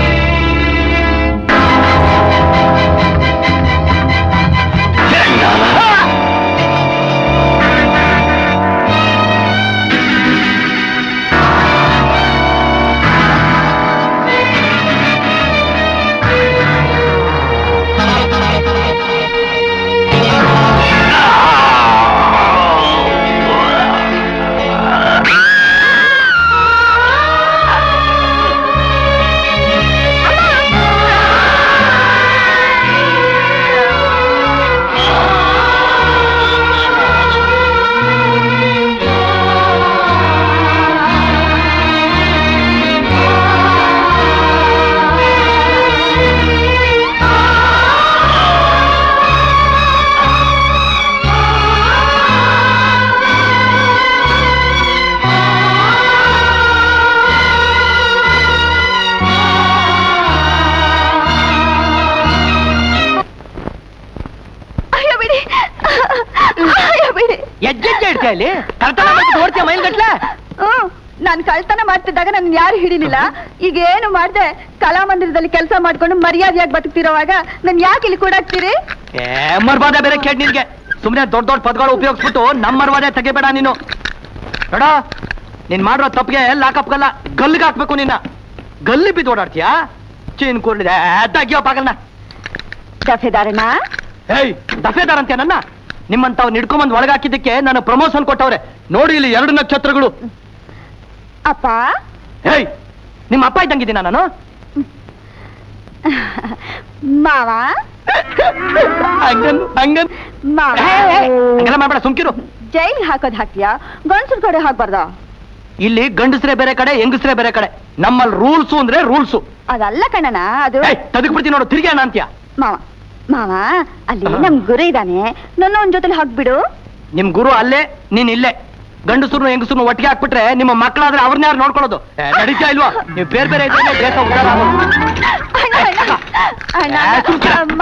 ಅಯ್ಯೋ ಬಿಡಿ ಅಯ್ಯೋ ಬಿಡಿ ಎಜ್ಜೆಜ್ಜೆ ಇಡ್ತೀಯ ಇಲ್ಲಿ ಕರ್ತನ ಮಾಡ್ಬಿಟ್ಟು ಓಡ್ತೀಯ ಮೈಲ್ಗಟ್ಲೆ ಹ್ಮ್ ನಾನ್ ಕಳ್ತನ ಮಾಡ್ತಿದ್ದಾಗ ನನ್ ಯಾರು ಹಿಡಿಲಿಲ್ಲ ಈಗ ಏನು ಮಾಡ್ದೆ ಕಲಾಮಂದಿರದಲ್ಲಿ ಕೆಲಸ ಮಾಡ್ಕೊಂಡು ಮರ್ಯಾದೆಯಾಗಿ ಬದುಕ್ತಿರೋವಾಗ ನನ್ ಯಾಕೆ ಇಲ್ಲಿ ಕೂಡಾಕ್ತೀರಿ ಏ ಮರ್ವಾದೆ ಬೇರೆ ಕೇಳಿ ನಿನ್ಗೆ ಸುಮ್ನೆ ದೊಡ್ಡ ದೊಡ್ಡ ಪದಗಳು ಉಪಯೋಗಿಸ್ಬಿಟ್ಟು ನಮ್ಮ ಮರ್ವಾದೆ ತೆಗಿಬೇಡ ನೀನು ನೋಡ ನೀನ್ ಮಾಡಿರೋ ತಪ್ಪಿಗೆ ಲಾಕಪ್ ಗಲ್ಲ ಗಲ್ಲಿಗೆ ಹಾಕ್ಬೇಕು ನಿನ್ನ ಗಲ್ಲಿ ಬಿದ್ದು ಓಡಾಡ್ತೀಯಾ ಚೀನ್ ಕೂರ್ಲಿದೆ ತೆಗಿಯೋ ಪಾಗಲ್ನ ದಫೆದಾರನ ಏಯ್ ದಫೇದಾರ್ ಅಂತೆ ನನ್ನ ನಿಮ್ಮಂತವ್ ನಿಡ್ಕೊಂಬಂದ್ ಒಳಗಾಕಿದ್ದಕ್ಕೆ ನಾನು ಪ್ರಮೋಷನ್ ಕೊಟ್ಟವ್ರೆ ನೋಡಿ ಇಲ್ಲಿ ಎರಡು ನಕ್ಷತ್ರಗಳು ಅಪ್ಪ ಏಯ್ ನಿಮ್ಮ ಅಪ್ಪ ಇದ್ದಂಗಿದ್ದೀನ ನಾನು ಮಾವ ಹಂಗನ್ ಹಂಗನ್ ಮಾವ ಹಂಗೆಲ್ಲ ಮಾಡ್ಬೇಡ ಸುಮ್ಕಿರು ಜೈಲ್ ಹಾಕೋದ್ ಹಾಕ್ತೀಯಾ ಗಂಡಸರ ಕಡೆ ಹಾಕ್ಬಾರ್ದ ಇಲ್ಲಿ ಗಂಡಸ್ರೇ ಬೇರೆ ಕಡೆ ಹೆಂಗಸ್ರೇ ಬೇರೆ ಕಡೆ ನಮ್ಮಲ್ಲಿ ರೂಲ್ಸು ಅಂದ್ರೆ ರೂಲ್ಸು ಅದಲ್ಲ ಕಣನ ಅದು ಏಯ್ ತದಕ್ ಬಿಡ್ತೀನಿ ನೋಡು ತಿರ್ಗಿ ಅಣ್ಣ ಅಂತ್ಯ ಮಾವ ಮಾವ ಅಲ್ಲಿ ನಮ್ ಗುರು ಇದ್ದಾನೆ ನನ್ನ ಒಂದ್ ಜೊತೆಲಿ ಹಾಕ್ಬಿಡು ನಿಮ್ ಗುರು ಅಲ್ಲೇ ನೀನ್ ಇಲ್ಲೇ ಗಂಡಸರು ಹೆಂಗಸರು ಒಟ್ಟಿಗೆ ಹಾಕ್ಬಿಟ್ರೆ ನಿಮ್ಮ ಮಕ್ಕಳಾದ್ರೆ ಅವ್ರನ್ನ ಯಾರು ನೋಡ್ಕೊಳ್ಳೋದು ಏ, ನಡೀತಾ ಇಲ್ವಾ ನೀವು ಬೇರೆ ಬೇರೆ ಇದ್ರೆ ದೇಶ ಉದ್ಧಾರ ಆಗೋದು. ಅಣ್ಣ ಅಣ್ಣ ಅಣ್ಣ ಏ, ಸುಮ್ಕಿರ. ಅಮ್ಮ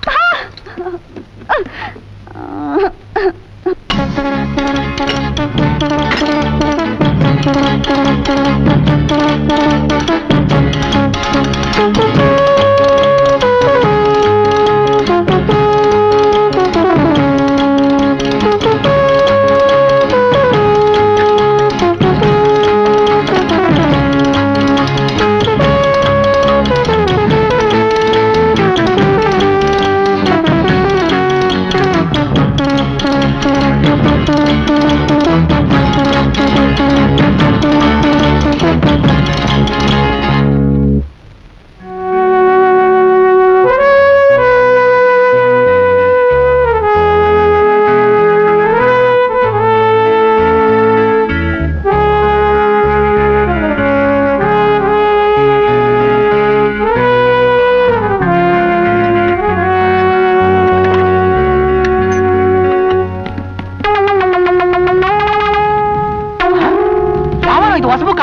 ಯಾವಾಗ ಇದು ಹೊಸಬುಕ್ಕ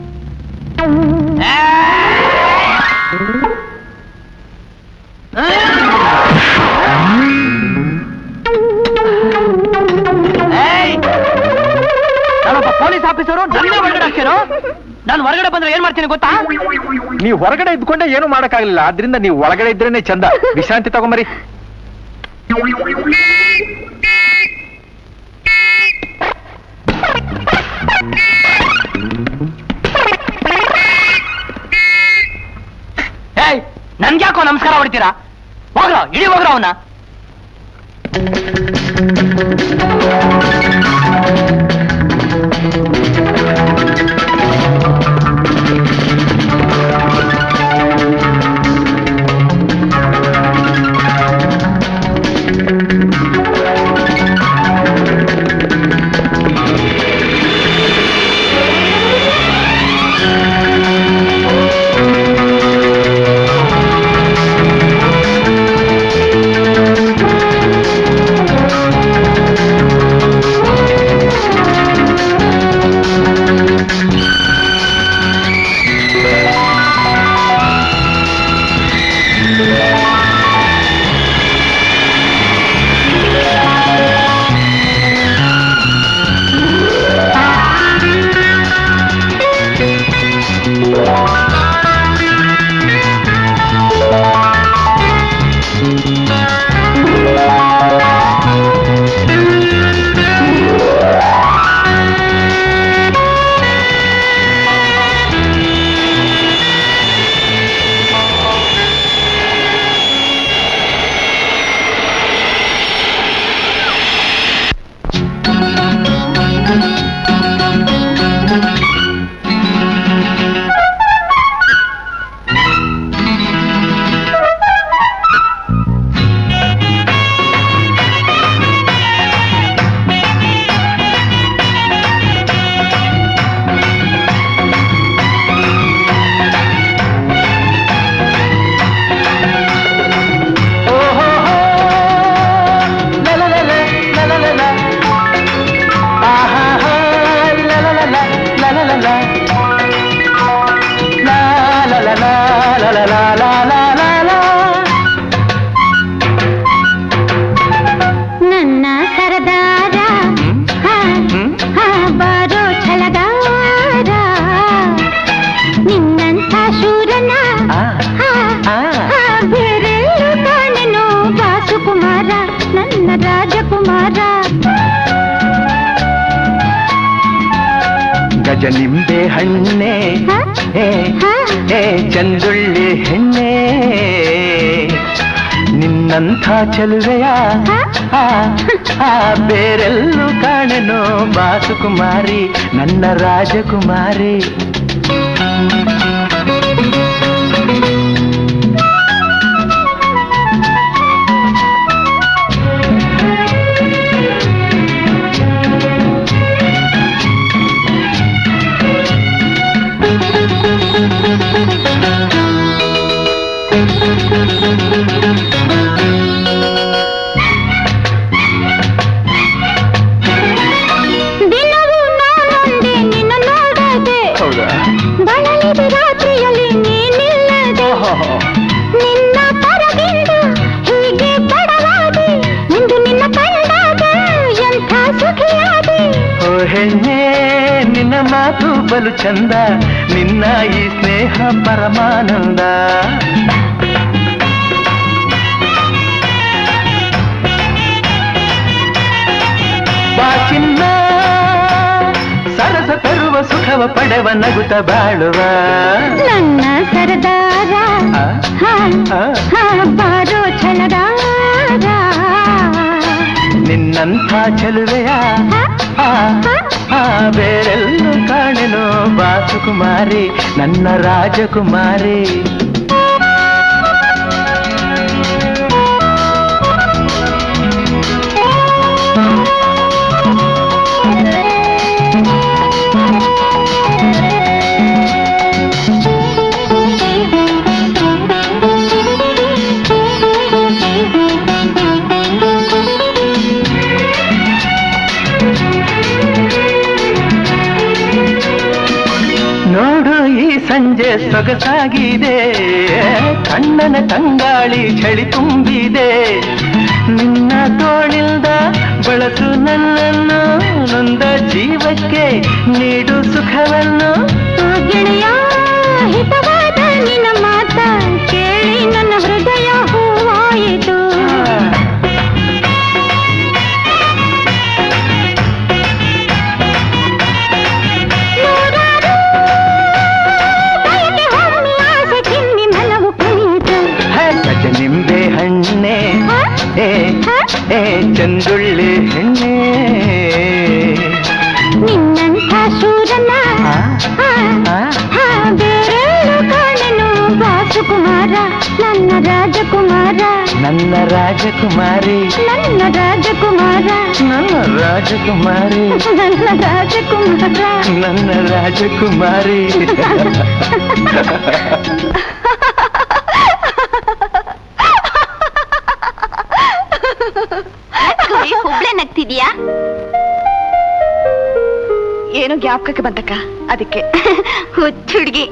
ನಾನೊಬ್ಬ ಪೊಲೀಸ್ ಆಫೀಸರು ನನ್ನ ಹೊರಗಡೆ ಹಾಕ್ತಿರೋ ನಾನು ಹೊರಗಡೆ ಬಂದ್ರೆ ಏನ್ ಮಾಡ್ತೀನಿ ಗೊತ್ತಾ ನೀವು ಹೊರಗಡೆ ಇದ್ಕೊಂಡೆ ಏನು ಮಾಡಕ್ಕಾಗಲಿಲ್ಲ ಆದ್ರಿಂದ ನೀವು ಒಳಗಡೆ ಇದ್ರೇನೆ ಚಂದ ವಿಶ್ರಾಂತಿ ತಗೊಂಬರಿ ನನ್ಗ್ಯಾಕೋ ನಮಸ್ಕಾರ ಹೊಡಿತೀರಾ ಹೋಗ್ರೋ ಇಡೀ ಹೋಗ್ರೋ ಅವನ್ನ ನನ್ನ ಸರದಾರ ಹಾ, ಹಾ, ಬಾರೋ ಛಲಗಾರ ನಿನ್ನಂಥ ಶೂರನ ಹಾ, ಹಾ, ಬೇರೆಲ್ಲೂ ಕಾಣೆನೋ ಬಾಸುಕುಮಾರ ನನ್ನ ರಾಜಕುಮಾರ ಗಜ ನಿಂಬೆ ಹಣ್ಣೆ ಏ ಏ ಚಂದುಳ್ಳಿ ಹೆಣ್ಣೆ ನಿನ್ನಂಥ ಚೆಲುವೆಯ ಆ, ಆ, ಬೇರೆಲ್ಲೂ ಕಾಣೆನೋ ಬಾಸುಕುಮಾರಿ ನನ್ನ ರಾಜಕುಮಾರಿ ದಿನವೂ ನಾನೊಂದೇ ನಿನ್ನ ನೋಡದೆ ಹೌದಾ ಬಳಲಿದ ರಾತ್ರಿಯಲ್ಲಿ ನೀನಿಲ್ಲದೆ ನಿನ್ನ ಪರಗಿಂದ ಹೀಗೆ ಬಡವಾದೆ ಇಂದು ನಿನ್ನ ಕಂಡಾಗ ಎಂಥ ಸುಖಿಯಾದೆ ಓ ಹೆಣ್ಣೆ ನಿನ್ನ ಮಾತು ಬಲು ಚಂದ ನಿನ್ನ ಈ ಸ್ನೇಹ ಪರಮಾನಂದ ಬಾ ಚಿನ್ನ ಸರಸ ತರುವ ಸುಖವ ಪಡೆವ ನಗುತ್ತ ಬಾಳುವ ನನ್ನ ಸರದಾರ ಹಾ, ಹಾ, ಬಾರೋ ಛಲಗಾರ ನಿನ್ನಂಥ ಚೆಲುವೆಯ ಆ, ಆ, ಬೇರೆಲ್ಲೂ ಕಾಣೆನೋ ಬಾಸುಕುಮಾರಿ ನನ್ನ ರಾಜಕುಮಾರಿ ನೋಡು ಈ ಸಂಜೆ ಸೊಗಸಾಗಿದೆ ಕಣ್ಣನ ತಂಗಾಳಿ ಚಳಿ ತುಂಬಿದೆ ನಿನ್ನ ತೋಳಿಲ್ದ ಬಳಸು ನನ್ನನ್ನು ನೊಂದ ಜೀವಕ್ಕೆ ನೀಡು ಸುಖವನ್ನು ಓ ಗೆಳೆಯ ಹಿತವಾದ ನಿನ್ನ ಮಾತ ಕೇಳಿ ನನ್ನ ಹೃದಯ ಹೂವಾಯಿತು ನೂರಾರು ಬಯಕೆ ಹೊಮ್ಮಿ ಆಸೆ ಚಿಮ್ಮಿ ಮನವು ಕುಣಿಯಿತು ಏ ಏ ಚಂದುಳ್ಳಿ ಹೆಣ್ಣೆ ನಿನ್ನಂಥ ಶೂರನ ಆ, ಆ, ಬೇರೇಳು ಕಾಣೆನು ವಾಸುಕುಮಾರ ನನ್ನ ರಾಜಕುಮಾರ ನನ್ನ ರಾಜಕುಮಾರಿ ನನ್ನ ರಾಜಕುಮಾರ ನನ್ನ ರಾಜಕುಮಾರಿ ನನ್ನ ರಾಜಕುಮಾರ ನನ್ನ ರಾಜಕುಮಾರಿ ಹುಬ್ಳೆ ನಗ್ತಿದ್ಯಾ ಏನೋ ಜ್ಞಾಪಕಕ್ಕೆ ಬಂತಕ್ಕ ಅದಕ್ಕೆ ಹುಚ್ಚುಡ್ಗಿ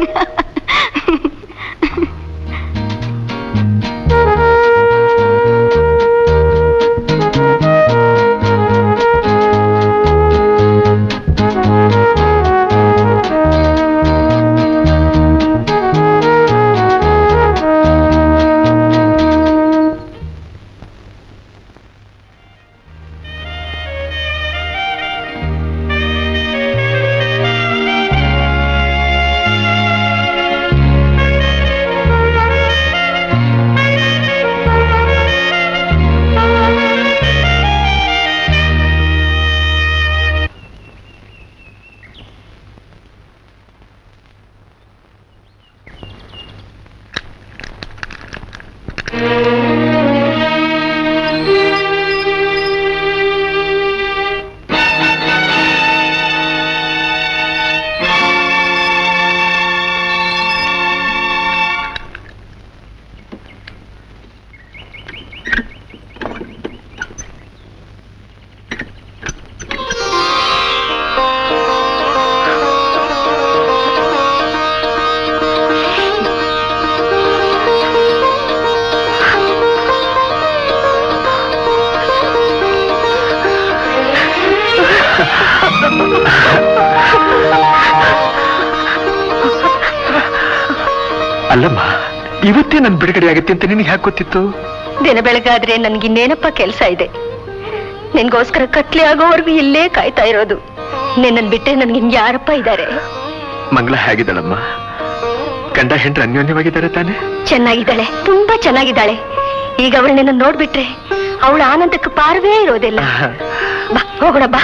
ಅಲ್ಲಮ್ಮ ಇವತ್ತೇ ನನ್ ಬಿಡುಗಡೆ ಆಗುತ್ತೆ ಅಂತ ನಿನಗೆ ಯಾಕೆ ಗೊತ್ತಿತ್ತು ದಿನ ಬೆಳಗಾದ್ರೆ ನನ್ಗಿನ್ನೇನಪ್ಪ ಕೆಲಸ ಇದೆ ನಿನ್ಗೋಸ್ಕರ ಕತ್ಲೆ ಆಗೋವರೆಗೂ ಇಲ್ಲೇ ಕಾಯ್ತಾ ಇರೋದು ನಿನ್ನನ್ ಬಿಟ್ಟೆ ನನ್ಗಿನ್ ಯಾರಪ್ಪ ಇದ್ದಾರೆ ಮಂಗಳ ಹೇಗಿದ್ದಾಳಮ್ಮ ಗಂಡ ಹೆಂಡ್ರ ಅನ್ಯೋನ್ಯವಾಗಿದ್ದಾರೆ ತಾನೆ ಚೆನ್ನಾಗಿದ್ದಾಳೆ ತುಂಬಾ ಚೆನ್ನಾಗಿದ್ದಾಳೆ ಈಗ ಅವಳು ನಿನ್ನ ನೋಡ್ಬಿಟ್ರೆ ಅವಳ ಆನಂದಕ್ಕೆ ಪಾರವೇ ಇರೋದಿಲ್ಲ ಬಾ ಹೋಗೋಣ ಬಾ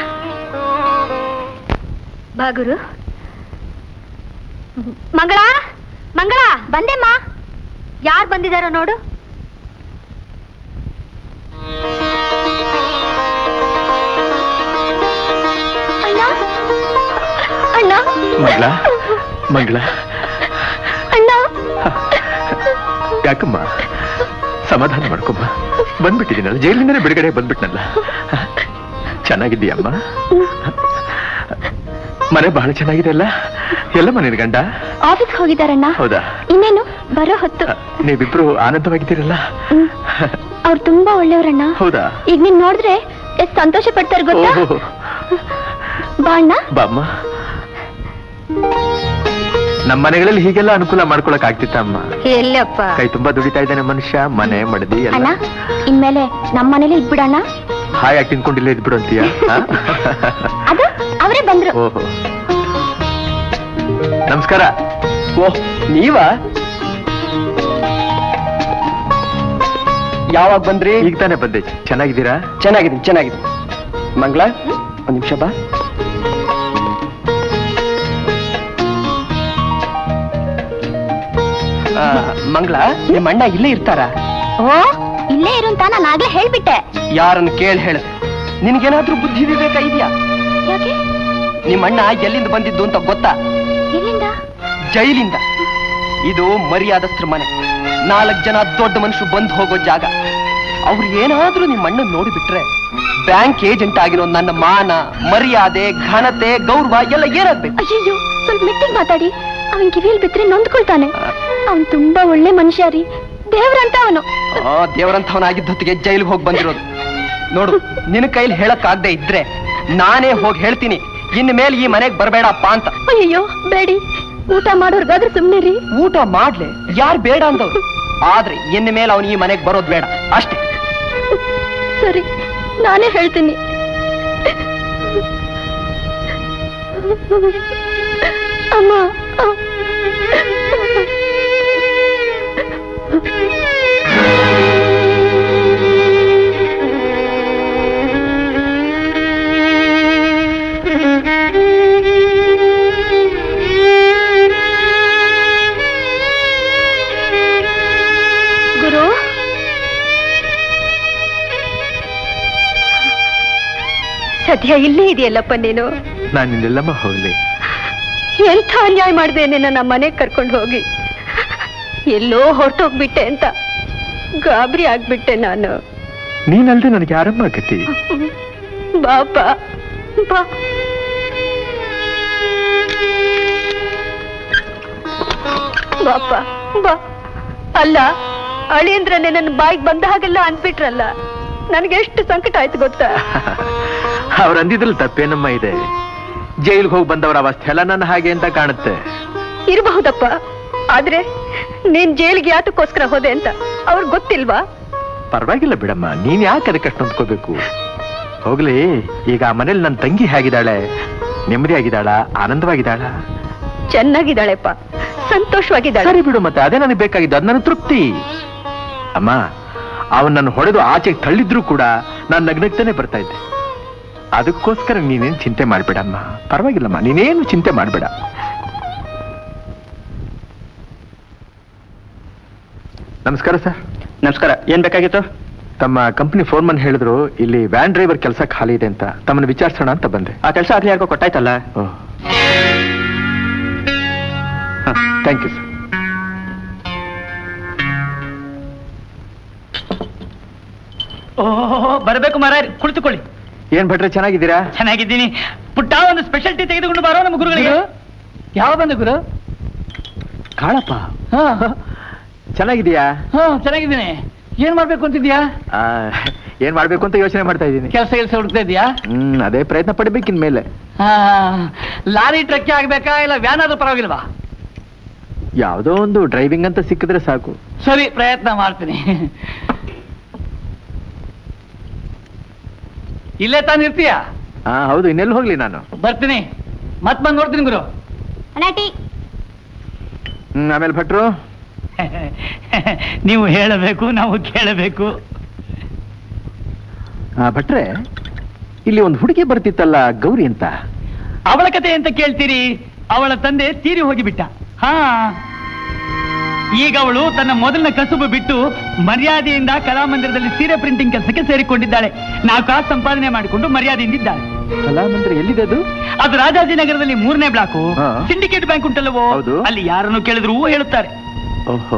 ಬಾ ಗುರು ಮಂಗಳ ಮಂಗಳ ಬಂದೆಮ್ಮ ಯಾರು ಬಂದಿದಾರೋ ನೋಡು ಅಣ್ಣ ಅಣ್ಣ ಮಂಗಳ ಮಂಗಳ ಅಣ್ಣ ಯಾಕಮ್ಮ ಸಮಾಧಾನ ಮಾಡ್ಕೊಮ್ಮ ಬಂದ್ಬಿಟ್ಟಿದ್ದೀನಲ್ಲ ಜೈಲಿಂದನೇ ಬಿಡುಗಡೆ ಬಂದ್ಬಿಟ್ನಲ್ಲ ಚೆನ್ನಾಗಿದ್ದೀಯಮ್ಮ ಮನೆ ಬಹಳ ಚೆನ್ನಾಗಿದೆ ಅಲ್ಲ ಎಲ್ಲ ಮನೆ ಗಂಡ ಆಫೀಸ್ ಹೋಗಿದಾರಣ್ಣ ಹೌದಾ ಇನ್ನೇನು ಬರೋ ಹೊತ್ತು ನೀವಿಬ್ರು ಆನಂದವಾಗಿದ್ದೀರಲ್ಲ ಅವ್ರು ತುಂಬಾ ಒಳ್ಳೆಯವ್ರಣ್ಣ ಹೌದಾ ಈಗ ನೀನ್ ನೋಡಿದ್ರೆ ಎಷ್ಟ್ ಸಂತೋಷ ಪಡ್ತಾರೆ ಗೊತ್ತಾ ಓಹೋ ಬಾ ಅಣ್ಣ ಬಾಮ್ಮ ನಮ್ಮ ಮನೆಗಳಲ್ಲಿ ಹೀಗೆಲ್ಲ ಅನುಕೂಲ ಮಾಡ್ಕೊಳಕ್ ಆಗ್ತಿತ್ತಮ್ಮ ಎಲ್ಲಪ್ಪ ಕೈ ತುಂಬಾ ದುಡಿತಾ ಇದ್ದಾನೆ ಮನುಷ್ಯ ಮನೆ ಮಡದಿ ಎಲ್ಲ ಅಣ್ಣ ಇನ್ಮೇಲೆ ನಮ್ಮ ಮನೇಲಿ ಇದ್ಬಿಡಣ್ಣ ಹಾಯಾಗಿ ತಿನ್ಕೊಂಡಿಲ್ಲ ಇದ್ಬಿಡು ಅಂತೀಯ ಆ? ಅದು ಅವರೇ ಬಂದ್ರು ಓಹೋ ನಮಸ್ಕಾರ ಓಹ್ ನೀವಾ ಯಾವಾಗ ಬಂದ್ರಿ ಈಗ ತಾನೇ ಬಂದೆ ಚೆನ್ನಾಗಿದ್ದೀರಾ ಚೆನ್ನಾಗಿದ್ದೀನಿ ಚೆನ್ನಾಗಿದ್ದೀನಿ ಮಂಗಳ ಒಂದ್ ನಿಮಿಷ ಬಾ ಮಂಗಳ ನಿಮ್ಮ ಅಣ್ಣ ಇಲ್ಲೇ ಇರ್ತಾರ ಓ ಇಲ್ಲೇ ಇರು ಅಂತ ನಾನು ಆಗ್ಲೇ ಹೇಳ್ಬಿಟ್ಟೆ ಯಾರನ್ನ ಕೇಳಿ ಹೇಳ ನಿನ್ಗೇನಾದ್ರೂ ಬುದ್ಧಿ ವಿವೇಕ ಇದೆಯಾ ಯಾಕೆ ನಿಮ್ಮ ಅಣ್ಣ ಎಲ್ಲಿಂದ ಬಂದಿದ್ದು ಅಂತ ಗೊತ್ತಾ ಎಲ್ಲಿಂದ ಜೈಲಿಂದ ಇದು ಮರ್ಯಾದಸ್ತ್ರ ಮನೆ ನಾಲ್ಕು ಜನ ದೊಡ್ಡ ಮನುಷ್ಯರು ಬಂದು ಹೋಗೋ ಜಾಗ ಅವ್ರು ಏನಾದ್ರೂ ನಿಮ್ಮ ಅಣ್ಣ ನೋಡಿಬಿಟ್ರೆ ಬ್ಯಾಂಕ್ ಏಜೆಂಟ್ ಆಗಿರೋ ನನ್ನ ಮಾನ ಮರ್ಯಾದೆ ಘನತೆ ಗೌರವ ಎಲ್ಲ ಏನಾಗ್ಬೇಕು ಅಯ್ಯಯ್ಯೋ ಸ್ವಲ್ಪ ಮೆಟ್ಟಿಗೆ ಮಾತಾಡಿ ಅವನ್ ಕಿವಿಯಲ್ಲಿ ಬಿದ್ರೆ ನೊಂದ್ಕೊಳ್ತಾನೆ ಅವನ್ ತುಂಬಾ ಒಳ್ಳೆ ಮನುಷ್ಯ ರೀ ದೇವ್ರಂತ ಅವನು ಆ ದೇವರಂಥವನಾಗಿದ್ದ ಹೊತ್ತಿಗೆ ಜೈಲಿಗೆ ಹೋಗಿ ಬಂದಿರೋದು ನೋಡು ನಿನ್ನ ಕೈಲಿ ಹೇಳಕ್ಕಾಗದೆ ಇದ್ರೆ ನಾನೇ ಹೋಗಿ ಹೇಳ್ತೀನಿ ಇನ್ ಮೇಲೆ ಈ ಮನೆಗೆ ಬರಬೇಡಪ್ಪ ಅಂತ ಅಯ್ಯಯ್ಯೋ ಬೇಡಿ ಊಟ ಮಾಡೋರ್ಗಾದ್ರೆ ಸುಮ್ನೆ ರೀ ಊಟ ಮಾಡ್ಲೆ ಯಾರು ಬೇಡ ಅಂದವ್ರು ಆದ್ರೆ ಇನ್ ಮೇಲೆ ಅವನು ಈ ಮನೆಗೆ ಬರೋದು ಬೇಡ ಅಷ್ಟೇ ಸರಿ ನಾನೇ ಹೇಳ್ತೀನಿ ಅಮ್ಮ ಸದ್ಯ ಇಲ್ಲೇ ಇದೆಯಲ್ಲಪ್ಪ ನೀನು ನಾನು ಇನ್ನೆಲ್ಲಮ್ಮ ಹೋಗ್ಲಿ ಎಂಥ ಅನ್ಯಾಯ ಮಾಡಿದೆ ನಿನ್ನ ನಮ್ಮ ಮನೆಗೆ ಕರ್ಕೊಂಡು ಹೋಗಿ ಎಲ್ಲೋ ಹೊರಟೋಗ್ಬಿಟ್ಟೆ ಅಂತ ಗಾಬರಿ ಆಗ್ಬಿಟ್ಟೆ ನಾನು ನೀನಲ್ದೆ ನನಗೆ ಯಾರಮ್ಮ ಗತಿ ಬಾಪ ಬಾ ಬಾಪ ಬಾ ಅಲ್ಲ ಅಳಿಯಂದ್ರನೆ ನನ್ನ ಬಾಯಿಗೆ ಬಂದ ಹಾಗೆಲ್ಲ ಅಂದ್ಬಿಟ್ರಲ್ಲ ನನಗೆ ಎಷ್ಟು ಸಂಕಟ ಆಯ್ತು ಗೊತ್ತಾ ಅವ್ರು ಅಂದಿದ್ರಲ್ಲಿ ತಪ್ಪೇನಮ್ಮ ಇದೆ ಜೈಲ್ಗೆ ಹೋಗಿ ಬಂದವರ ಅವಸ್ಥೆ ಎಲ್ಲ ನನ್ನ ಹಾಗೆ ಅಂತ ಕಾಣುತ್ತೆ ಇರಬಹುದಪ್ಪ ಆದ್ರೆ ನೀನ್ ಜೈಲಿಗೆ ಯಾತಕ್ಕೋಸ್ಕರ ಹೋದೆ ಅಂತ ಅವ್ರಿಗೆ ಗೊತ್ತಿಲ್ವಾ ಪರವಾಗಿಲ್ಲ ಬಿಡಮ್ಮ ನೀನ್ ಯಾಕೆ ಅದಕ್ಕೆ ಅಷ್ಟು ಹೊಂದ್ಕೋಬೇಕು ಹೋಗ್ಲಿ ಈಗ ಆ ಮನೇಲಿ ನನ್ನ ತಂಗಿ ಹೇಗಿದ್ದಾಳೆ ನೆಮ್ಮದಿಯಾಗಿದ್ದಾಳ ಆನಂದವಾಗಿದ್ದಾಳ ಚೆನ್ನಾಗಿದ್ದಾಳೆಪ್ಪ ಸಂತೋಷವಾಗಿದ್ದಾಳೆ ಸರಿ ಬಿಡು ಮತ್ತೆ ಅದೇ ನನಗೆ ಬೇಕಾಗಿದ್ದು ಅದು ನನ್ನ ತೃಪ್ತಿ ಅಮ್ಮ ಅವನ್ ನನ್ನ ಹೊಡೆದು ಆಚೆಗೆ ತಳ್ಳಿದ್ರು ಕೂಡ ನಾನು ನಗ್ನಗ್ತಾನೆ ಬರ್ತಾ ಇದ್ದೆ ಅದಕ್ಕೋಸ್ಕರ ನೀನೇನು ಚಿಂತೆ ಮಾಡ್ಬೇಡಮ್ಮ ಪರವಾಗಿಲ್ಲಮ್ಮ ನೀನೇನು ಚಿಂತೆ ಮಾಡ್ಬೇಡ ನಮಸ್ಕಾರ ಸರ್ ನಮಸ್ಕಾರ ಏನ್ ಬೇಕಾಗಿತ್ತು ತಮ್ಮ ಕಂಪನಿ ಫೋರ್ಮನ್ ಹೇಳಿದ್ರು ಇಲ್ಲಿ ವ್ಯಾನ್ ಡ್ರೈವರ್ ಕೆಲಸ ಖಾಲಿ ಇದೆ ಅಂತ ತಮ್ಮನ್ನು ವಿಚಾರಿಸೋಣ ಅಂತ ಬಂದೆ ಆ ಕೆಲಸ ಆಗ್ಲಿ ಯಾರಿಗೋ ಕೊಟ್ಟಾಯ್ತಲ್ಲ ಥ್ಯಾಂಕ್ ಯು ಸರ್ ಓಹೋ ಬರಬೇಕು ಮರ ಕುಳಿತುಕೊಳ್ಳಿ ಏನ್ ಭಟ್ರೆ ಚೆನ್ನಾಗಿದ್ದೀರಾ ಚೆನ್ನಾಗಿದ್ದೀನಿ ಪುಟ್ಟ ಒಂದು ಸ್ಪೆಷಲ್ ಟೀ ತೆಗೆದುಕೊಂಡು ಬಾರೋ ನಮ್ಮ ಗುರುಗಳಿಗೆ ಯಾವ ಬಂದ ಗುರು ಕಾಳಪ್ಪ ಚೆನ್ನಾಗಿದೀಯಾ ಹಾ ಚೆನ್ನಾಗಿದ್ದೀನಿ ಏನ್ ಮಾಡ್ಬೇಕು ಅಂತಿದ್ಯಾ ಆ, ಏನ್ ಮಾಡ್ಬೇಕು ಅಂತ ಯೋಚನೆ ಮಾಡ್ತಾ ಇದ್ದೀನಿ ಕೆಲಸ ಕೆಲಸ ಹುಡುಕ್ತಾ ಇದೀಯಾ ಹ್ಮ್ ಅದೇ ಪ್ರಯತ್ನ ಪಡ್ಬೇಕು ಇನ್ಮೇಲೆ ಹಾ, ಲಾರಿ ಟ್ರಕ್ಕೆ ಆಗ್ಬೇಕಾ ಇಲ್ಲ ವ್ಯಾನ್ ಆದ್ರೂ ಪರವಾಗಿಲ್ವಾ ಯಾವ್ದೋ ಒಂದು ಡ್ರೈವಿಂಗ್ ಅಂತ ಸಿಕ್ಕಿದ್ರೆ ಸಾಕು ಸರಿ ಪ್ರಯತ್ನ ಮಾಡ್ತೀನಿ ಇಲ್ಲೇ ತಾನು ಇರ್ತೀಯಾ ಹಾ ಹೌದು ಇನ್ನೆಲ್ಲಿ ಹೋಗ್ಲಿ ನಾನು ಬರ್ತೀನಿ ಮತ್ ಬಂದ್ ನೋಡ್ತೀನಿ ಗುರು ಹ್ಮ್ ಆಮೇಲೆ ಭಟ್ರು ನೀವು ಹೇಳಬೇಕು ನಾವು ಕೇಳಬೇಕು ಆ, ಭಟ್ರೆ ಇಲ್ಲಿ ಒಂದು ಹುಡುಗಿ ಬರ್ತಿತ್ತಲ್ಲ ಗೌರಿ ಅಂತ ಅವಳ ಕತೆ ಅಂತ ಕೇಳ್ತೀರಿ ಅವಳ ತಂದೆ ತೀರಿ ಹೋಗಿಬಿಟ್ಟ ಹಾ ಈಗ ಅವಳು ತನ್ನ ಮೊದಲನ ಕಸುಬು ಬಿಟ್ಟು ಮರ್ಯಾದೆಯಿಂದ ಕಲಾಮಂದಿರದಲ್ಲಿ ಸೀರೆ ಪ್ರಿಂಟಿಂಗ್ ಕೆಲಸಕ್ಕೆ ಸೇರಿಕೊಂಡಿದ್ದಾಳೆ ನಾಲ್ಕು ಕಾಸು ಸಂಪಾದನೆ ಮಾಡಿಕೊಂಡು ಮರ್ಯಾದೆಯಿಂದ ಇದ್ದಾಳೆ ಕಲಾಮಂದಿರ ಎಲ್ಲಿದೆ ಅದು ಅದು ರಾಜಾಜಿನಗರದಲ್ಲಿ ಮೂರನೇ ಬ್ಲಾಕು ಹಾ. ಸಿಂಡಿಕೇಟ್ ಬ್ಯಾಂಕ್ ಉಂಟಲ್ಲವೋ ಹೌದು. ಅಲ್ಲಿ ಯಾರನ್ನು ಕೇಳಿದ್ರು ಹೇಳುತ್ತಾರೆ ಓಹೋ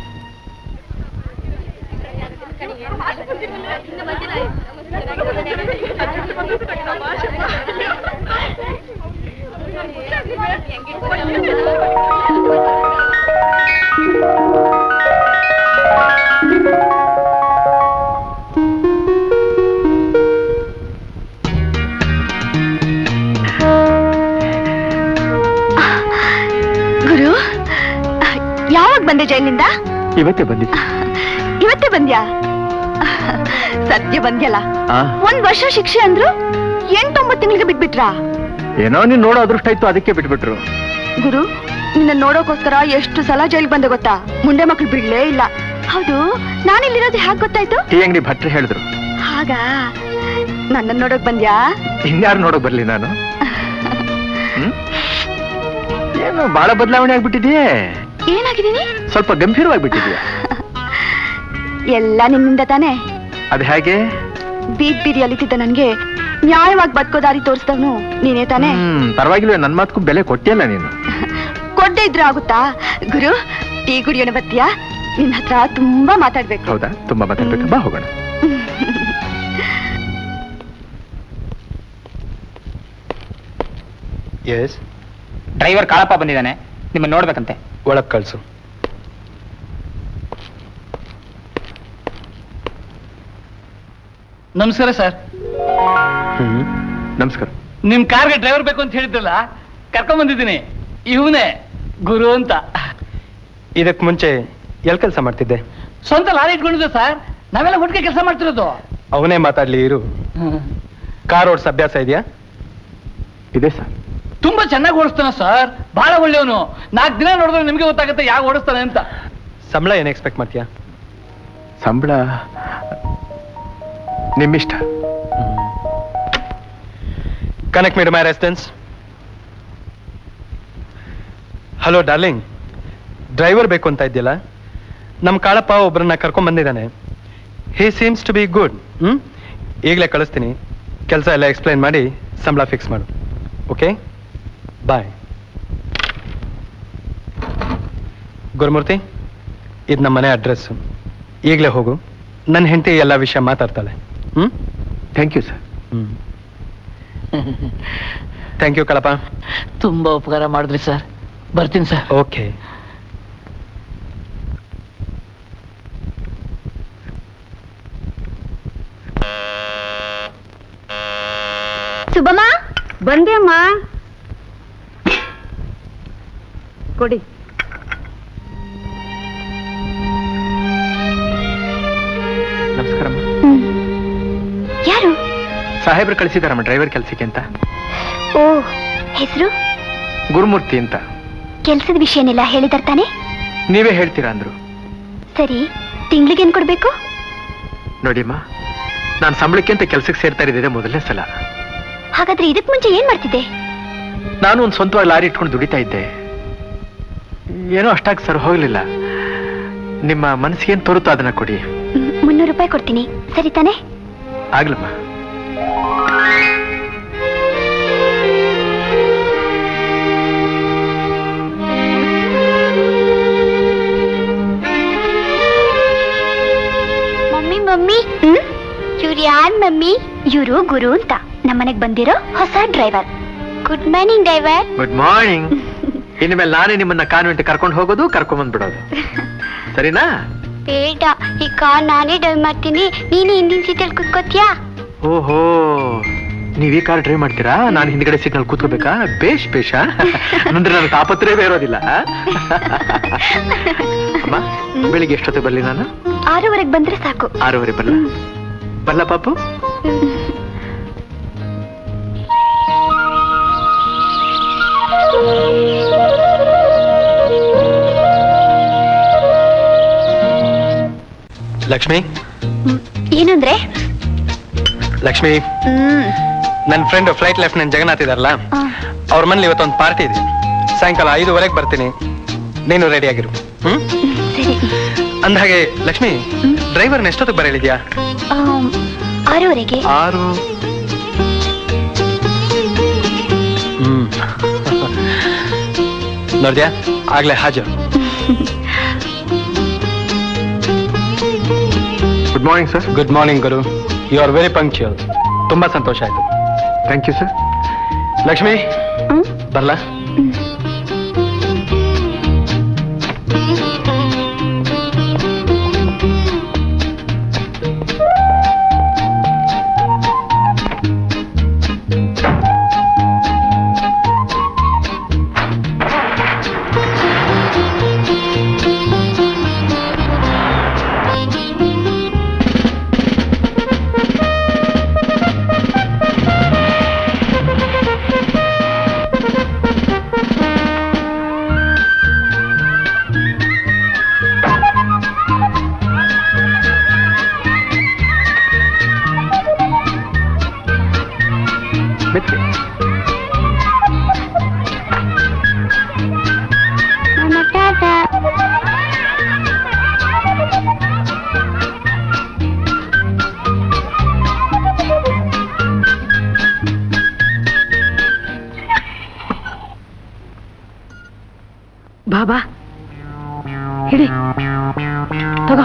ಗುರು ಯಾವಾಗ ಬಂದೆ ಜೈಲಿಂದ ಇವತ್ತೇ ಬಂದಿತ್ತು ಇವತ್ತೇ ಬಂದ್ಯಾ ಸದ್ಯ ಬಂದ್ಯಲ್ಲ ಆ, ಒಂದ್ ವರ್ಷ ಶಿಕ್ಷೆ ಅಂದ್ರು ಎಂಟೊಂಬತ್ತು ತಿಂಗಳಿಗೆ ಬಿಟ್ಬಿಟ್ರಾ ಏನೋ ನೀನ್ ನೋಡೋ ಅದೃಷ್ಟ ಇತ್ತು ಅದಕ್ಕೆ ಬಿಟ್ಬಿಟ್ರು ಗುರು ನಿನ್ನ ನೋಡೋಕೋಸ್ಕರ ಎಷ್ಟು ಸಲ ಜೈಲಿಗೆ ಬಂದೆ ಗೊತ್ತಾ ಮುಂಡೆ ಮಕ್ಳು ಬಿಡ್ಲೇ ಇಲ್ಲ ಹೌದು ನಾನಿಲ್ಲಿರೋದು ಹ್ಯಾಕ್ ಗೊತ್ತಾಯ್ತು ಟೀ ಅಂಗಡಿ ಭಟ್ರು ಹೇಳಿದ್ರು ಹಾಗ ನನ್ನ ನೋಡೋಕ್ ಬಂದ್ಯಾ ಇನ್ಯಾರು ನೋಡಕ್ ಬರ್ಲಿ ನಾನು ಹ್ಮ್? ಏನು ಬಹಳ ಬದಲಾವಣೆ ಆಗ್ಬಿಟ್ಟಿದೆಯೇ ಏನಾಗಿದ್ದೀನಿ ಸ್ವಲ್ಪ ಗಂಭೀರವಾಗಿಬಿಟ್ಟಿದ್ಯಾ ಎಲ್ಲ ನಿನ್ನಿಂದ ತಾನೇ ಅದು ಹೇಗೆ ಬೀದ್ ಬೀದಿ ಅಲಿತಿದ್ದ ನನ್ಗೆ ನ್ಯಾಯವಾಗಿ ಬದುಕೋ ದಾರಿ ತೋರಿಸ್ದವನು ನೀನೇ ತಾನೇ ಹ್ಮ್ ಪರವಾಗಿಲ್ಲ ನನ್ನ ಮಾತ್ಗೂ ಬೆಲೆ ಕೊಟ್ಟಿಯಲ್ಲ ನೀನು ಕೊಡ್ದೇ ಇದ್ರೆ ಆಗುತ್ತಾ ಗುರು ಟೀ ಕುಡಿಯೋಣ ಬತ್ತೀಯಾ ನಿನ್ನ ಹತ್ರ ತುಂಬಾ ಮಾತಾಡ್ಬೇಕು ಹೌದಾ ತುಂಬಾ ಮಾತಾಡ್ಬೇಕು ಬಾ ಹೋಗೋಣ ಎಸ್ ಡ್ರೈವರ್ ಕಾಳಪ್ಪ ಬಂದಿದ್ದಾನೆ ನಿಮ್ಮನ್ನ ನೋಡ್ಬೇಕಂತೆ ಒಳಗ್ ಕಳ್ಸು ನಮಸ್ಕಾರ ಸರ್ ನಮಸ್ಕಾರ ನಿಮ್ ಕಾರ್ಗೆ ಡ್ರೈವರ್ ಬೇಕು ಅಂತ ಹೇಳಿದ್ರಲ್ಲ ಕರ್ಕೊಂಡ್ ಬಂದಿದ್ದೀನಿ ಇವನೇ ಗುರು ಅಂತ ಇದಕ್ ಮುಂಚೆ ಎಲ್ ಕೆಲಸ ಮಾಡ್ತಿದ್ದೆ ಸ್ವಂತ ಲಾರಿ ಇಟ್ಕೊಂಡಿದ್ದೆ ಸರ್ ನಾವೆಲ್ಲ ಒಟ್ಟಿಗೆ ಕೆಲಸ ಮಾಡ್ತಿರೋದು ಅವನೇ ಮಾತಾಡ್ಲಿ ಇರು ಕಾರ್ ಓಡ್ಸ್ ಅಭ್ಯಾಸ ಇದೆಯಾ ಇದೆ ಸರ್ ತುಂಬಾ ಚೆನ್ನಾಗಿ ಓಡಿಸ್ತಾನೆ ಸರ್ ಬಹಳ ಒಳ್ಳೆಯವನು ನಾಲ್ಕು ದಿನ ನೋಡಿದ್ರೆ ನಿಮ್ಗೆ ಗೊತ್ತಾಗುತ್ತೆ ಯಾವ ಓಡಿಸ್ತಾನೆ ಅಂತ ಸಂಬಳ ಏನ್ ಎಕ್ಸ್ಪೆಕ್ಟ್ ಮಾಡ್ತೀಯಾ ಸಂಬಳ ನಿಮ್ಮಿಷ್ಟ connect me my residence hello darling driver ಬೇಕು ಅಂತ ಇದೆಯಲ್ಲ ನಮ್ಮ ಕಾಳಪ್ಪ ಒಬ್ಬರನ್ನ ಕರ್ಕೊಂಡ್ ಬಂದಿದ್ದಾನೆ he seems to be good hmm ಈಗಲೇ ಕಳಿಸ್ತೀನಿ ಕೆಲಸ ಎಲ್ಲ ಎಕ್ಸ್ಪ್ಲೈನ್ ಮಾಡಿ ಸಂಬಳ ಫಿಕ್ಸ್ ಮಾಡು ಓಕೆ ಬಾಯ್ ಗುರುಮೂರ್ತಿ ಇದು ನಮ್ಮ ಮನೆ ಅಡ್ರೆಸ್ಸು ಈಗಲೇ ಹೋಗು ನನ್ನ ಹೆಂಡತಿ ಎಲ್ಲ ವಿಷಯ ಮಾತಾಡ್ತಾಳೆ ಹ್ಞೂ ಥ್ಯಾಂಕ್ ಯು ಸರ್ ಹ್ಞೂ ಥ್ಯಾಂಕ್ ಯು ಕಳಪ ತುಂಬಾ ಉಪಕಾರ ಮಾಡಿದ್ರಿ ಸರ್ ಬರ್ತೀನಿ ಸರ್ ಓಕೆ ಸುಬ್ಬಮ್ಮ ಬಂದೆ ಅಮ್ಮ ಕೊಡಿ ನಮಸ್ಕಾರಮ್ಮ ಯಾರು ಸಾಹೇಬ್ರು ಕಳಿಸಿದಾರಮ್ಮ ಡ್ರೈವರ್ ಕೆಲ್ಸಕ್ಕೆ ಅಂತ ಓ ಹೆಸರು ಗುರುಮೂರ್ತಿ ಅಂತ ಕೆಲ್ಸದ ವಿಷಯನೆಲ್ಲ ಹೇಳಿದಾರ್ ತಾನೆ ನೀವೇ ಹೇಳ್ತೀರಾ ಅಂದ್ರು ಸರಿ ತಿಂಗ್ಳಿಗೆ ಏನ್ ಕೊಡ್ಬೇಕು ನೋಡಿಮ್ಮ ನಾನು ಸಂಬಳಕ್ಕೆ ಅಂತ ಕೆಲ್ಸಕ್ಕೆ ಸೇರ್ತಾ ಇದ್ದಿದೆ ಮೊದಲನೇ ಸಲ ಹಾಗಾದ್ರೆ ಇದಕ್ ಮುಂಚೆ ಏನ್ ಮಾಡ್ತಿದ್ದೆ ನಾನು ಒಂದು ಸ್ವಂತವಾಗಿ ಲಾರಿ ಇಟ್ಕೊಂಡು ದುಡಿತಾ ಇದ್ದೆ ಏನೋ ಅಷ್ಟಾಗಿ ಸರ್ ಹೋಗ್ಲಿಲ್ಲ ನಿಮ್ಮ ಮನಸ್ಸಿಗೆ ಏನ್ ತೋರುತ್ತೋ ಅದನ್ನ ಕೊಡಿ ಮ್, ಮುನ್ನೂರು ರೂಪಾಯಿ ಕೊಡ್ತೀನಿ ಸರಿ ತಾನೆ ಆಗ್ಲಮ್ಮ ಮಮ್ಮಿ ಮಮ್ಮಿ ಇವ್ರು ಯಾರ್ ಮಮ್ಮಿ ಇವರು ಗುರು ಅಂತ ನಮ್ಮನೆಗ್ ಬಂದಿರೋ ಹೊಸ driver good morning driver good morning ಇನ್ಮೇಲೆ ನಾನೇ ನಿಮ್ಮನ್ನ ಕಾನ್ವೆಂಟ್ ಕರ್ಕೊಂಡು ಹೋಗೋದು ಕರ್ಕೊಂಡ್ ಬಂದ್ಬಿಡೋದು ಸರಿನಾ ಬೇಡ ಈ ಕಾರ್ ನಾನೇ ಡ್ರೈವ್ ಮಾಡ್ತೀನಿ ನೀನು ಹಿಂದಿನ ಸೀಟಲ್ಲಿ ಕುತ್ಕೋತಿಯಾ ಓಹೋ ನೀವ್ ಈ ಕಾರ್ ಡ್ರೈವ್ ಮಾಡ್ತೀರಾ ನಾನು ಹಿಂದ್ಗಡೆ ಸಿಗ್ನಲ್ ಕೂತ್ಕೋಬೇಕಾ ಬೇಷ್ ಬೇಷ ಅಂದ್ರೆ ನನಗೆ ತಾಪತ್ರಯವೇ ಇರೋದಿಲ್ಲ ಅಮ್ಮ ಬೆಳಿಗ್ಗೆ ಎಷ್ಟೊತ್ತಿಗೆ ಬರ್ಲಿ ನಾನು ಆರೂವರೆಗೆ ಬಂದ್ರೆ ಸಾಕು ಆರೂವರೆ ಬರಲ್ಲ ಬರಲ್ಲ ಪಾಪು ಲಕ್ಷ್ಮಿ ಏನಂದ್ರೆ ಲಕ್ಷ್ಮಿ ಹ್ಮ್ ನನ್ನ ಫ್ರೆಂಡ್ ಫ್ಲೈಟ್ ಲೆಫ್ಟಿನೆಂಟ್ ಜಗನ್ನಾಥ್ ಇದಾರಲ್ಲ ಅವ್ರ ಮನೇಲಿ ಇವತ್ತೊಂದು ಪಾರ್ಟಿ ಇದೆ ಸಾಯಂಕಾಲ ಐದುವರೆಗೆ ಬರ್ತೀನಿ ನೀನು ರೆಡಿ ಆಗಿರು ಹ್ಮ್ ಸರಿ ಅಂದ್ಹಾಗೆ ಲಕ್ಷ್ಮಿ ಡ್ರೈವರ್ನ ಎಷ್ಟೊತ್ತಿಗೆ ಬರಲಿದ್ಯಾ ಆಮ್, ಆರೂವರೆಗೆ ಆರು ಹ್ಮ್ ನೋಡ್ದ್ಯಾ ಆಗ್ಲೇ ಹಾಜರು good morning sir good morning Guru you are very punctual ತುಂಬಾ ಸಂತೋಷ ಆಯ್ತು ಥ್ಯಾಂಕ್ ಯು ಸರ್ ಲಕ್ಷ್ಮಿ ಬರ್ಲಾ ಬಾಬಾ ಹಿಡಿ ತಗೋ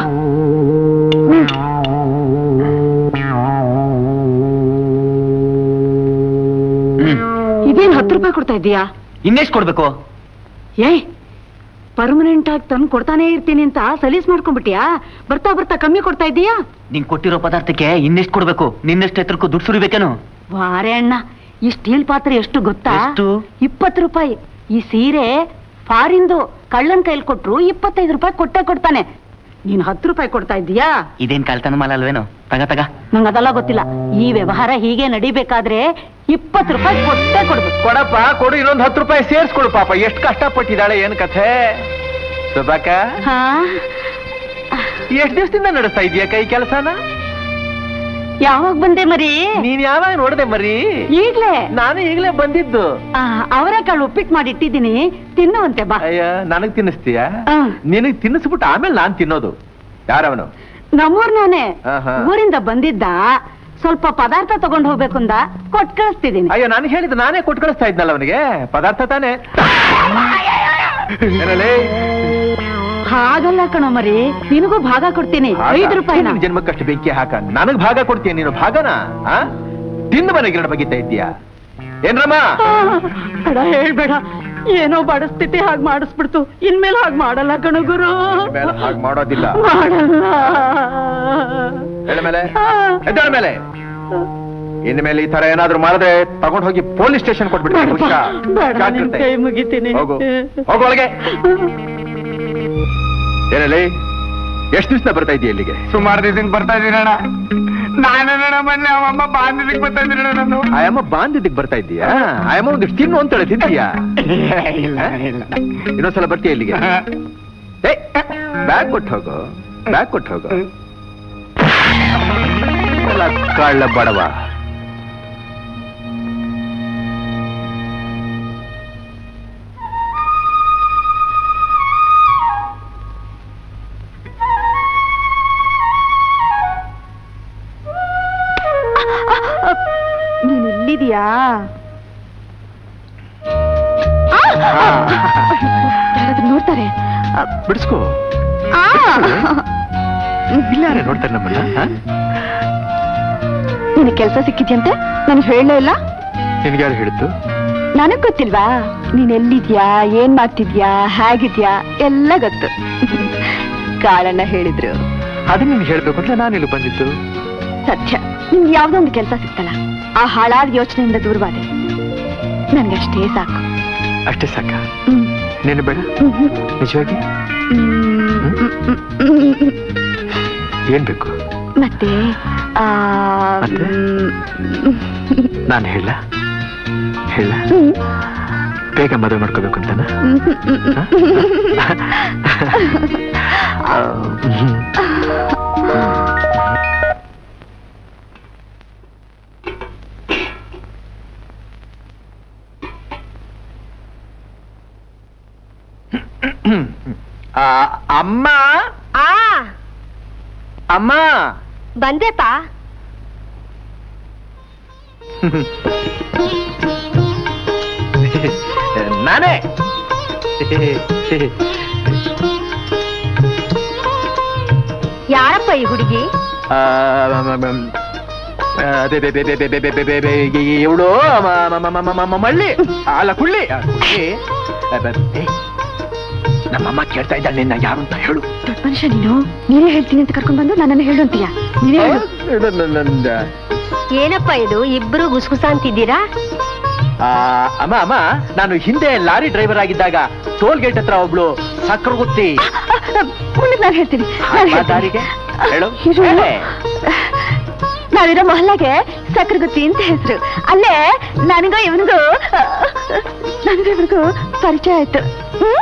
ಇದೇನ್ ಹತ್ತು ರೂಪಾಯಿ ಕೊಡ್ತಾ ಇದ್ದೀಯಾ ಇನ್ನೆಷ್ಟು ಕೊಡ್ಬೇಕು ಏಯ್ ಪರ್ಮನೆಂಟ್ ಆಗಿ ತಂದು ಕೊಡ್ತಾನೆ ಇರ್ತೀನಿ ಅಂತ ಸಲೀಸ್ ಮಾಡ್ಕೊಂಡ್ಬಿಟ್ಯಾ ಬರ್ತಾ ಬರ್ತಾ ಕಮ್ಮಿ ಕೊಡ್ತಾ ಇದ್ದೀಯಾ ನೀನ್ ಕೊಟ್ಟಿರೋ ಪದಾರ್ಥಕ್ಕೆ ಇನ್ನೆಷ್ಟು ಕೊಡ್ಬೇಕು ನಿನ್ನೆಷ್ಟು ಎತ್ತರಕ್ಕೂ ದುಡ್ಡು ಸುರಿಬೇಕೇನು ವಾರೆ ಅಣ್ಣ ಈ ಸ್ಟೀಲ್ ಪಾತ್ರೆ ಎಷ್ಟು ಗೊತ್ತಾ ಎಷ್ಟು? ಇಪ್ಪತ್ತು ರೂಪಾಯಿ ಈ ಸೀರೆ ಫಾರಿಂದು ಕಳ್ಳನ್ ಕೈಲಿ ಕೊಟ್ರು ಇಪ್ಪತ್ತೈದು ರೂಪಾಯಿ ಕೊಟ್ಟೆ ಕೊಡ್ತಾನೆ ನೀನ್ ಹತ್ತು ರೂಪಾಯಿ ಕೊಡ್ತಾ ಇದ್ದೀಯಾ ಇದೇನ್ ಕಳ್ತನ ಮಾಲ ಅಲ್ವೇನು ತಗ ತಗ ನಂಗೆ ಅದೆಲ್ಲ ಗೊತ್ತಿಲ್ಲ ಈ ವ್ಯವಹಾರ ಹೀಗೆ ನಡಿಬೇಕಾದ್ರೆ ಇಪ್ಪತ್ತು ರೂಪಾಯಿ ಕೊಟ್ಟೆ ಕೊಡ್ಬೇಕು ಕೊಡಪ್ಪ ಕೊಡು ಇನ್ನೊಂದು ಹತ್ತು ರೂಪಾಯಿ ಸೇರ್ಸ್ಕೊಡು ಪಾಪ ಎಷ್ಟು ಕಷ್ಟಪಟ್ಟಿದ್ದಾಳೆ ಏನ್ ಕಥೆ ಸುಬಾಕ ಹಾ ಎಷ್ಟ್ ದಿವಸದಿಂದ ನಡೆಸ್ತಾ ಇದೀಯ ಕೈ ಕೆಲಸನ ಯಾವಾಗ ಬಂದೆ ಮರಿ ನೀನ್ ಯಾವಾಗ ನೋಡ್ದೆ ಮರಿ ಈಗ್ಲೇ ನಾನು ಈಗಲೇ ಬಂದಿದ್ದು ಅವರೆಕಾಳು ಉಪ್ಪಿಟ್ಟು ಮಾಡಿ ಇಟ್ಟಿದ್ದೀನಿ ತಿನ್ನುವಂತೆ ಬಾ ಅಯ್ಯ ನನಗ್ ತಿನ್ನಿಸ್ತೀಯ ಆ. ನಿನಗ್ ತಿನ್ನಿಸ್ಬಿಟ್ಟು ಆಮೇಲೆ ನಾನ್ ತಿನ್ನೋದು ಯಾರವನು ನಮ್ಮೂರ್ನವನೇ ಆಹಾ. ಊರಿಂದ ಬಂದಿದ್ದ ಸ್ವಲ್ಪ ಪದಾರ್ಥ ತಗೊಂಡು ಹೋಗ್ಬೇಕು ಅಂದ ಕೊಟ್ ಕಳಿಸ್ತಿದ್ದೀನಿ ಅಯ್ಯೋ ನಾನು ಹೇಳಿದ್ದು ನಾನೇ ಕೊಟ್ಟು ಕಳಿಸ್ತಾ ಇದ್ನಲ್ಲ ಅವನಿಗೆ ಪದಾರ್ಥ ತಾನೇ ಏನಲೇ? ಹಾಗಲ್ಲ ಕಣೋ ಮರಿ ನಿನಗೂ ಭಾಗ ಕೊಡ್ತೀನಿ ಭಾಗ? ಐದು ರೂಪಾಯಿನ ನಿನ್ ಜನ್ಮಕ್ಕಷ್ಟು ಬೆಂಕಿ ಹಾಕ ನನಗ್ ಭಾಗ ಕೊಡ್ತೀಯ ನೀನು ಭಾಗನ ಆ ತಿಂದು ಮನೆಗೆ ಗಿರಣ ಬಗಿತಾ ಇದ್ದೀಯಾ ಏನ್ರಮ್ಮ ಬೇಡ ಹೇಳ್ಬೇಡ ಏನೋ ಬಡಸ್ಥಿತಿ ಹಾಗೆ ಮಾಡಿಸ್ಬಿಡ್ತು ಇನ್ಮೇಲೆ ಹಾಗೆ ಮಾಡಲ್ಲ ಕಣೋ ಗುರು ಮೇಲೆ ಹಾಗೆ ಮಾಡೋದಿಲ್ಲ ಮಾಡಲ್ಲ ಹೇಳ ಮೇಲೆ ಎದ್ದೇಳ ಮೇಲೆ ಇನ್ಮೇಲೆ ಈ ತರ ಏನಾದ್ರೂ ಮಾಡಿದ್ರೆ ತಗೊಂಡ್ ಹೋಗಿ ಪೊಲೀಸ್ ಸ್ಟೇಷನ್ ಕೊಟ್ಬಿಡ್ತೀನಿ ಬೇಡಪ್ಪ, ಹುಷಾರ್. ಬೇಡ ನಿನ್ ಜಾಗ್ರತೆ. ಕೈ ಮುಗಿತೀನಿ ಹೋಗು ಹೋಗು ಒಳಗೆ ಏನಲ್ಲಿ ಎಷ್ಟು ದಿವಸ ಬರ್ತಾ ಇದೀಯ ಇಲ್ಲಿಗೆ ಸುಮಾರು ದಿವಸಕ್ಕೆ ಬರ್ತಾ ಇದೀನಿ ಅಣ್ಣ ನಾನೇನಣ್ಣ ಮೊನ್ನೆ ಅವಮ್ಮ ಬಾಂಧವ್ಯಕ್ಕೆ ಬರ್ತಾ ಇದೀನಿ ನಾನು ಆಯಮ್ಮ ಬಾಂದಿದ್ದಕ್ಕೆ ಬರ್ತಾ ಇದ್ದೀಯಾ ಆಯಮ್ಮ ಒಂದಿಷ್ಟು ತಿನ್ನು ಅಂತೇಳಿ ತಿಂತೀಯಾ ಇಲ್ಲ ಇಲ್ಲ ಇನ್ನೊಂದ್ಸಲ ಬರ್ತೀಯ ಇಲ್ಲಿಗೆ ಬ್ಯಾಗ್ ಕೊಟ್ಟು ಹೋಗು ಬ್ಯಾಗ್ ಕೊಟ್ಟು ಹೋಗು ಎಲ್ಲ ಕಳ್ಳ ಬಡವ ನೀನ್ ಇಲ್ಲಿದ್ಯಾ ಯಾರಾದ್ರೂ ನೋಡ್ತಾರೆ ಬಿಡಿಸ್ಕೋ ಇಲ್ಲಾರೆ ನೋಡ್ತಾರೆ ನಮ್ಮನ್ನ ಹ? ನಿನ್ ಕೆಲ್ಸ ಸಿಕ್ಕಿದ್ಯಂತೆ ನನ್ಗೆ ಹೇಳಲೇ ಇಲ್ಲ ನಿನ್ಗೆ ಯಾರು ಹೇಳಿದ್ದು ನನಗ್ ಗೊತ್ತಿಲ್ವಾ ನೀನ್ ಎಲ್ಲಿದ್ಯಾ ಏನ್ ಮಾಡ್ತಿದ್ಯಾ ಹೇಗಿದ್ಯಾ ಎಲ್ಲ ಗೊತ್ತು ಕಾಳಣ್ಣ ಹೇಳಿದ್ರು ಅದನ್ನ ನೀನು ಹೇಳ್ಬೇಕು ಅಂತ ನಾನು ಇಲ್ಲಿ ಬಂದಿದ್ದು ಸತ್ಯ ನಿಮ್ಗೆ ಯಾವ್ದೋ ಒಂದು ಕೆಲಸ ಸಿಕ್ತಲ್ಲ ಆ ಹಾಳಾದ ಯೋಚನೆಯಿಂದ ದೂರವಾದೆ ನನ್ಗಷ್ಟೇ ಸಾಕು ಅಷ್ಟೇ ಸಾಕ ಹ್ಮ್. ನೀನು ಬೇಡ ನಿಜವಾಗಿ ಏನ್ ಬೇಕು ಮತ್ತೆ ಆ, ಮತ್ತೆ? ಮ್, ನಾನು ಹೇಳ ಹೇಳ ಬೇಗ ಮದುವೆ ಮಾಡ್ಕೋಬೇಕು ಅಂತನಾ ಆ, ಅಮ್ಮ ಆ ಅಮ್ಮ ಬಂದೆಪಾ ನಾನೇ ಯಾರಪ್ಪ ಈ ಹುಡುಗಿ ಆ, ಮ- ಮ- ಮ- ಆ, ಬೆ- ಬೆ- ಬೆ- ಬೆ- ಬೆ- ಬೆ- ಬೆ- ಬೆ- ಬೆ- ಬೆ- ಬೆ- ಇವಳು ಮ- ಮ- ಮ- ಮ- ಮ- ಮ- ಮಳ್ಳಿ ಅಲ್ಲ ಕುಳ್ಳಿ ಆ, ಕುಳ್ಳಿ ಆ, ಬೆ- ಏ, ನಮ್ಮಮ್ಮ ಕೇಳ್ತಾ ಇದ್ದಾಳೆ ನಿನ್ನ ಯಾರು ಅಂತ ಹೇಳು ದೊಡ್ಡ ಮನುಷ್ಯ ನೀನು ನೀನೇ ಹೇಳ್ತೀನಿ ಅಂತ ಕರ್ಕೊಂಡ್ ಬಂದು ನನ್ನನ್ನು ಹೇಳು ಅಂತೀಯ ನೀನೇ ಹೇಳು ಏನಪ್ಪ ಇದು ಇಬ್ರು ಗುಸ್ಗುಸ ಅಂತಿದ್ದೀರಾ ಆ, ಅಮ್ಮ ಅಮ್ಮ ನಾನು ಹಿಂದೆ ಲಾರಿ ಡ್ರೈವರ್ ಆಗಿದ್ದಾಗ ಟೋಲ್ ಗೇಟ್ ಹತ್ರ ಒಬ್ಳು ಸಕ್ರಗುತ್ತಿ ಮುಂದೆ ನಾನು ಹೇಳ್ತೀನಿ ನಾನ್ ಆ ಹೇಳ್ತೀನಿ. ದಾರಿಗೆ ಹೇಳು ಇದು- ಹೇಳೆ. ನಾವಿರೋ ಮೊಹಲ್ಲಾಗೆ ಸಕ್ರಗುತ್ತಿ ಅಂತ ಹೆಸರು ಅಲ್ಲೇ ನನಗೂ ಇವನಿಗೂ ನನಗೂ ಇವನಿಗೂ ಪರಿಚಯ ಆಯ್ತು ಹ್ಮ್?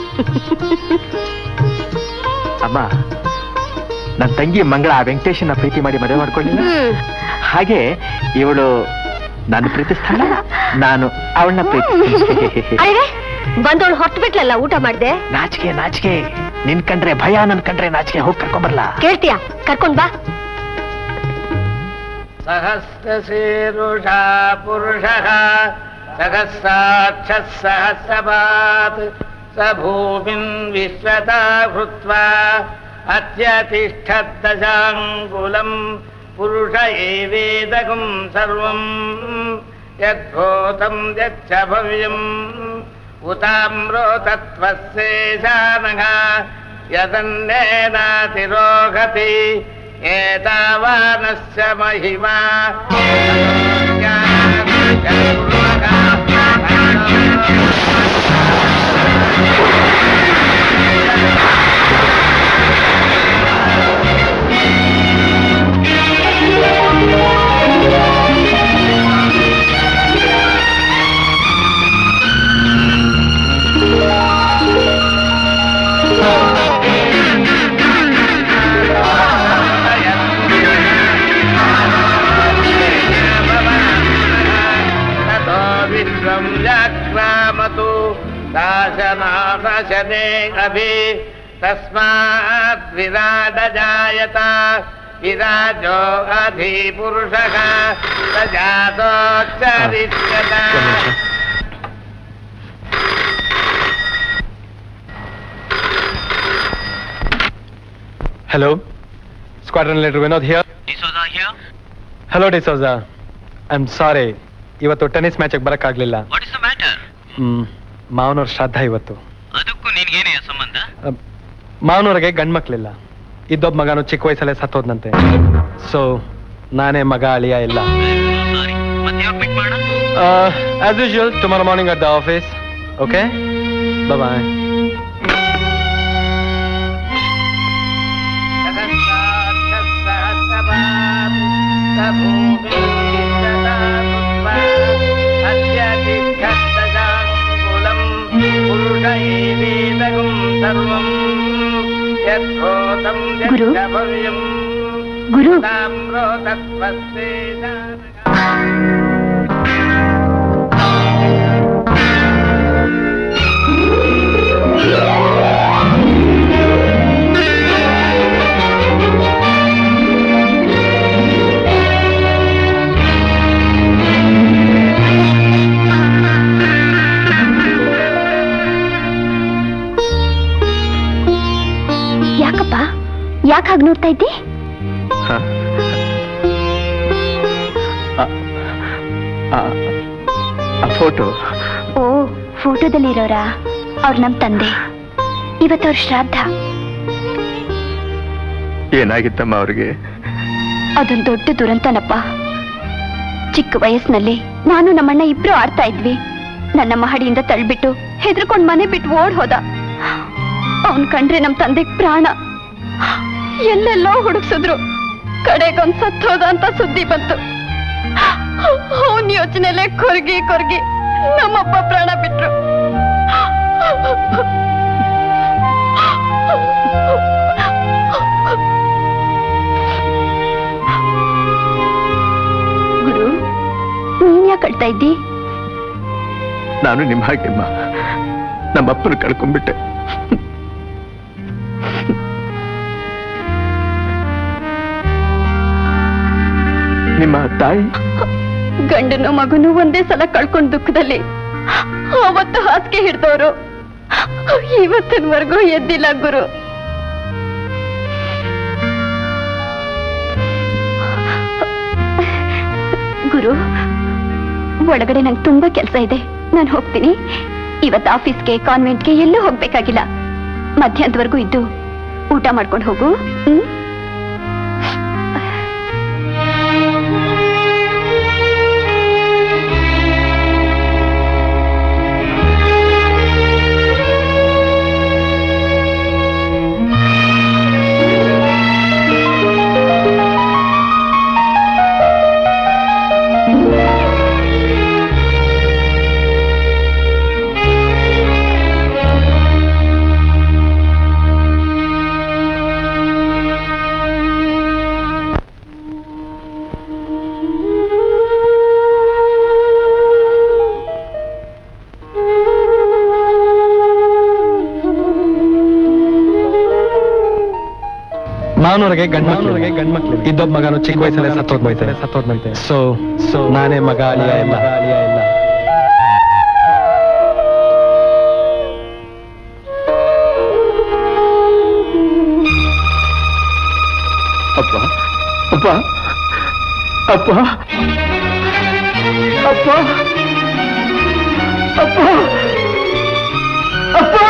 ಅಮ್ಮ ನನ್ನ ತಂಗಿ ಮಂಗಳ ಆ ವೆಂಕಟೇಶನ ಪ್ರೀತಿ ಮಾಡಿ ಮದುವೆ ಮಾಡ್ಕೊಳ್ಳಿಲ್ಲ ಹಾಗೆ ಇವಳು ನಾನು ಪ್ರೀತಿಸ್ತಾಳ ನಾನು ಅವಳನ್ನ ಪ್ರೀತಿ ಅರೆ ಬಂದವಳು ಹೊಟ್ಟು ಬಿಟ್ಲಲ್ಲ ಊಟ ಮಾಡ್ದೆ ನಾಚಿಕೆ ನಾಚಿಕೆ ನಿನ್ ಕಂಡ್ರೆ ಭಯ ನನ್ ಕಂಡ್ರೆ ನಾಚಿಕೆ ಹೋಗಿ ಕರ್ಕೊಂಬರ್ಲಾ ಕೇಳ್ತೀಯಾ ಕರ್ಕೊಂಡ್ ಬಾ सहस्रशीरुषा पुरुषः सहस्राक्षः सहस्रपात् स भूमिम् विश्वता भूत्वा अत्यतिष्ठद्दशाङ्कुलम् पुरुष एवेदकम् सर्वम् यद्भूतम् यच्च भव्यम् उताम्रो तत्त्वस्येशानघ यदन्नेनातिरोहति एतावानस्य महिमा ततो विश्वं व्याक्रामतु शासनाशने अभि तस्मात् विराडजायत ವಿರಾಜೋ ಅಧಿಪುರುಷಃ ಸಜಾತೋಚ್ಚರಿಷ್ಯತ hello squadron leader Vinod here hello D'Souza I am sorry ಇವತ್ತು ಟೆನ್ನಿಸ್ ಮ್ಯಾಚಿಗೆ ಬರಕ್ಕಾಗ್ಲಿಲ್ಲ ಹ್ಮ್ ಮಾವನವ್ರ ಶ್ರಾದ್ದ ಇವತ್ತು ಅದಕ್ಕೂ ನಿನ್ಗೇನೇ ಸಂಬಂಧ ಮಾವನವ್ರಿಗೆ ಗಂಡ್ ಮಕ್ಳಿಲ್ಲ ಇದ್ದೊಬ್ಬ ಮಗನು ಚಿಕ್ಕ ವಯಸ್ಸಲ್ಲೇ ಸತ್ತೋದ್ನಂತೆ ಸೊ ನಾನೇ ಮಗ ಅಳಿಯ ಇಲ್ಲ as usual tomorrow morning at the office okay bye Guru Guru ಯಾಕಪ್ಪ ಯಾಕೆ ಹಾಗೆ ನೋಡ್ತಾ ಇದ್ದಿ ಫೋಟೋ ಓ ಫೋಟೋದಲ್ಲಿರೋರಾ ಅವ್ರು ನಮ್ ತಂದೆ ಇವತ್ತು ಅವ್ರ ಶ್ರಾದ್ದ ಏನಾಗಿತ್ತಮ್ಮ ಅವ್ರಿಗೆ ಅದೊಂದು ದೊಡ್ಡ ದುರಂತನಪ್ಪ ಚಿಕ್ಕ ವಯಸ್ಸಿನಲ್ಲಿ ನಾನು ನಮ್ಮಣ್ಣ ಇಬ್ರು ಆಡ್ತಾ ಇದ್ವಿ ನನ್ನ ಮಹಡಿಯಿಂದ ತಳ್ಬಿಟ್ಟು ಹೆದರ್ಕೊಂಡ್ ಮನೆ ಬಿಟ್ಟು ಓಡ್ ಹೋದ ಅವನ್ ಕಂಡ್ರೆ ನಮ್ ತಂದೆಗ್ ಪ್ರಾಣ ಎಲ್ಲೆಲ್ಲೋ ಹುಡುಕ್ಸಿದ್ರು ಕಡೆಗೊಂದ್ ಸತ್ತೋದ ಅಂತ ಸುದ್ದಿ ಬಂತು ಅವನ್ ಯೋಚನೆಲೆ ಕೊರ್ಗಿ ಕೊರ್ಗಿ ನಮ್ಮಪ್ಪ ಪ್ರಾಣ ಬಿಟ್ರು ಗುರು ನೀನ್ ಯಾಕೆ ಕಳ್ತಾ ಇದ್ದಿ ನಾನು ನಿಮ್ಮ ಹಾಗೆಮ್ಮ ನಮ್ಮಪ್ಪನ ಕಳ್ಕೊಂಡ್ಬಿಟ್ಟೆ ನಿಮ್ಮ ತಾಯಿ ಗಂಡನು ಮಗನು ಒಂದೇ ಸಲ ಕಳ್ಕೊಂಡ್ ದುಃಖದಲ್ಲಿ ಅವತ್ತು ಹಾಸಿಗೆ ಹಿಡ್ದವ್ರು ಇವತ್ತಿನವರೆಗೂ ಎದ್ದಿಲ್ಲ ಗುರು ಗುರು ಒಳಗಡೆ ನಂಗೆ ತುಂಬಾ ಕೆಲಸ ಇದೆ ನಾನು ಹೋಗ್ತೀನಿ ಇವತ್ತು ಆಫೀಸ್ಗೆ ಕಾನ್ವೆಂಟ್ಗೆ ಎಲ್ಲೂ ಹೋಗ್ಬೇಕಾಗಿಲ್ಲ ಮಧ್ಯಾಹ್ನದವರೆಗೂ ಇದ್ದು ಊಟ ಮಾಡ್ಕೊಂಡು ಹೋಗು ಹ್ಮ್ ಮಾವನವ್ರಿಗೆ ಗಂಡ್ ಮಕ್ಳಿಗೆ ಗಂಡ್ ಮಕ್ಳು ಇದ್ದೊಬ್ಬ ಮಗನು ಚಿಕ್ಕ ವಯಸ್ಸಲ್ಲೇ ಸತ್ತೋದ್ಬೈತೆ ಸತ್ತೋದ್ಬೈತೆ ಸೊ ಸೊ ನಾನೇ ಮಗ ಅಳಿಯ ಇಲ್ಲ ಅಳಿಯ ಇಲ್ಲ ಅಪ್ಪ ಅಪ್ಪ ಅಪ್ಪ ಅಪ್ಪ ಅಪ್ಪ ಅಪ್ಪ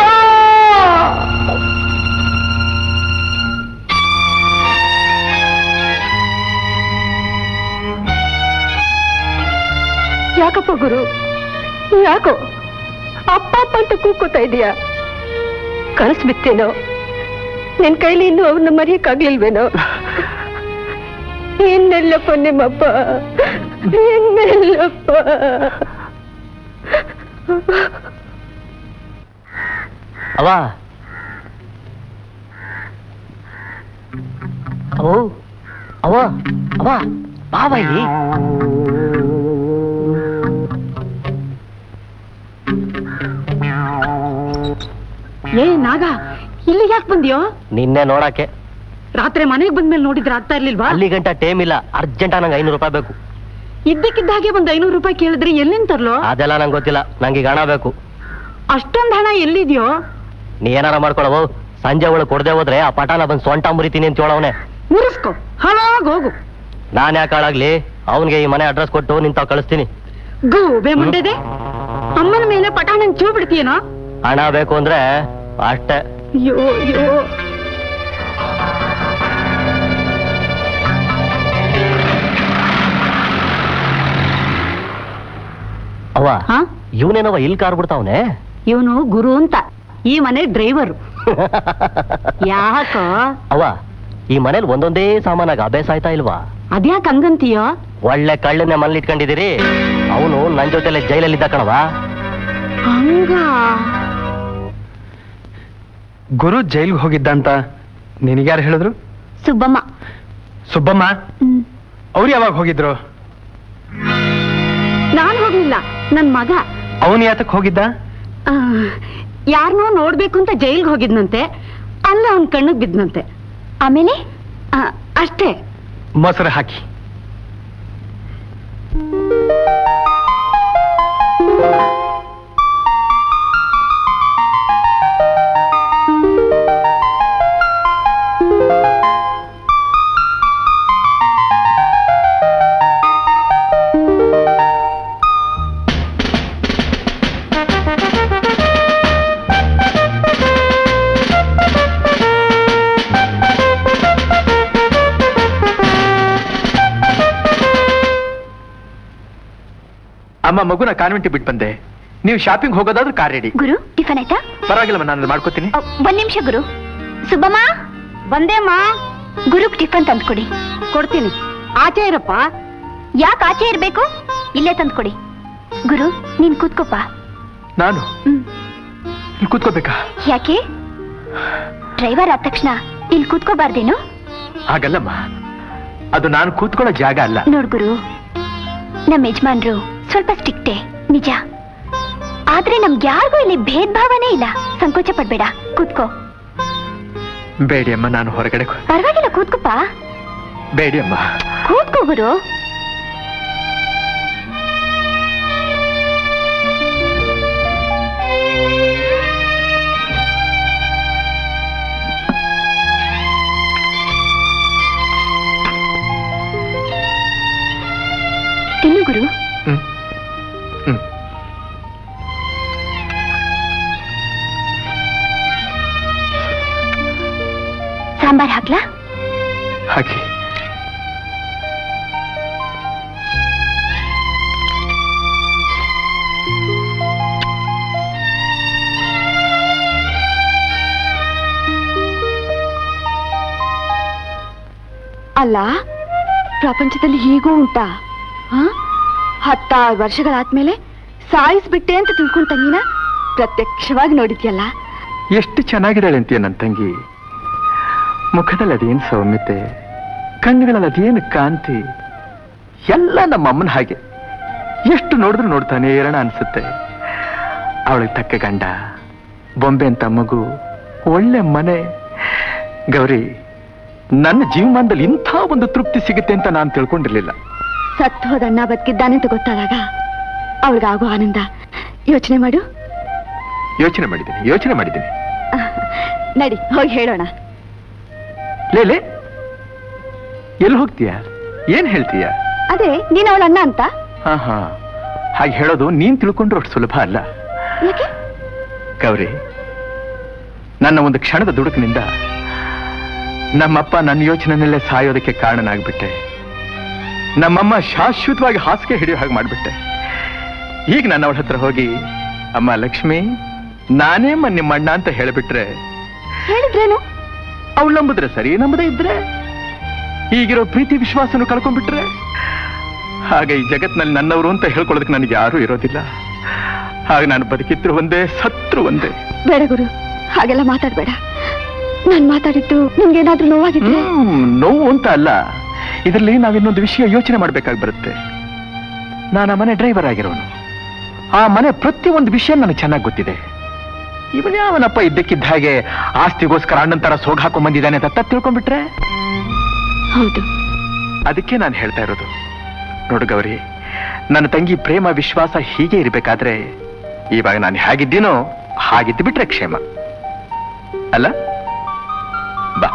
ಯಾಕಪ್ಪ ಗುರು ಯಾಕೋ ಅಪ್ಪ ಅಪ್ಪ ಅಂತ ಕೂಕೋತಾ ಇದೀಯಾ ಕನಸು ಬಿತ್ತೇನೋ ನಿನ್ ಕೈಲಿ ಇನ್ನೂ ಅವನ್ನ ಮರೆಯಕ್ಕಾಗ್ಲಿಲ್ವೇನೋ ಇನ್ನೆಲ್ಲಪ್ಪ ನಿಮ್ಮಪ್ಪ ಇನ್ನೆಲ್ಲಪ್ಪ ಅವ ಅವೋ ಅವ ಅವ ಬಾವ ಇಲ್ಲಿ ಏ ನಾಗ ಇಲ್ಲಿ ಯಾಕೆ ಬಂದ್ಯೋ ನಿನ್ನೆ ನೋಡಕ್ಕೆ ರಾತ್ರಿ ಮನೆಗೆ ಬಂದ್ಮೇಲೆ ನೋಡಿದ್ರೆ ಆಗ್ತಾ ಇರ್ಲಿಲ್ವಾ ಅಲ್ಲಿ ಗಂಟ ಟೈಮ್ ಇಲ್ಲ ಅರ್ಜೆಂಟ್ ನಂಗೆ ಐನೂರು ರೂಪಾಯಿ ಬೇಕು ಇದ್ದಕ್ಕಿದ್ದ ಹಾಗೆ ಒಂದ್ ಐನೂರು ರೂಪಾಯಿ ಕೇಳಿದ್ರೆ ಎಲ್ಲಿಂದ ತರ್ಲೋ ಅದೆಲ್ಲ ನಂಗೆ ಗೊತ್ತಿಲ್ಲ ನಂಗೆ ಈಗ ಹಣ ಬೇಕು ಅಷ್ಟೊಂದ್ ಹಣ ಎಲ್ಲಿದ್ಯೋ ನೀ ಏನಾರ ಮಾಡ್ಕೊಳವು ಸಂಜೆ ಒಳಗೆ ಕೊಡದೆ ಹೋದ್ರೆ ಆ ಪಟಾನ ಬಂದು ಸೊಂಟ ಮುರಿತೀನಿ ಅಂತ ಹೇಳವನೆ ಮುರಿಸ್ಕೊ ಹಾಳಾಗ್ ಹೋಗು ನಾನ್ ಯಾಕೆ ಹಾಳಾಗ್ಲಿ ಅವನ್ಗೆ ಈ ಮನೆ ಅಡ್ರೆಸ್ ಕೊಟ್ಟು ನಿಂತ ಕಳಿಸ್ತೀನಿ ಗೂಬೆ ಮುಂಡೆದೆ ಅಮ್ಮನ ಮೇಲೆ ಪಟಾಣನ್ ಚೂ ಬಿಡ್ತೀಯನೋ ಹಣ ಬೇಕು ಅಂದ್ರೆ ಅಷ್ಟೇ ಅಯ್ಯೋ ಅಯ್ಯೋ ಅವ ಇವನೇನವ ಇಲ್ಲಿ ಕಾರ್ ಬಿಡ್ತಾವನೆ ಇವನು ಗುರು ಅಂತ ಈ ಮನೆ ಡ್ರೈವರ್ ಯಾಕೋ ಅವ ಈ ಮನೇಲಿ ಒಂದೊಂದೇ ಸಾಮಾನಾಗ ಅಭ್ಯಾಸ ಆಯ್ತಾ ಇಲ್ವಾ ಅದ್ಯಾಕ್ ಹಂಗಂತೀಯೋ ಒಳ್ಳೆ ಕಳ್ಳನ್ನೇ ಮನೇಲಿ ಇಟ್ಕೊಂಡಿದ್ದೀರಿ ಅವನು ನನ್ ಜೊತೆಲೆ ಜೈಲಲ್ಲಿದ್ದ ಕಣವ ಹಂಗ ಗುರು ಜೈಲ್ಗೆ ಹೋಗಿದ್ದ ಅಂತ ನಿನಗ್ಯಾರು ಹೇಳಿದ್ರು ಸುಬ್ಬಮ್ಮ ಸುಬ್ಬಮ್ಮ ಅವ್ರು ಯಾವಾಗ ಹೋಗಿದ್ರು ನಾನ್ ಹೋಗ್ಲಿಲ್ಲ ನನ್ ಮಗ ಅವನು ಯಾತಕ್ ಹೋಗಿದ್ದ ಆ, ಯಾರ್ನೋ ನೋಡ್ಬೇಕು ಅಂತ ಜೈಲ್ಗೆ ಹೋಗಿದ್ನಂತೆ ಅಲ್ಲ ಅವನ್ ಕಣ್ಣಿಗೆ ಬಿದ್ನಂತೆ ಆಮೇಲೆ ಆ, ಅಷ್ಟೇ ಮೊಸರು ಹಾಕಿ ಅಮ್ಮ ಮಗುನ ಕಾನ್ವೆಂಟ್ ಬಿಟ್ಟು ಬಂದೆ ನೀವು ಶಾಪಿಂಗ್ ಹೋಗೋದಾದ್ರೂ ಕಾರ್ ರೆಡಿ ಗುರು ಟಿಫನ್ ಆಯ್ತಾ ಪರವಾಗಿಲ್ಲಮ್ಮ ನಾನು ಮಾಡ್ಕೋತೀನಿ ಅ, ಒಂದ್ ನಿಮಿಷ ಗುರು ಸುಬ್ಬಮ್ಮ ಬಂದೇಮ್ಮ ಗುರುಗ್ ಟಿಫನ್ ತಂದ್ಕೊಡಿ ಕೊಡ್ತೀನಿ ಆಚೆ ಇರಪ್ಪ ಯಾಕೆ ಆಚೆ ಇರ್ಬೇಕು ಇಲ್ಲೇ ತಂದ್ಕೊಡಿ ಗುರು ನೀನ್ ಕೂತ್ಕೋಪ ನಾನು ಹ್ಮ್. ಇಲ್ಲಿ ಕೂತ್ಕೋಬೇಕಾ ಯಾಕೆ ಡ್ರೈವರ್ ಆದ ತಕ್ಷಣ ಇಲ್ಲಿ ಕೂತ್ಕೋಬಾರ್ದೇನು ಹಾಗಲ್ಲಮ್ಮ ಅದು ನಾನು ಕೂತ್ಕೊಳ್ಳೋ ಜಾಗ ಅಲ್ಲ ನೋಡ್ ಗುರು ನಮ್ಮ ಯಜಮಾನ್ರು ಸ್ವಲ್ಪ ಸ್ಟ್ರಿಕ್ಟೆ ನಿಜ ಆದ್ರೆ ನಮ್ಗೆ ಯಾರಿಗೂ ಇಲ್ಲಿ ಭೇದ ಭಾವನೆ ಇಲ್ಲ ಸಂಕೋಚ ಪಡ್ಬೇಡ ಕೂತ್ಕೋ ಬೇಡಿ ಅಮ್ಮ ನಾನು ಹೊರಗಡೆ ಕೂ- ಪರವಾಗಿಲ್ಲ ಕೂತ್ಕೋಪ ಬೇಡಿ ಅಮ್ಮ ಕೂತ್ಕೋ ಗುರು ತಿನ್ನು ಗುರು ಹ್ಮ್ ಹ್ಮ್ ಸಾಂಬಾರ್ ಹಾಕ್ಲಾ ಹಾಕಿ ಅಲ್ಲ ಪ್ರಪಂಚದಲ್ಲಿ ಹೀಗೂ ಉಂಟಾ ಹ? ಹತ್ತಾರು ವರ್ಷಗಳಾದ್ಮೇಲೆ ಸಾಯಿಸ್ಬಿಟ್ಟೆ ಅಂತ ತಿಳ್ಕೊಂಡ್ ತಂಗಿನ ಪ್ರತ್ಯಕ್ಷವಾಗಿ ನೋಡಿದ್ಯಲ್ಲ ಎಷ್ಟು ಚೆನ್ನಾಗಿದ್ದಾಳೆ ಅಂತೀಯ ನನ್ನ ತಂಗಿ ಮುಖದಲ್ಲಿ ಅದೇನು ಸೌಮ್ಯತೆ ಕಣ್ಣುಗಳಲ್ಲಿ ಅದೇನು ಕಾಂತಿ ಎಲ್ಲ ನಮ್ಮ ಅಮ್ಮನ ಹಾಗೆ ಎಷ್ಟು ನೋಡಿದ್ರು ನೋಡ್ತಾನೆ ಏರಣ ಅನ್ಸುತ್ತೆ ಅವಳಿಗೆ ತಕ್ಕ ಗಂಡ ಬೊಂಬೆ ಅಂತ ಮಗು ಒಳ್ಳೆ ಮನೆ ಗೌರಿ ನನ್ನ ಜೀವಮಾನದಲ್ಲಿ ಇಂಥ ಒಂದು ತೃಪ್ತಿ ಸಿಗುತ್ತೆ ಅಂತ ನಾನು ತಿಳ್ಕೊಂಡಿರ್ಲಿಲ್ಲ ಸತ್ತು ಹೋದಣ್ಣ ಬದುಕಿದ್ದಾನೆ ಅಂತ ಗೊತ್ತಾದಾಗ ಅವಳಿಗಾಗೋ ಆನಂದ ಯೋಚನೆ ಮಾಡು ಯೋಚನೆ ಮಾಡಿದ್ದೀನಿ ಯೋಚನೆ ಮಾಡಿದ್ದೀನಿ ನಡಿ ಹೋಗಿ ಹೇಳೋಣ ಲೇ ಲೇ ಎಲ್ಲಿ ಹೋಗ್ತೀಯ ಏನ್ ಹೇಳ್ತೀಯ ಅದೇ ನೀನ್ ಅವಳ ಅಣ್ಣ ಅಂತ ಹಾ ಹಾ ಹಾಗೆ ಹೇಳೋದು ನೀನ್ ತಿಳ್ಕೊಂಡ್ರು ಅಷ್ಟು ಸುಲಭ ಅಲ್ಲ ಯಾಕೆ ಗೌರಿ ನನ್ನ ಒಂದು ಕ್ಷಣದ ದುಡುಕಿನಿಂದ ನಮ್ಮಪ್ಪ ನನ್ನ ಯೋಚನೆಯಲ್ಲೇ ಸಾಯೋದಕ್ಕೆ ಕಾರಣನಾಗ್ಬಿಟ್ಟೆ ನಮ್ಮಮ್ಮ ಶಾಶ್ವತವಾಗಿ ಹಾಸಿಗೆ ಹಿಡಿಯೋ ಹಾಗೆ ಮಾಡ್ಬಿಟ್ಟೆ ಈಗ ನಾನು ಅವಳ ಹತ್ರ ಹೋಗಿ ಅಮ್ಮ ಲಕ್ಷ್ಮಿ ನಾನೇ ಮ ನಿಮ್ಮ ಅಣ್ಣ ಅಂತ ಹೇಳಿಬಿಟ್ರೆ ಹೇಳಿದ್ರೇನು ಅವಳು ನಂಬಿದ್ರೆ ಸರಿ ನಂಬದೇ ಇದ್ರೆ ಈಗಿರೋ ಪ್ರೀತಿ ವಿಶ್ವಾಸನು ಕಳ್ಕೊಂಡ್ಬಿಟ್ರೆ ಹಾಗೆ ಈ ಜಗತ್ನಲ್ಲಿ ನನ್ನವರು ಅಂತ ಹೇಳ್ಕೊಳ್ಳೋದಕ್ಕೆ ನನಗೆ ಯಾರೂ ಇರೋದಿಲ್ಲ ಹಾಗೆ ನಾನು ಬದುಕಿದ್ರು ಒಂದೇ ಸತ್ರು ಒಂದೇ ಬೇಡ ಗುರು ಹಾಗೆಲ್ಲ ಮಾತಾಡ್ಬೇಡ ನಾನ್ ಮಾತಾಡಿದ್ದು ನಿಮ್ಗೇನಾದ್ರೂ ನೋವಾಗಿದ್ರೆ ಹ್ಮ್, ನೋವು ಅಂತ ಅಲ್ಲ ಇದರಲ್ಲಿ ನಾವಿನ್ನೊಂದು ವಿಷಯ ಯೋಚನೆ ಮಾಡ್ಬೇಕಾಗಿ ಬರುತ್ತೆ ನಾನು ಆ ಮನೆ ಡ್ರೈವರ್ ಆಗಿರೋನು ಆ ಮನೆ ಪ್ರತಿಯೊಂದು ವಿಷಯ ನನಗೆ ಚೆನ್ನಾಗಿ ಗೊತ್ತಿದೆ ಇವನ್ ಯಾವನಪ್ಪ ಇದ್ದಕ್ಕಿದ್ದ ಹಾಗೆ ಆಸ್ತಿಗೋಸ್ಕರ ಅಣ್ಣನ್ ತರ ಸೋಗ್ ಹಾಕೊಂಡ್ ಬಂದಿದ್ದಾನೆ ಅಂತ ತಪ್ಪು ತಿಳ್ಕೊಂಡ್ಬಿಟ್ರೆ ಹೌದು ಅದಕ್ಕೆ ನಾನು ಹೇಳ್ತಾ ಇರೋದು ನೋಡು ಗೌರಿ ನನ್ನ ತಂಗಿ ಪ್ರೇಮ ವಿಶ್ವಾಸ ಹೀಗೆ ಇರಬೇಕಾದ್ರೆ ಇವಾಗ ನಾನು ಹೇಗಿದ್ದೀನೋ ಹಾಗಿದ್ದು ಬಿಟ್ರೆ ಕ್ಷೇಮ ಅಲ್ಲ ಬಾ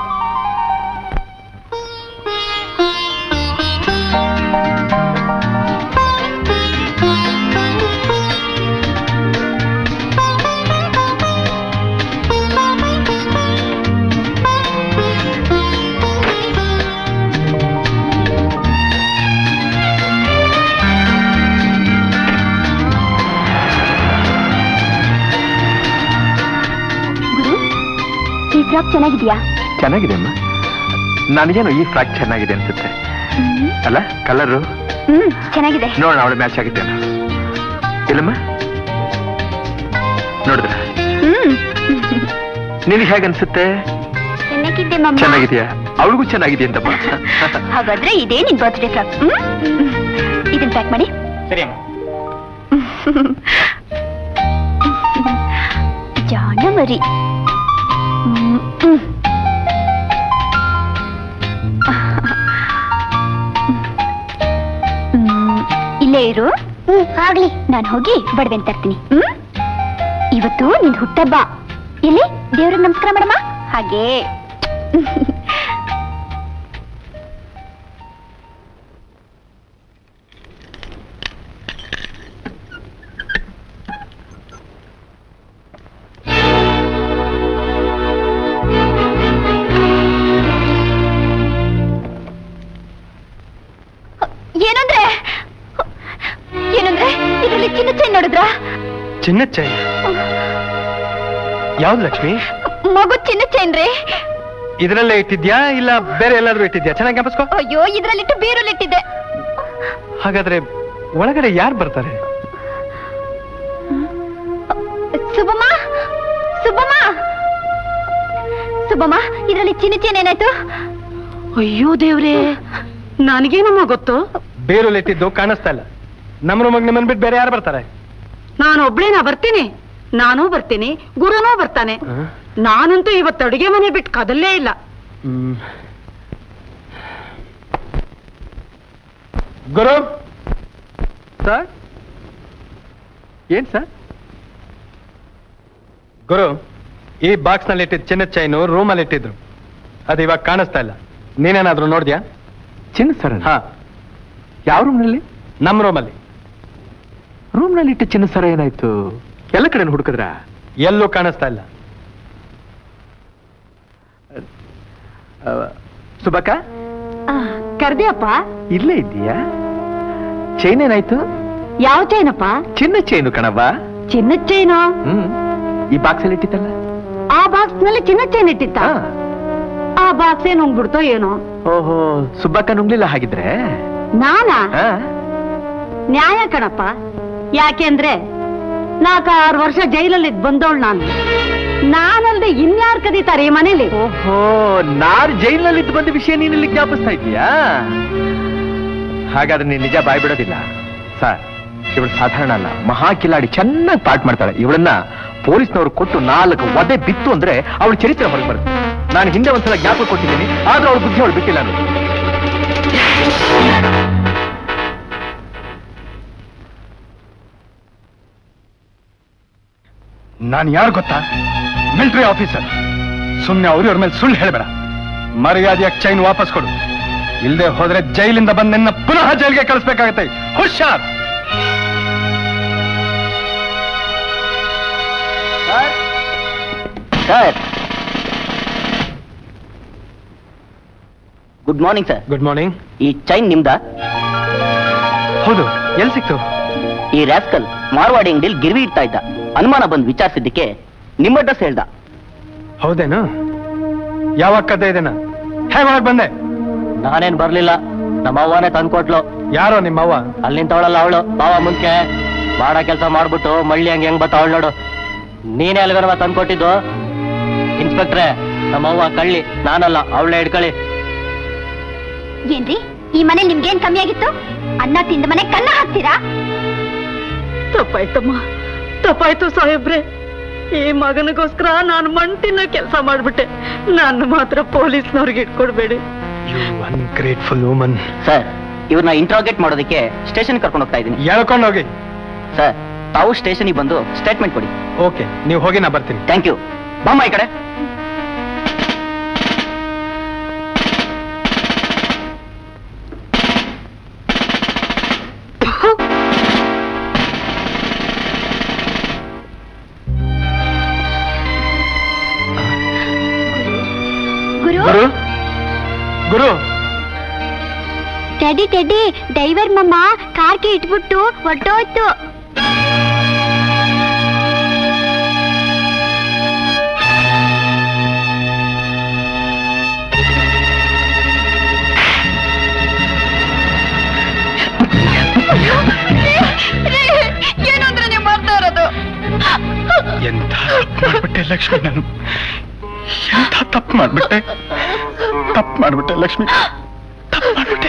ಗುರು ಈ ಫ್ರಾಕ್ ಚೆನ್ನಾಗಿದ್ಯಾ ಚೆನ್ನಾಗಿದೆ ಅಮ್ಮ ನನಗೇನು ಈ ಫ್ರಾಕ್ ಚೆನ್ನಾಗಿದೆ ಅನ್ಸುತ್ತೆ ಅಲ್ಲ ಕಲರು ಹ್ಮ್ ಚೆನ್ನಾಗಿದೆ ನೋಡೋಣ ಅವಳು ಮ್ಯಾಚ್ ಆಗುತ್ತೆ ಇಲ್ಲಮ್ಮ ನೋಡಿದ್ರ ಹ್ಮ್ ನಿನಗೆ ಹೇಗನ್ಸುತ್ತೆ ಚೆನ್ನಾಗಿದೆ ಮಮ್ಮ ಚೆನ್ನಾಗಿದೆಯಾ ಅವಳಿಗೂ ಚೆನ್ನಾಗಿದೆ ಅಂತಪ್ಪ ಹಾಗಾದ್ರೆ ಇದೇ ನಿನ್ ಬರ್ತ್ಡೇ ಫ್ರಾಕ್ ಹ್ಮ್ ಇದನ್ನ ಪ್ಯಾಕ್ ಮಾಡಿ ಸರಿ ಅಮ್ಮ ಜಾಣ ಮರಿ ಹ್ಮ್, ಹ್ಮ್. ಹ್ಮ್, ಇಲ್ಲೇ ಇರು ಆಗ್ಲಿ ನಾನು ಹೋಗಿ ಬಡವೆ ತರ್ತೀನಿ ಹ್ಮ್ ಇವತ್ತು ನಿನ್ ಹುಟ್ಟಬ್ಬ ಇಲ್ಲಿ ದೇವ್ರಿಗೆ ನಮಸ್ಕಾರ ಮಾಡಮ್ಮ ಹಾಗೆ ಏನಂದ್ರೆ ಏನಂದ್ರೆ ಇದರಲ್ಲಿ ಚಿನ್ನ ಚೈನ್ ನೋಡಿದ್ರ ಚಿನ್ನದ ಚೈನ್ ಯಾವ್ದು ಲಕ್ಷ್ಮಿ ಮಗು ಚಿನ್ನ ಚೈನ್ ರೀ ಇದರಲ್ಲೇ ಇಟ್ಟಿದ್ಯಾ ಇಲ್ಲ ಬೇರೆ ಎಲ್ಲಾದ್ರೂ ಇಟ್ಟಿದ್ಯಾ ಚೆನ್ನಾಗಿ ಜ್ಞಾಪಿಸ್ಕೋ ಅಯ್ಯೋ ಇದ್ರಲ್ಲಿಟ್ಟು ಬೀರಲ್ಲಿಟ್ಟಿದ್ದೆ ಹಾಗಾದ್ರೆ ಒಳಗಡೆ ಯಾರು ಬರ್ತಾರೆ ಸುಬ್ಬಮ್ಮ ಸುಬ್ಬಮ್ಮ ಸುಬ್ಬಮ್ಮ ಇದರಲ್ಲಿ ಚಿನ್ನ ಚೈನ್ ಏನಾಯ್ತು ಅಯ್ಯೋ ದೇವ್ರೇ ನನಗೇನಮ್ಮ ಗೊತ್ತು ಬೇರಲ್ಲಿ ಇಟ್ಟಿದ್ದು ಕಾಣಿಸ್ತಾ ಇಲ್ಲ ನಮ್ಮ ರೂಮಿಗೆ ನಿಮ್ಮನ್ ಬಿಟ್ಟು ಬೇರೆ ಯಾರು ಬರ್ತಾರೆ ನಾನು ಒಬ್ಳೇನಾ ಬರ್ತೀನಿ ನಾನೂ ಬರ್ತೀನಿ ಗುರುನೂ ಬರ್ತಾನೆ ನಾನಂತೂ ಇವತ್ತು ಅಡುಗೆ ಮನೆ ಬಿಟ್ಟು ಕದಲ್ಲೇ ಇಲ್ಲ ಹ್ಮ್. ಗುರು ಸರ್ ಏನ್ ಸರ್ ಗುರು ಈ ಬಾಕ್ಸ್ ನಲ್ಲಿ ಇಟ್ಟಿದ್ದ ಚಿನ್ನದ ಚೈನು ರೂಮಲ್ಲಿ ಇಟ್ಟಿದ್ರು ಅದು ಇವಾಗ ಕಾಣಿಸ್ತಾ ಇಲ್ಲ ನೀನೇನಾದ್ರೂ ನೋಡ್ದ್ಯಾ ಚಿನ್ನ ಸರ ಹಾ ಯಾವ ರೂಮ್ನಲ್ಲಿ ನಮ್ಮ ರೂಮಲ್ಲಿ ರೂಮ್ನಲ್ಲಿ ಇಟ್ಟ ಚಿನ್ನ ಸರ ಏನಾಯ್ತು ಎಲ್ಲ ಕಡೆ ಹುಡುಕಿದ್ರ ಎಲ್ಲೂ ಕಾಣಿಸ್ತಾ ಇಲ್ಲ ಸುಬಕ ಕರ್ದ್ಯಪ್ಪ ಇಲ್ಲೇ ಇದ್ದೀಯಾ ಚೈನ್ ಏನಾಯ್ತು ಯಾವ ಚೈನಪ್ಪ ಚಿನ್ನ ಚೈನು ಕಣವ್ವ ಚಿನ್ನದ ಚೈನು ಹ್ಮ್ ಈ ಬಾಕ್ಸ್ ಅಲ್ಲಿ ಇಟ್ಟಿತ್ತಲ್ಲ ಆ ಬಾಕ್ಸ್ ನಲ್ಲಿ ಚಿನ್ನದ ಚೈನ್ ಇಟ್ಟಿತ್ತ ಆ ಬಾಕ್ಸ್ ಏನ್ ಹೋಗ್ಬಿಡ್ತೋ ಏನೋ ಓಹೋ ಸುಬ್ಬಕ್ಕ ನುಂಗ್ಲಿಲ್ಲ ಹಾಗಿದ್ರೆ ನಾನಾ ಹಾ ನ್ಯಾಯ ಕಣಪ್ಪ ಯಾಕೆಂದ್ರೆ ನಾಲ್ಕು ಆರು ವರ್ಷ ಜೈಲಲ್ಲಿ ಇದ್ ಬಂದವಳು ನಾನು ನಾನಲ್ದೆ ಇನ್ಯಾರು ಕದೀತಾರೆ ಈ ಮನೇಲಿ ಓಹೋ ನಾರ್ ಜೈಲಿನಲ್ಲಿ ಇದ್ದು ಬಂದ ವಿಷಯ ನೀನು ಇಲ್ಲಿ ಜ್ಞಾಪಿಸ್ತಾ ಇದೀಯಾ ಹಾಗಾದ್ರೆ ನೀನ್ ನಿಜ ಬಾಯ್ ಬಿಡೋದಿಲ್ಲ ಸರ್ ಇವಳು ಸಾಧಾರಣ ಅಲ್ಲ ಮಹಾ ಕಿಲಾಡಿ ಚೆನ್ನಾಗಿ ಪಾಠ ಮಾಡ್ತಾಳೆ ಇವಳನ್ನ ಪೊಲೀಸ್ನವರು ಕೊಟ್ಟು ನಾಲ್ಕು ಒದೆ ಬಿತ್ತು ಅಂದ್ರೆ ಅವಳ ಚರಿತ್ರೆ ಹೊರಗೆ ಬರುತ್ತೆ ನಾನು ಹಿಂದೆ ಒಂದ್ಸಲ ಜ್ಞಾಪಕ ಕೊಟ್ಟಿದ್ದೀನಿ ಆದ್ರೂ ಅವಳ ಬುದ್ಧಿ ಅವಳು ಬಿಟ್ಟಿಲ್ಲ ನಾನು ನಾನು ಯಾರು ಗೊತ್ತಾ ಮಿಲಿಟರಿ ಆಫೀಸರ್ ಸುಮ್ಮನೆ ಅವ್ರ ಇವ್ರ ಮೇಲೆ ಸುಳ್ಳು ಹೇಳಬೇಡ ಮರ್ಯಾದೆಯಾಗಿ ಚೈನ್ ವಾಪಸ್ ಕೊಡು ಇಲ್ಲದೆ ಹೋದ್ರೆ ಜೈಲಿಂದ ಬಂದು ನಿನ್ನ ಪುನಃ ಜೈಲಿಗೆ ಕಳಿಸ್ಬೇಕಾಗತ್ತೆ ಹುಷಾರ್ sir good morning sir good morning ಈ ಚೈನ್ ನಿಮ್ದ ಹೌದು ಎಲ್ಲಿ ಸಿಕ್ತು ಈ ರಾಸ್ಕಲ್ ಮಾರ್ವಾಡಿ ಅಂಗಡಿಯಲ್ಲಿ ಗಿರ್ವಿ ಇಡ್ತಾ ಇದ್ದ ಅನುಮಾನ ಬಂದು ವಿಚಾರಿಸಿದ್ದಕ್ಕೆ ನಿಮ್ಮ ಅಡ್ರೆಸ್ ಹೇಳ್ದ ಹೌದೇನು ಯಾವಾಗ ಕತೆ ಇದೆನ ಹೇಗೆ ಬಂದೆ ನಾನೇನ್ ಬರ್ಲಿಲ್ಲ ನಮ್ಮ ಅವ್ವನೇ ತಂದ್ಕೊಟ್ಲು ಯಾರೋ ನಿಮ್ಮವ್ವ ಅಲ್ಲಿ ನಿಂತವಳಲ್ಲ ಅವಳು ಬಾವ ಮುಂಚೆ ಮಾಡ ಕೆಲಸ ಮಾಡ್ಬಿಟ್ಟು ಮಳ್ಳಿ ಹಂಗೆ ಹೆಂಗ್ ಬರ್ತಾವಳು ನೋಡು ನೀನೇ ಅಲ್ಗನವ ತಂದ್ಕೊಟ್ಟಿದ್ದು ಇನ್ಸ್ಪೆಕ್ಟ್ರೆ ನಮ್ಮವ್ವ ಕಳ್ಳಿ ನಾನಲ್ಲ ಅವಳೇ ಹಿಡ್ಕೊಳ್ಳಿ ಏನ್ರಿ ಈ ಮನೆ ನಿಮ್ಗೇನ್ ಕಮ್ಮಿ ಆಗಿತ್ತು ಅನ್ನ ತಿಂದ ಮನೆ ಕನ್ನ ಹಾಕ್ತೀರಾ ತಪ್ಪಾಯ್ತಮ್ಮ ತಪ್ಪಾಯ್ತು ಸಾಹೇಬ್ರೆ ಈ ಮಗನಿಗೋಸ್ಕರ ನಾನು ಮಂಟಿನ ಕೆಲಸ ಮಾಡ್ಬಿಟ್ಟೆ ನನ್ನ ಮಾತ್ರ ಪೊಲೀಸ್ನವ್ರಿಗೆ ಇಟ್ಕೊಡ್ಬೇಡಿ ಅನ್ಗ್ರೇಟ್ಫುಲ್ ವುಮನ್ ಸರ್ ಇವ್ರನ್ನ ಇಂಟ್ರಾಗೇಟ್ ಮಾಡೋದಕ್ಕೆ ಸ್ಟೇಷನ್ ಕರ್ಕೊಂಡು ಹೋಗ್ತಾ ಇದ್ದೀನಿ ಹೇಳ್ಕೊಂಡು ಹೋಗಿ ಸರ್ ತಾವು ಸ್ಟೇಷನ್ಗೆ ಬಂದು ಸ್ಟೇಟ್ಮೆಂಟ್ ಕೊಡಿ ಓಕೆ ನೀವು ಹೋಗಿ ನಾ ಬರ್ತೀನಿ ಥ್ಯಾಂಕ್ ಯು ಬಾಮ್ಮ ಈ ಕಡೆ Guru Guru Guru teddy teddy driver ಮಮ್ಮ ಕಾರ್ಗೆ ಇಟ್ಬಿಟ್ಟು ಹೊಟ್ಟೋಯ್ತು ಏನಂದ್ರೆ ನೀವು ಮಾಡ್ತಾ ಇರೋದು ಎಂತ ತಪ್ಪು ಮಾಡ್ಬಿಟ್ಟೆ ಲಕ್ಷ್ಮಿ ನಾನು ಎಂತ ತಪ್ಪು ಮಾಡ್ಬಿಟ್ಟೆ ತಪ್ಪು ಮಾಡ್ಬಿಟ್ಟೆ ಲಕ್ಷ್ಮಿ ತಪ್ಪು ಮಾಡ್ಬಿಟ್ಟೆ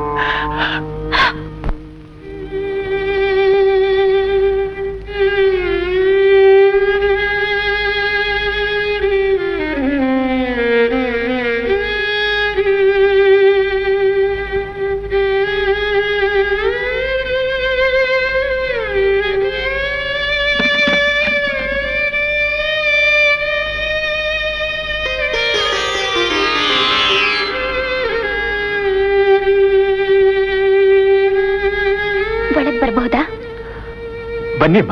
ಒಳಗ್ ಬರ್ಬಹುದಾ ಬನ್ನಿಮ್ಮ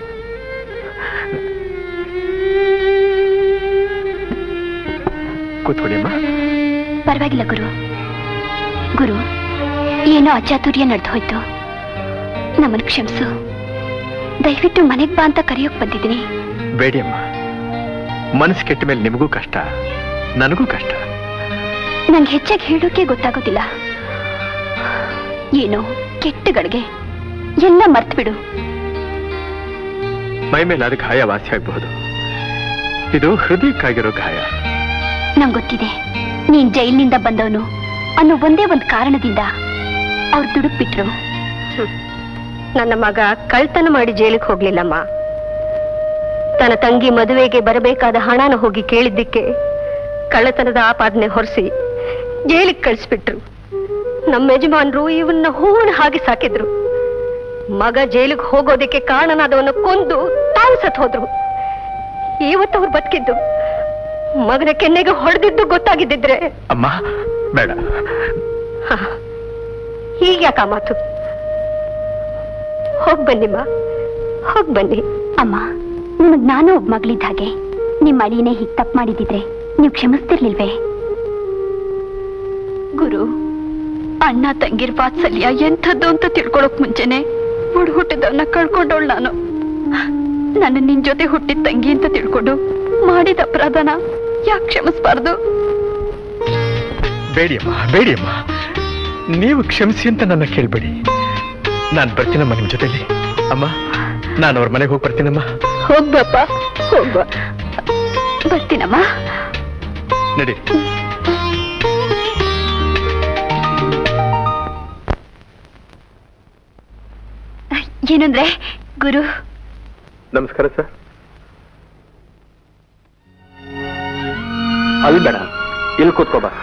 ಕೂತ್ಕೊಳ್ಳಿಮ್ಮ ಪರವಾಗಿಲ್ಲ ಗುರು ಗುರು ಏನೋ ಅಚಾತುರ್ಯ ನಡೆದು ಹೋಯ್ತು ನಮ್ಮನ್ ಕ್ಷಮಿಸು ದಯವಿಟ್ಟು ಮನೆಗ್ ಬಾ ಅಂತ ಕರೆಯೋಕ್ ಬಂದಿದ್ದೀನಿ ಬೇಡಿ ಅಮ್ಮ ಮನಸ್ಸು ಕೆಟ್ಟ ಮೇಲೆ ನಿಮಗೂ ಕಷ್ಟ ನನಗೂ ಕಷ್ಟ ನಂಗೆ ಹೆಚ್ಚಾಗಿ ಹೇಳೋಕೆ ಗೊತ್ತಾಗೋದಿಲ್ಲ ಏನೋ ಕೆಟ್ಟ ಗಡಿಗೆ ಎಲ್ಲ ಮರ್ತು ಬಿಡು ಮೈ ಮೇಲೆ ಅದು ಗಾಯ ವಾಸಿ ಆಗಬಹುದು ಇದು ಹೃದಯಕ್ಕಾಗಿರೋ ಗಾಯ ನಂಗ್ ಗೊತ್ತಿದೆ ನೀನ್ ಜೈಲಿನಿಂದ ಬಂದವನು ಅನ್ನೋ ಒಂದೇ ಒಂದ್ ಕಾರಣದಿಂದ ಅವ್ರು ದುಡುಕ್ ಬಿಟ್ರು ನನ್ನ ಮಗ ಕಳ್ತನ ಮಾಡಿ ಜೈಲಿಗೆ ಹೋಗ್ಲಿಲ್ಲಮ್ಮ ತನ್ನ ತಂಗಿ ಮದುವೆಗೆ ಬರಬೇಕಾದ ಹಣನ ಹೋಗಿ ಕೇಳಿದ್ದಕ್ಕೆ ಕಳ್ಳತನದ ಆಪಾದನೆ ಹೊರಿಸಿ ಜೈಲಿಗೆ ಕಳಿಸ್ಬಿಟ್ರು ನಮ್ಮ ಯಜಮಾನ್ರು ಇವನ್ನ ಹೂವಣ ಹಾಗೆ ಸಾಕಿದ್ರು ಮಗ ಜೈಲಿಗೆ ಹೋಗೋದಕ್ಕೆ ಕಾರಣನಾದವನ್ನ ಕೊಂದು ತಾವು ಸತ್ ಹೋದ್ರು ಇವತ್ತು ಅವ್ರು ಬದುಕಿದ್ದು ಮಗನ ಕೆನ್ನೆಗೆ ಹೊಡೆದಿದ್ದು ಗೊತ್ತಾಗಿದ್ದಿದ್ರೆ ಅಮ್ಮ ಬೇಡ ಹೀಗ್ಯಾಕ ಮಾತು ಹೋಗ್ ಬನ್ನಿಮ್ಮ ಹೋಗ್ ಬನ್ನಿ ಅಮ್ಮ ನಿಮಗ್ ನಾನು ಒಬ್ಬ ಮಗಳಿದ್ದ ಹಾಗೆ ನಿಮ್ಮ ಅಳಿನೇ ಹೀಗ್ ತಪ್ಪು ಮಾಡಿದಿದ್ರೆ ನೀವು ಕ್ಷಮಿಸ್ತಿರ್ಲಿಲ್ವೇ ಗುರು ಅಣ್ಣ ತಂಗಿರ್ ವಾತ್ಸಲ್ಯ ಎಂಥದ್ದು ಅಂತ ತಿಳ್ಕೊಳಕ್ ಮುಂಚೆನೆ ಹುಡ್ ಹುಟ್ಟಿದವನ್ನ ಕಳ್ಕೊಂಡವಳು ನಾನು ನನ್ನ ನಿನ್ ಜೊತೆ ಹುಟ್ಟಿದ ತಂಗಿ ಅಂತ ತಿಳ್ಕೊಂಡು ಮಾಡಿದ ಅಪರಾಧನ ಯಾಕೆ ಕ್ಷಮಿಸ್ಬಾರ್ದು ಬೇಡಿಯಮ್ಮ ಬೇಡಿಯಮ್ಮ ನೀವು ಕ್ಷಮಿಸಿ ಅಂತ ನನ್ನ ಕೇಳ್ಬೇಡಿ ನಾನು ಬರ್ತೀನಮ್ಮ ನಿಮ್ ಜೊತೆಲಿ ಅಮ್ಮ ನಾನು ಅವ್ರ ಮನೆಗೆ ಹೋಗಿ ಬರ್ತೀನಮ್ಮ ಹೋಗ್ಬಪ್ಪ ಹೋಗ್ಬ ಬರ್ತೀನಮ್ಮ ನಡಿ ಏನಂದ್ರೆ ಗುರು ನಮಸ್ಕಾರ ಸರ್ ಅಲ್ಲಿ ಬೇಡ ಇಲ್ಲಿ ಕೂತ್ಕೋ ಬಾ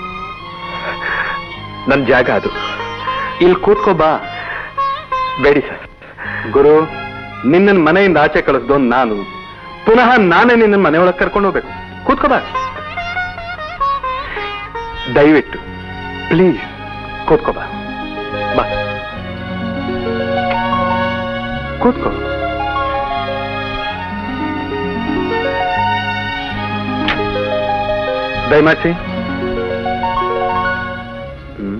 ನನ್ನ ಜಾಗ ಅದು ಇಲ್ಲಿ ಕೂತ್ಕೋ ಬಾ ಬೇಡಿ ಸರ್ ಗುರು ನಿನ್ನ ಮನೆಯಿಂದ ಆಚೆ ಕಳಿಸ್ದೋ ನಾನು ಪುನಃ ನಾನೇ ನಿನ್ನ ಮನೆಯೊಳಗೆ ಕರ್ಕೊಂಡು ಹೋಗ್ಬೇಕು ಕೂತ್ಕೋ ಬಾ ದಯವಿಟ್ಟು ಪ್ಲೀಸ್ ಕೂತ್ಕೋ ಬಾ ಬಾ ಕೂತ್ಕೋ ದಯಮಾಡ್ಸಿ ಹ್ಮ್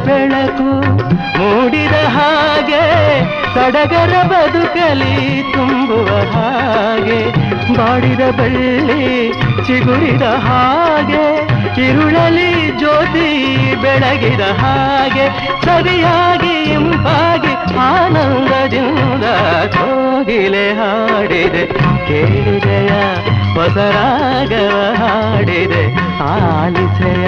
ಬೆಳಕು ಮೂಡಿದ ಹಾಗೆ ಸಡಗರ ಬದುಕಲಿ ತುಂಬುವ ಹಾಗೆ ಬಾಡಿದ ಬೆಳ್ಳಿ ಚಿಗುರಿದ ಹಾಗೆ ಇರುಳಲಿ ಜ್ಯೋತಿ ಬೆಳಗಿದ ಹಾಗೆ ಸರಿಯಾಗಿ ಇಂಪಾಗಿ ಆನಂದದಿಂದ ಕೋಗಿಲೆ ಹಾಡಿದೆ ಕೇಳಿದೆಯ ಹೊಸರಾಗವ ಹಾಡಿದೆ ಆಲಿಸೆಯ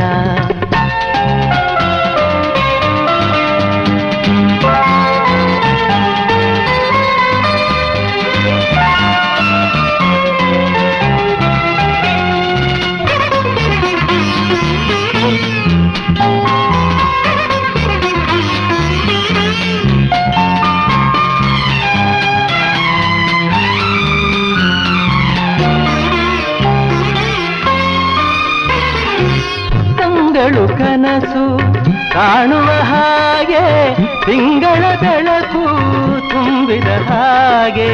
ಕಂಗಳು ಕನಸು ಕಾಣುವ ಹಾಗೆ ತಿಂಗಳ ಬೆಳಕು ತುಂಬಿದ ಹಾಗೆ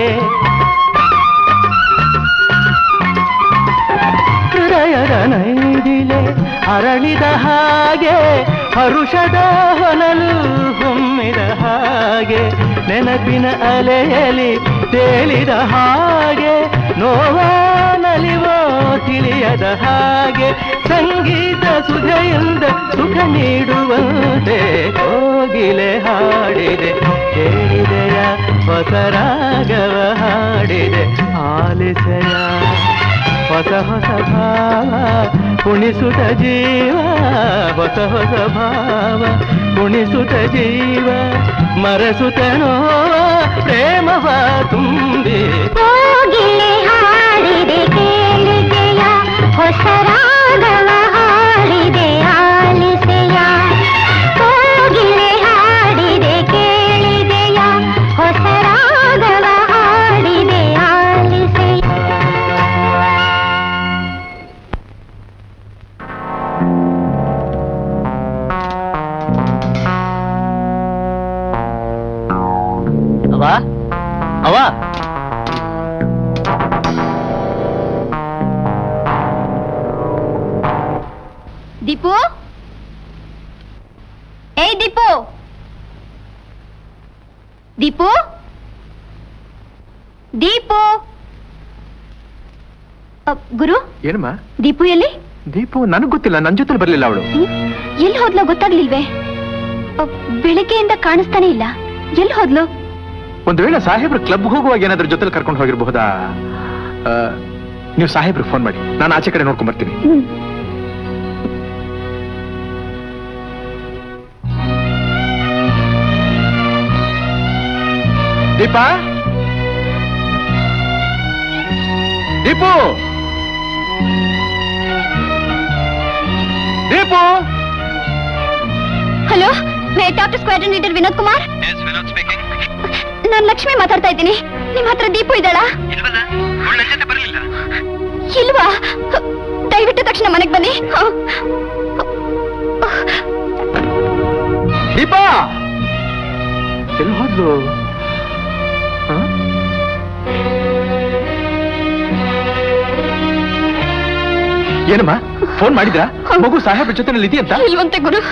ಹೃದಯದ ನೈದಿಲೆ ಅರಳಿದ ಹಾಗೆ ಹರುಷದ ಹೊನಲು ಹೊಮ್ಮಿದ ಹಾಗೆ ನೆನಪಿನ ಅಲೆಯಲಿ ತೇಲಿದ ಹಾಗೆ ನೋವ ನಲಿವೋ ತಿಳಿಯದ ಹಾಗೆ ಸಂಗೀತ ಸುಧೆಯಿಂದ ಸುಖ ನೀಡುವಂತೆ ಕೋಗಿಲೆ ಹಾಡಿದೆ ಕೇಳಿದೆಯ ಹೊಸ ರಾಗವ ಹಾಡಿದೆ ಆಲಿಸೆಯ ಹೊಸ ಹೊಸ ಭಾವ ಕುಣಿಸುತ್ತ ಜೀವ ಹೊಸ ಹೊಸ ಭಾವ ಕುಣಿಸುತ್ತ ಜೀವ ಮರಸುತ್ತ ನೋವ ಪ್ರೇಮವ ತುಂಬಿ ಕೋಗಿಲೆ ಹಾಡಿದೆ ಕೇಳಿದೆಯ ಹೊಸ ರಾಗವ ಹಾಡಿದೆ ಆಲಿಸೆಯ ಕೋಗಿಲೆ ಹಾಡಿದೆ ಕೇಳಿದೆಯ ಹೊಸ ರಾಗವ ಹಾಡಿದೆ ಆಲಿಸೆಯ ಅವ ಅವ ದೀಪು ಏಯ್ ದೀಪು ದೀಪು ದೀಪು ಅ, ಗುರು ಏನಮ್ಮ ದೀಪು ಎಲ್ಲಿ ದೀಪು ನನಗ್ ಗೊತ್ತಿಲ್ಲ ನನ್ ಜೊತೆ ಬರ್ಲಿಲ್ಲ ಅವಳು ಎಲ್ಲಿ ಹೋದ್ಲೋ ಗೊತ್ತಾಗ್ಲಿಲ್ವೇ ಅ, ಬೆಳಿಗ್ಗೆಯಿಂದ ಕಾಣಿಸ್ತಾನೆ ಇಲ್ಲ ಎಲ್ಲಿ ಹೋದ್ಲು ಒಂದ್ ವೇಳೆ ಸಾಹೇಬ್ರು ಕ್ಲಬ್ ಹೋಗುವಾಗ ಏನಾದ್ರೂ ಜೊತೆಲಿ ಕರ್ಕೊಂಡು ಹೋಗಿರಬಹುದಾ ಆ, ನೀವು ಸಾಹೇಬ್ರಿಗೆ ಫೋನ್ ಮಾಡಿ ನಾನು ಆಚೆ ಕಡೆ ನೋಡ್ಕೊಂಡ್ ಬರ್ತೀನಿ ಹ್ಮ್ ದೀಪಾ ದೀಪು ದೀಪು ಹಲೋ ಮೇ ಟಾಪ್ squadron leader Vinod Kumar yes Vinod speaking ನಾನ್ ಲಕ್ಷ್ಮಿ ಮಾತಾಡ್ತಾ ಇದ್ದೀನಿ ನಿಮ್ ಹತ್ರ ದೀಪು ಇದ್ದಾಳಾ ಇಲ್ವಲ್ಲ ಅವಳು ನನ್ನ ಜೊತೆ ಬರಲಿಲ್ಲ ಇಲ್ವಾ ದಯವಿಟ್ಟು ತಕ್ಷಣ ಮನೆಗೆ ಬನ್ನಿ ಹ. ದೀಪಾ ಎಲ್ಲಿ ಹೋದ್ಲು ಹ? ಏನಮ್ಮ ಫೋನ್ ಮಾಡಿದ್ರಾ ಮಗು ಸಾಹೇಬ್ರ ಜೊತೆನಲ್ಲಿ ಇದೆಯಂತ ಇಲ್ವಂತೆ ಗುರು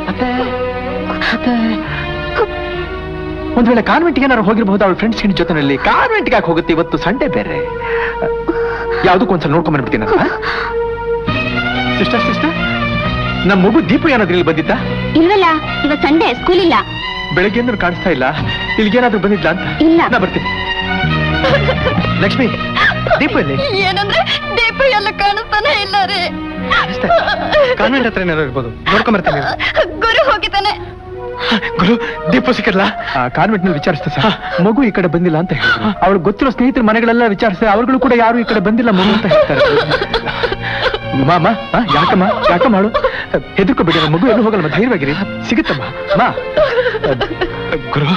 ಒಂದ್ ವೇಳೆ ಕಾನ್ವೆಂಟ್ಗೆ ಏನಾರು ಹೋಗಿರಬಹುದು ಅವಳ ಫ್ರೆಂಡ್ಸ್ ಹಿಂಡ್ ಜೊತೆನಲ್ಲಿ ಕಾನ್ವೆಂಟ್ಗೆ ಯಾಕೆ ಹೋಗುತ್ತೆ ಇವತ್ತು ಸಂಡೇ ಬೇರೆ ಯಾವ್ದಕ್ಕೂ ಒಂದ್ಸಲ ನೋಡ್ಕೊಂಡ್ ಬಂದ್ಬಿಡ್ತೀನಿ ಸಿಸ್ಟರ್ ಸಿಸ್ಟರ್ ನಮ್ಮ ಮಗು ದೀಪು ಏನಾದ್ರೂ ಇಲ್ಲಿ ಬಂದಿದ್ದ ಇಲ್ವಲ್ಲ ಇವತ್ ಸಂಡೇ ಸ್ಕೂಲ್ ಇಲ್ಲ ಬೆಳಗ್ಗೆಯಿಂದ ಕಾಣಿಸ್ತಾ ಇಲ್ಲ ಇಲ್ಲಿಗೇನಾದ್ರೂ ಬಂದಿದ್ಲ ಅಂತ ಇಲ್ಲ. ನಾ ಬರ್ತೀನಿ ಲಕ್ಷ್ಮಿ ದೀಪು ಎಲ್ಲಿ ಏನಂದ್ರೆ ದೀಪು ಎಲ್ಲ ಕಾಣಿಸ್ತಾನೆ ಇಲ್ಲ ರೀ ಕಾನ್ವೆಂಟ್ ಹತ್ರ ಏನಾದ್ರು ಇರ್ಬೋದು ನೋಡ್ಕೊಂಡ್ ಬರ್ತೀನಿ ಗುರು ಹೋಗಿದ್ದಾನೆ ಗುರು ದೀಪು ಸಿಕ್ಕಲ್ಲ ಕಾನ್ವೆಂಟ್ ನಲ್ಲಿ ವಿಚಾರಿಸ್ತೆ ಸರ್ ಮಗು ಈ ಕಡೆ ಬಂದಿಲ್ಲ ಅಂತ ಹೇಳಿ ಅವಳು ಗೊತ್ತಿರೋ ಸ್ನೇಹಿತರ ಮನೆಗಳೆಲ್ಲ ವಿಚಾರಿಸ್ತೆ ಅವ್ರುಗಳು ಕೂಡ ಯಾರು ಈ ಕಡೆ ಬಂದಿಲ್ಲ ಮಗು ಅಂತ ಹೇಳ್ತಾರೆ ಮಾಮ ಆ, ಯಾಕಮ್ಮ ಯಾಕಮ್ಮ ಮಾಡು ಹೆದರ್ಕೋಬೇಡಿ ಮಗು ಎಲ್ಲೂ ಹೋಗಲ್ಲ ಧೈರ್ಯವಾಗಿರಿ ಸಿಗುತ್ತಮ್ಮ ಮಾ ಗುರು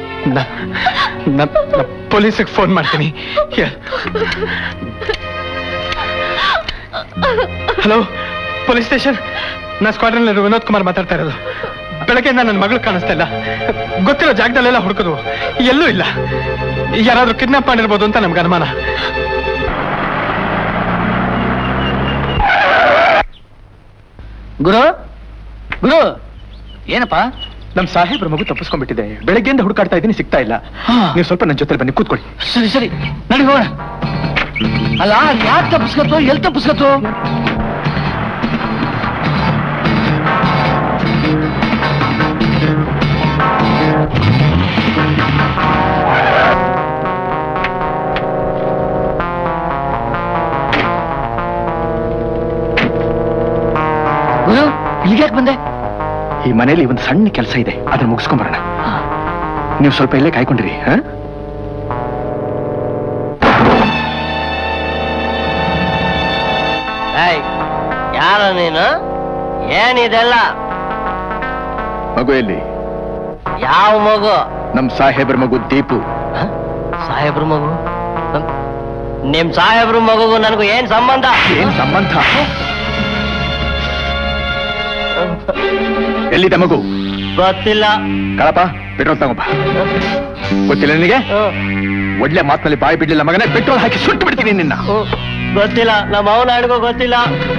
ಪೊಲೀಸಿಗೆ ಫೋನ್ ಮಾಡ್ತೀನಿ ಹಲೋ ಪೊಲೀಸ್ ಸ್ಟೇಷನ್ ನಾ ಸ್ಕ್ವಾಡ್ರನ್ ವಿನೋದ್ ಕುಮಾರ್ ಮಾತಾಡ್ತಾ ಇರೋದು ಬೆಳಗ್ಗೆಯಿಂದ ನನ್ನ ಮಗಳು ಕಾಣಿಸ್ತಾ ಇಲ್ಲ ಗೊತ್ತಿರೋ ಜಾಗದಲ್ಲೆಲ್ಲ ಹುಡುಕದು ಎಲ್ಲೂ ಇಲ್ಲ ಯಾರಾದ್ರೂ ಕಿಡ್ನಾಪ್ ಮಾಡಿರ್ಬೋದು ಅಂತ ನಮ್ಗೆ ಅನುಮಾನ ಗುರು ಗುರು ಏನಪ್ಪ ನಮ್ ಸಾಹೇಬ್ರ ಮಗು ತಪ್ಪಿಸ್ಕೊಂಡ್ಬಿಟ್ಟಿದೆ ಬೆಳಗ್ಗೆಯಿಂದ ಹುಡುಕಾಡ್ತಾ ಇದ್ದೀನಿ ಸಿಗ್ತಾ ಇಲ್ಲ ನೀವು ಸ್ವಲ್ಪ ನನ್ನ ಜೊತೆ ಬನ್ನಿ ಕೂತ್ಕೊಳ್ಳಿ ಸರಿ ಸರಿ ನಡಿ ಹೋಗೋಣ ಅಲ್ಲ ಯಾಕೆ ತಪ್ಪಿಸ್ಕತ್ತು ಎಲ್ಲಿ ತಪ್ಪಿಸ್ಕತ್ತು ಇಲ್ಲಿಗೆ ಯಾಕೆ ಬಂದೆ ಈ ಮನೇಲಿ ಒಂದು ಸಣ್ಣ ಕೆಲಸ ಇದೆ ಅದನ್ನ ಮುಗಿಸ್ಕೊಂಬರೋಣ ನೀವು ಸ್ವಲ್ಪ ಇಲ್ಲೇ ಕಾಯ್ಕೊಂಡಿರಿ ಹಾ ಯಾರ ನೀನು ಏನಿದೆಲ್ಲ ಮಗು ಎಲ್ಲಿ ಯಾವ ಮಗು ನಮ್ ಸಾಹೇಬ್ರ ಮಗು ದೀಪು ಸಾಹೇಬ್ರ ಮಗು ನಮ್- ನಿಮ್ ಸಾಹೇಬ್ರ ಮಗುಗೂ ನನಗೂ ಏನ್ ಸಂಬಂಧ ಏನ್ ಸಂಬಂಧ ಎಲ್ಲಿದೆ ಮಗು ಗೊತ್ತಿಲ್ಲ ಕಳಪ ಪೆಟ್ರೋಲ್ ತಗೋಬ ಗೊತ್ತಿಲ್ಲ ನಿನಗೆ ಒಳ್ಳೆ ಮಾತಿನಲ್ಲಿ ಬಾಯಿ ಬಿಡ್ಲಿಲ್ಲ ಮಗನೇ ಪೆಟ್ರೋಲ್ ಹಾಕಿ ಸುಟ್ಟು ಬಿಡ್ತೀನಿ ನಿನ್ನ ಗೊತ್ತಿಲ್ಲ ನಮ್ಮ ಅವನ ಅಡ್ಗೋ ಗೊತ್ತಿಲ್ಲ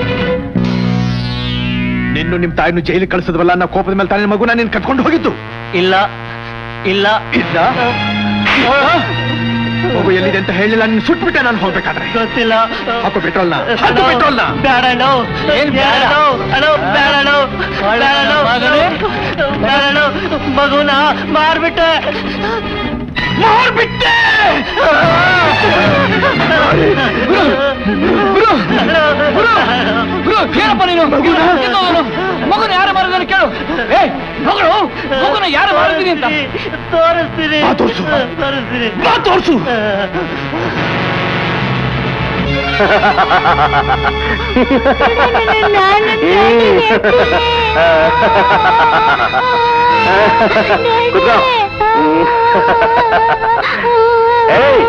ನಿನ್ನು ನಿಮ್ ತಾಯಿನ ಜೈಲಿಗೆ ಕಳಿಸಿದ್ವಲ್ಲ ಅನ್ನೋ ಕೋಪದ ಮೇಲೆ ತಾನೇ ಮಗುನ ನೀನ್ ಕಟ್ಕೊಂಡು ಹೋಗಿದ್ದು ಇಲ್ಲ ಇಲ್ಲ ಇಲ್ಲ ಮಗು ಎಲ್ಲಿದೆ ಅಂತ ಹೇಳಿಲ್ಲ ನೀನು ಸುಟ್ಬಿಟ್ಟೆ ನಾನು ಹೋಗ್ಬೇಕಾದ್ರೆ ಗೊತ್ತಿಲ್ಲ ಹಾಕು ಪೆಟ್ರೋಲ್ನ ಹಾಕು ಪೆಟ್ರೋಲ್ನ ಬೇಡಣ್ಣು ಬೇಡಣ್ಣು ಅಣ್ಣು ಬೇಡಣ್ಣು ಬೇಡಣ್ಣು ಬೇಡಣ್ಣು ಮಗುನ ಮಾರ್ಬಿಟ್ಟೆ ಮಾರ್ಬಿಟ್ಟೆ ಏನಪ್ಪ ನೀನು ಮಗುನ ಯಾರು ಮಾಡಿದ್ರೆ ಕೇಳು ಏ ಮಗಳು ಮಗುನ ಯಾರು ಮಾಡಿದೀನಿ ಅಂತ ತೋರಿಸ್ತೀನಿ ಬಾ ತೋರ್ಸು. ತೋರಿಸ್ತೀನಿ ಬಾ ತೋರ್ಸು ಕುತ್ಕೋ ಏಯ್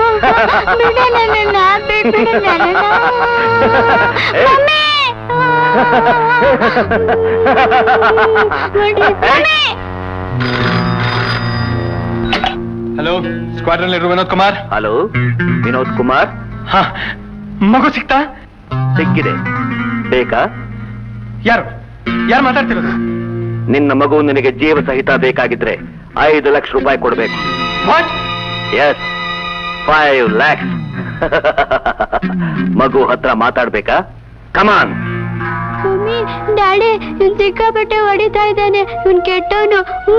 ಹಲೋ ಸ್ಕ್ವಾಡ್ರನ್ ಇರುವ ವಿನೋದ್ ಕುಮಾರ್ ಹಲೋ ವಿನೋದ್ ಕುಮಾರ್ ಹಾ ಮಗು ಸಿಕ್ತಾ ಸಿಕ್ಕಿದೆ ಬೇಕಾ ಯಾರು ಯಾರು ಮಾತಾಡ್ತಿರೋದು ನಿನ್ನ ಮಗು ನಿನಗೆ ಜೀವ ಸಹಿತ ಬೇಕಾಗಿದ್ರೆ ಐದು ಲಕ್ಷ ರೂಪಾಯಿ ಕೊಡ್ಬೇಕು ವಾಟ್ ಎಸ್ ಫೈವ್ ಲ್ಯಾಕ್ಸ್ ಮಗು ಹತ್ರ ಮಾತಾಡ್ಬೇಕಾ ಕಮಾನ್ ಮಮ್ಮಿ ಡ್ಯಾಡಿ ಇವ್ನ್ ಸಿಕ್ಕಾಪಟ್ಟೆ ಹೊಡಿತಾ ಇದ್ದಾನೆ ಇವ್ನ್ ಕೆಟ್ಟವನು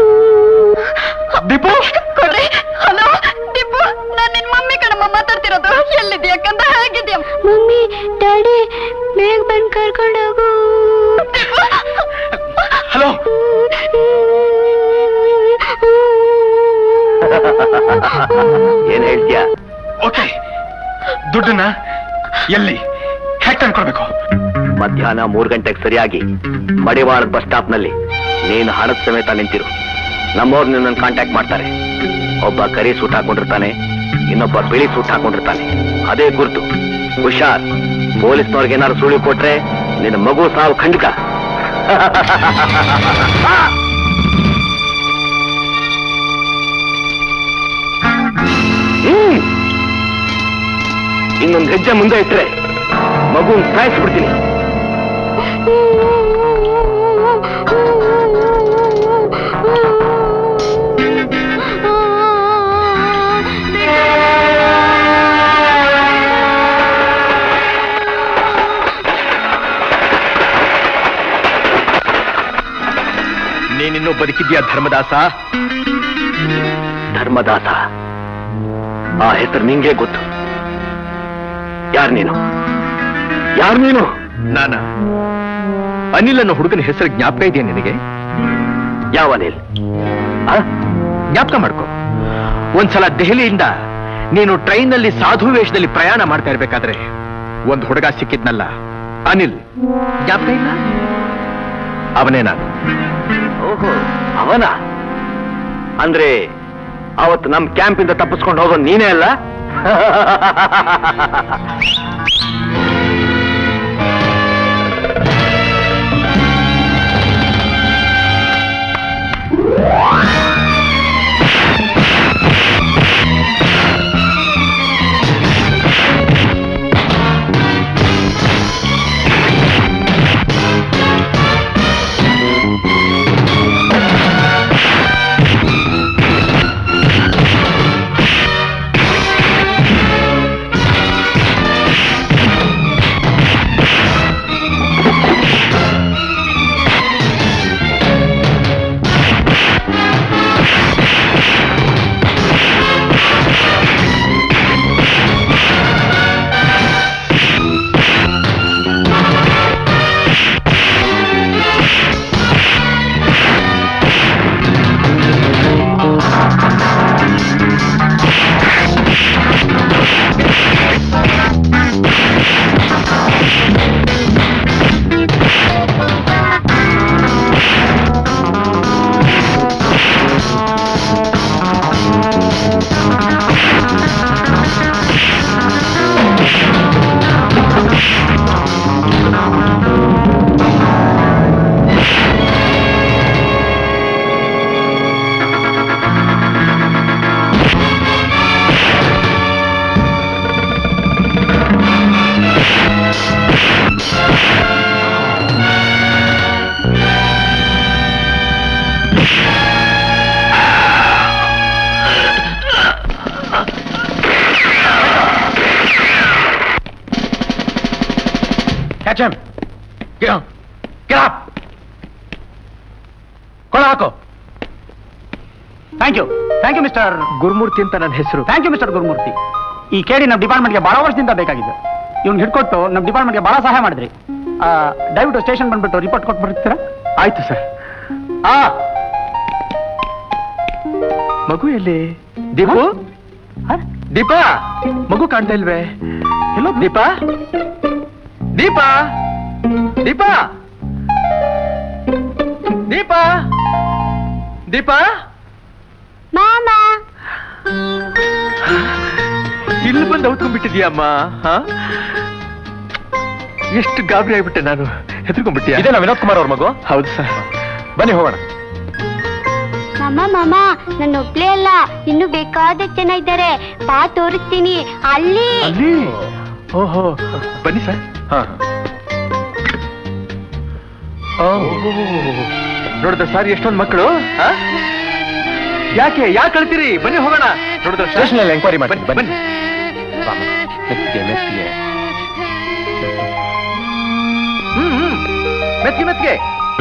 ದೀಪು ಕೊಡ್ರಿ ಹಲೋ ದೀಪು ನಾನ್ ನಿನ್ ಮಮ್ಮಿ ಕಣಮ್ಮ ಮಾತಾಡ್ತಿರೋದು ಎಲ್ಲಿದ್ಯಾ ಕಂದ ಹೇಗಿದ್ಯಾ ಮಮ್ಮಿ ಡ್ಯಾಡಿ ಬೇಗ ಬಂದ್ ಕರ್ಕೊಂಡು ಹೋಗು ಹಲೋ ಏನ್ ಹೇಳ್ತೀಯ ಓಕೆ ದುಡ್ಡನ್ನ ಎಲ್ಲಿ ಹೇಗೆ ತಂದ್ಕೊಡ್ಬೇಕು ಮಧ್ಯಾಹ್ನ ಮೂರ್ ಗಂಟೆಗೆ ಸರಿಯಾಗಿ ಮಡಿವಾಳದ ಬಸ್ ಸ್ಟಾಪ್ ನಲ್ಲಿ ನೀನು ಹಣದ ಸಮೇತ ನಿಂತಿರು ನಮ್ಮವ್ರು ನಿನ್ನನ್ನು ಕಾಂಟ್ಯಾಕ್ಟ್ ಮಾಡ್ತಾರೆ ಒಬ್ಬ ಕರಿ ಸೂಟ್ ಹಾಕೊಂಡಿರ್ತಾನೆ ಇನ್ನೊಬ್ಬ ಬಿಳಿ ಸೂಟ್ ಹಾಕೊಂಡಿರ್ತಾನೆ ಅದೇ ಗುರ್ತು ಹುಷಾರ್ ಪೊಲೀಸ್ನವ್ರಿಗೆ ಏನಾದ್ರು ಸುಳಿವು ಕೊಟ್ರೆ ನಿನ್ನ ಮಗು ಸಾವು ಖಂಡಿತ ಹ್ಮ್. ಇನ್ನೊಂದು ಹೆಜ್ಜೆ ಮುಂದೆ ಇಟ್ರೆ ಮಗು ಸಾಯಿಸ್ಬಿಡ್ತೀನಿ ನೀನಿನ್ನೂ ಬದುಕಿದ್ಯಾ ಧರ್ಮದಾಸ ಧರ್ಮದಾಸ ಆ ಹೆಸರು ನಿಂಗೆ ಗೊತ್ತು ಯಾರು ನೀನು ಯಾರು ನೀನು ನಾನ ಅನಿಲ್ ಅನ್ನೋ ಹುಡುಗನ ಹೆಸರು ಜ್ಞಾಪಕ ಇದೆಯಾ ನಿನಗೆ ಯಾವ ಅನಿಲ್ ಆ? ಜ್ಞಾಪಕ ಮಾಡ್ಕೋ ಒಂದ್ಸಲ ದೆಹಲಿಯಿಂದ ನೀನು ಟ್ರೈನ್ನಲ್ಲಿ ಸಾಧು ವೇಷದಲ್ಲಿ ಪ್ರಯಾಣ ಮಾಡ್ತಾ ಇರ್ಬೇಕಾದ್ರೆ ಒಂದು ಹುಡುಗ ಸಿಕ್ಕಿದ್ನಲ್ಲ ಅನಿಲ್ ಜ್ಞಾಪಕ ಇಲ್ಲ ಅವನೇ ನಾನು ಓಹೋ ಅವನ ಅಂದ್ರೆ ಅವತ್ತು ನಮ್ ಕ್ಯಾಂಪಿಂದ ತಪ್ಪಿಸ್ಕೊಂಡು ಹೋಗೋ ನೀನೇ ಅಲ್ಲ ಕ್ಯಾಚ್ ಹಿಮ್ ಕೊಳ ಹಾಕೋ thank you thank you mister Gurumurthy ಅಂತ ನನ್ನ ಹೆಸರು ಥ್ಯಾಂಕ್ ಯು ಮಿಸ್ಟರ್ ಗುರುಮೂರ್ತಿ ಈ ಕೇಳಿ ನಮ್ಮ ಡಿಪಾರ್ಟ್ಮೆಂಟ್ಗೆ ಬಹಳ ವರ್ಷದಿಂದ ಬೇಕಾಗಿದ್ದು ಇವ್ನು ಹಿಡ್ಕೊಟ್ಟು ನಮ್ಮ ಡಿಪಾರ್ಟ್ಮೆಂಟ್ಗೆ ಬಹಳ ಸಹಾಯ ಮಾಡಿದ್ರಿ ಆ, ದಯವಿಟ್ಟು ಸ್ಟೇಷನ್ ಬಂದ್ಬಿಟ್ಟು ರಿಪೋರ್ಟ್ ಕೊಟ್ಟು ಬರ್ತೀರಾ ಆಯ್ತು ಸರ್ ಆ ಮಗು ಎಲ್ಲಿ ದೀಪು ದೀಪಾ ಮಗು ಕಾಣ್ತಾ ಇಲ್ವೇ ಎಲ್ಲೋ ದೀಪಾ ದೀಪಾ ದೀಪಾ ದೀಪಾ ದೀಪಾ ಮಾಮ ಇಲ್ಲಿ ಬಂದು ಔತ್ಕೊಂಡ್ಬಿಟ್ಟಿದ್ಯಮ್ಮ ಹಾ ಎಷ್ಟು ಗಾಬರಿ ಆಗ್ಬಿಟ್ಟೆ ನಾನು ಹೆದರ್ಕೊಂಡ್ಬಿಟ್ಟಿಯ ಇದೇನಾ ವಿನೋದ್ ಕುಮಾರ್ ಅವ್ರ ಮಗು ಹೌದು ಸರ್ ಬನ್ನಿ ಹೋಗೋಣ ಮಾಮ ಮಾಮ ನನ್ನ ಒಬ್ಳೇ ಅಲ್ಲ ಇನ್ನು ಬೇಕಾದ ಜನ ಇದ್ದಾರೆ ಬಾ ತೋರಿಸ್ತೀನಿ ಅಲ್ಲಿ ಅಲ್ಲಿ ಓಹೋ ಬನ್ನಿ ಸರ್ ಹಾ ನೋಡಿದ್ರ ಸರ್ ಎಷ್ಟೊಂದು ಮಕ್ಕಳು ಆ? ಯಾಕೆ ಯಾಕೆ ಕಳ್ತೀರಿ ಬನ್ನಿ ಹೋಗೋಣ ನೋಡಿದ್ರ Station ಅಲ್ಲಿ enquiry ಮಾಡಿ, ಬನ್ನಿ ಬನ್ನಿ ಬಾಮ, ಮೆತ್ತಿಗೆ ಮೆತ್ತಿಗೆ ಹ್ಮ್ ಹ್ಮ್ ಮೆತ್ತಿಗೆ ಮೆತ್ತಿಗೆ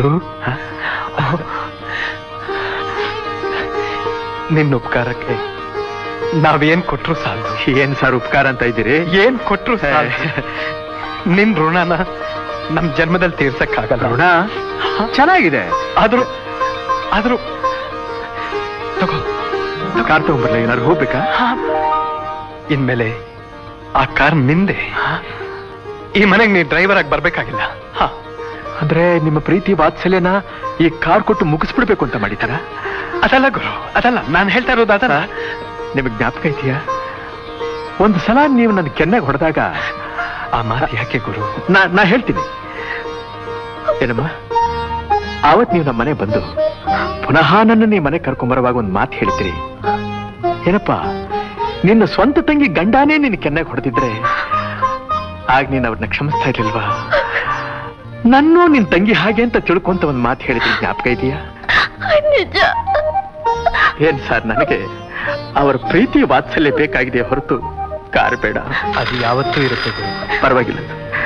ನಿನ್ನ ಉಪಕಾರಕ್ಕೆ ನಾವೇನ್ ಕೊಟ್ರು ಸಾಲದು ಏನ್ ಸರ್ ಉಪಕಾರ ಅಂತ ಇದ್ದೀರಿ ಏನ್ ಕೊಟ್ರು ಸಾಲದು ನಿನ್ ಋಣನ ನಮ್ ಜನ್ಮದಲ್ಲಿ ತೀರ್ಸಕ್ಕಾಗಲ್ಲ ಋಣ ಚೆನ್ನಾಗಿದೆ ಆದ್ರೂ ಆದ್ರೂ ತಗೋ ಕಾರ್ ತಗೊಂಡ್ಬರ್ಲ ಏನಾದ್ರು ಹೋಗ್ಬೇಕಾ ಇನ್ಮೇಲೆ ಆ ಕಾರ್ ನಿಂದೆ ಈ ಮನೆಗೆ ನೀ ಡ್ರೈವರ್ ಆಗಿ ಬರ್ಬೇಕಾಗಿಲ್ಲ ಹಾ ಅಂದ್ರೆ ನಿಮ್ಮ ಪ್ರೀತಿ ವಾತ್ಸಲ್ಯನ ಈ ಕಾರ್ ಕೊಟ್ಟು ಮುಗಿಸ್ಬಿಡ್ಬೇಕು ಅಂತ ಮಾಡಿದಾರ ಅದಲ್ಲ ಗುರು ಅದಲ್ಲ ನಾನು ಹೇಳ್ತಾ ಇರೋದು ಅದಲ್ಲ ನಿಮಗೆ ಜ್ಞಾಪಕ ಇದೆಯಾ ಒಂದು ಸಲ ನೀವು ನನ್ನ ಕೆನ್ನೆಗೆ ಹೊಡೆದಾಗ ಆ ಮಾತು ಯಾಕೆ ಗುರು ನಾ ನಾ ಹೇಳ್ತೀನಿ ಏನಮ್ಮ ಆವತ್ ನೀವು ನಮ್ಮ ಮನೆ ಬಂದು ಪುನಃ ನನ್ನ ಈ ಮನೆ ಕರ್ಕೊಂಬರುವಾಗ ಒಂದು ಮಾತು ಹೇಳ್ತೀರಿ ಏನಪ್ಪ ನಿನ್ನ ಸ್ವಂತ ತಂಗಿ ಗಂಡಾನೇ ನಿನ್ನ ಕೆನ್ನೆಗೆ ಹೊಡೆದಿದ್ರೆ ಆಗ ನೀನು ಅವ್ರನ್ನ ಕ್ಷಮಿಸ್ತಾ ಇರ್ಲಿಲ್ವಾ ನನ್ನೂ ನಿನ್ ತಂಗಿ ಹಾಗೆ ಅಂತ ತಿಳ್ಕೊಂತ ಒಂದು ಮಾತು ಹೇಳಿದ್ರಿ ಜ್ಞಾಪಕ ಇದೆಯಾ ನಿಜ ಏನ್ ಸರ್ ನನಗೆ ಅವರ ಪ್ರೀತಿ ವಾತ್ಸಲ್ಯ ಬೇಕಾಗಿದೆ ಹೊರತು ಕಾರ್ ಬೇಡ ಅದು ಯಾವತ್ತೂ ಇರುತ್ತೆ ಗುರು ಪರವಾಗಿಲ್ಲ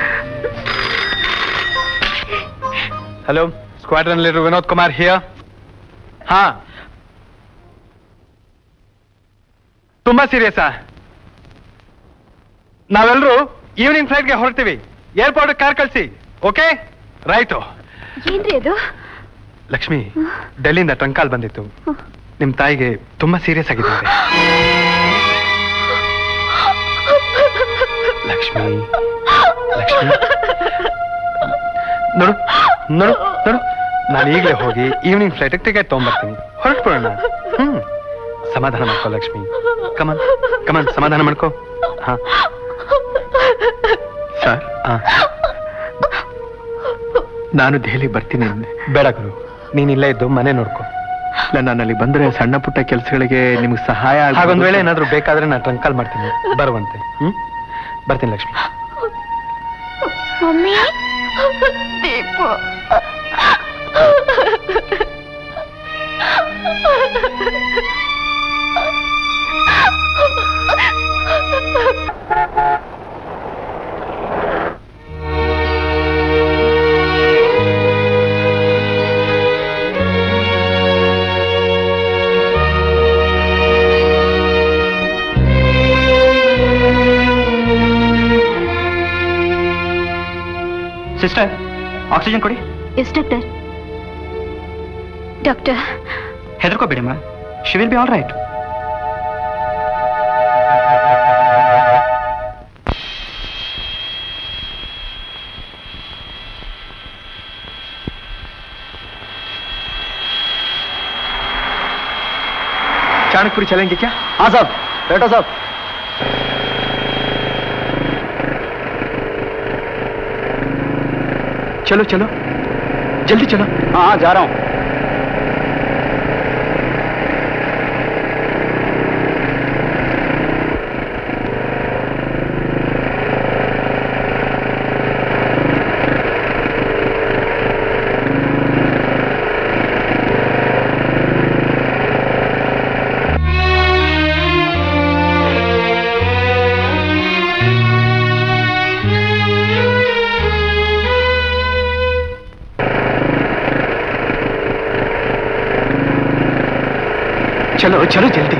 hello squadron leader Vinod Kumar here ಹಾ ತುಂಬಾ ಸೀರಿಯಸ್ಸಾ ನಾವೆಲ್ಲರೂ ಈವ್ನಿಂಗ್ ಫ್ಲೈಟ್ಗೆ ಹೊರಡ್ತೀವಿ ಏರ್ಪೋರ್ಟ್ ಕಾರ್ ಕಳಿಸಿ ಓಕೆ ರೈಟು ಏನ್ರಿ ಅದು ಲಕ್ಷ್ಮಿ ಡೆಲ್ಲಿಯಿಂದ ಟ್ರಂಕಾಲ್ ಬಂದಿತ್ತು ನಿಮ್ ತಾಯಿಗೆ ತುಂಬಾ ಸೀರಿಯಸ್ ಆಗಿದ್ದಾರೆ ಲಕ್ಷ್ಮಿ ಲಕ್ಷ್ಮಿ ನೋಡು ನೋಡು ನೋಡು ನಾನು ಈಗಲೇ ಹೋಗಿ ಈವ್ನಿಂಗ್ ಫ್ಲೈಟ್ ಟಿಕೆಟ್ ತಗೊಂಡ್ಬರ್ತೀನಿ ಹೊರಟ್ಬಿಡೋಣ ಹ್ಮ್ ಸಮಾಧಾನ ಮಾಡ್ಕೋ ಲಕ್ಷ್ಮಿ ಕಮನ್ ಕಮನ್ ಸಮಾಧಾನ ಮಾಡ್ಕೋ ಹಾ ಸರ್ ಹಾ ನಾನು ದೆಹಲಿ ಬರ್ತೀನಿ ಬೇಡ ಗುರು ನೀನ್ ಇಲ್ಲೇ ಇದ್ದು ಮನೆ ನೋಡ್ಕೋ ಇಲ್ಲ ನಾನು ಅಲ್ಲಿ ಬಂದ್ರೆ ಸಣ್ಣ ಪುಟ್ಟ ಕೆಲಸಗಳಿಗೆ ನಿಮ್ಗೆ ಸಹಾಯ ಆಗ್ಬೋದು. ಹಾಗೊಂದ್ ವೇಳೆ ಏನಾದ್ರೂ ಬೇಕಾದ್ರೆ ನಾನು ಟ್ರಂಕ್ ಕಾಲ್ ಮಾಡ್ತೀನಿ ಬರುವಂತೆ ಹ್ಮ್ ಬರ್ತೀನಿ Lakshmi mummy Deepu sister oxygen ಕೊಡಿ ಎಸ್ ಡಾಕ್ಟರ್ ಡಾಕ್ಟರ್ ಹೆದರ್ಕೋಬೇಡಿಮ್ಮ she will be all right Chanakyapuri चलेंगे क्या हाँ साहब बैठो साहब चलो चलो जल्दी चलो हाँ हाँ जा रहा हूँ ಚಲೋ ಚಲೋ ಜಲ್ದಿ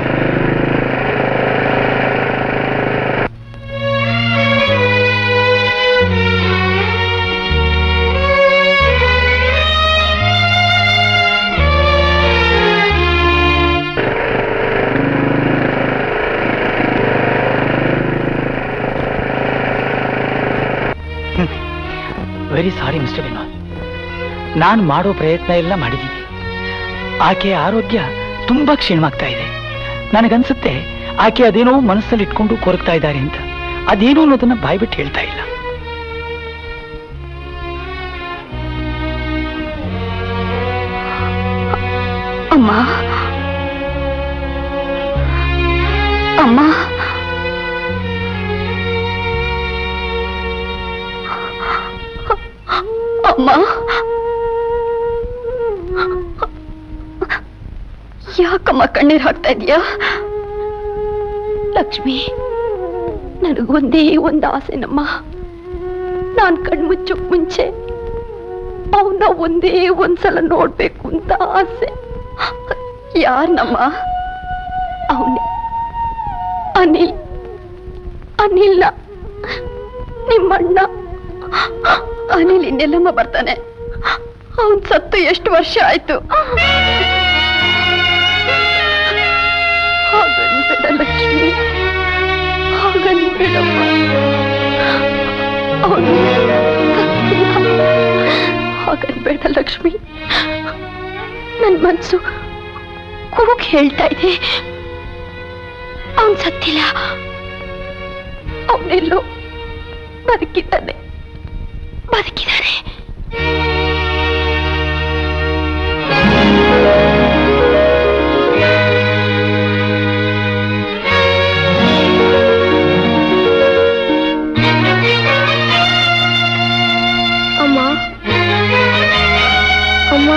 ವೆರಿ ಸಾರಿ ಮಿಸ್ಟರ್ ವಿನೋದ್ ನಾನು ಮಾಡೋ ಪ್ರಯತ್ನ ಎಲ್ಲ ಮಾಡಿದ್ದೀನಿ ಆಕೆಯ ಆರೋಗ್ಯ ತುಂಬಾ ಕ್ಷೀಣವಾಗ್ತಾ ಇದೆ ನನಗನ್ಸುತ್ತೆ ಆಕೆ ಅದೇನೋ ಮನಸ್ಸಲ್ಲಿ ಇಟ್ಕೊಂಡು ಕೊರಗ್ತಾ ಇದ್ದಾರೆ ಅಂತ ಅದೇನು ಅನ್ನೋದನ್ನ ಬಾಯ್ಬಿಟ್ಟು ಹೇಳ್ತಾ ಇಲ್ಲ ಅಮ್ಮ ಅಮ್ಮ ಅಮ್ಮ ಯಾಕಮ್ಮ ಕಣ್ಣೀರ್ ಹಾಕ್ತಾ ಇದೀಯಾ ಲಕ್ಷ್ಮಿ ನನಗೊಂದೇ ಒಂದು ಆಸೆನಮ್ಮ ನಾನ್ ಕಣ್ಮುಚ್ಚಕ್ ಮುಂಚೆ ಅವನ್ನ ಒಂದೇ ಒಂದ್ಸಲ ನೋಡ್ಬೇಕು ಅಂತ ಆಸೆ ಯಾರನಮ್ಮ ಅವನೇ ಅನಿಲ್ ಅನಿಲ್ನ ನಿಮ್ಮಣ್ಣ ಅನಿಲ್ ಇನ್ನೆಲ್ಲಮ್ಮ ಬರ್ತಾನೆ ಅವನ್ ಸತ್ತು ಎಷ್ಟು ವರ್ಷ ಆಯ್ತು ಹಾಗನ್ಬೇಡ ಲಕ್ಷ್ಮಿ ಹಾಗನ್ಬೇಡಮ್ಮ ಅವನು ಹಾಗನ್ಬೇಡ ಲಕ್ಷ್ಮಿ ನನ್ ಮನ್ಸು ಕೂಗ್ ಹೇಳ್ತಾ ಇದೆ ಅವನ್ ಸತ್ತಿಲ್ಲ ಅವನೆಲ್ಲೋ ಬದುಕಿದ್ದಾನೆ ಬದುಕಿದ್ದಾನೆ ಅಮ್ಮ ಅಮ್ಮ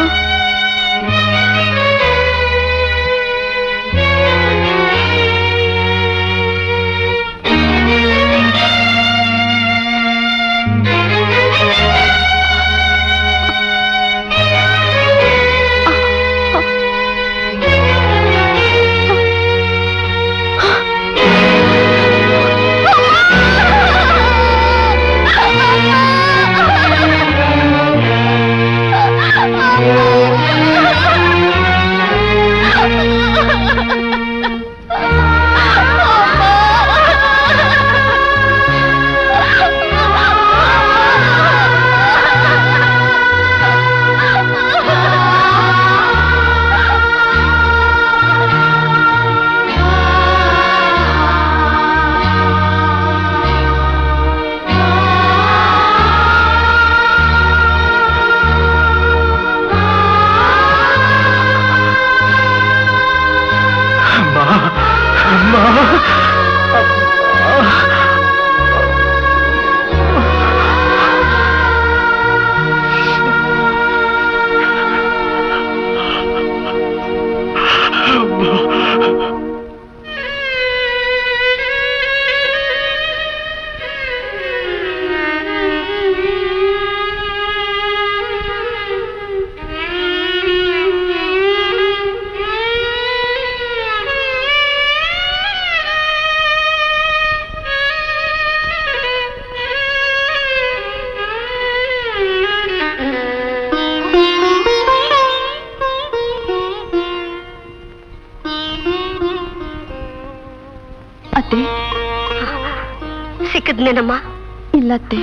ಅತ್ತೆ ಸಿಕ್ಕದ್ನೇನಮ್ಮ ಇಲ್ಲತ್ತೆ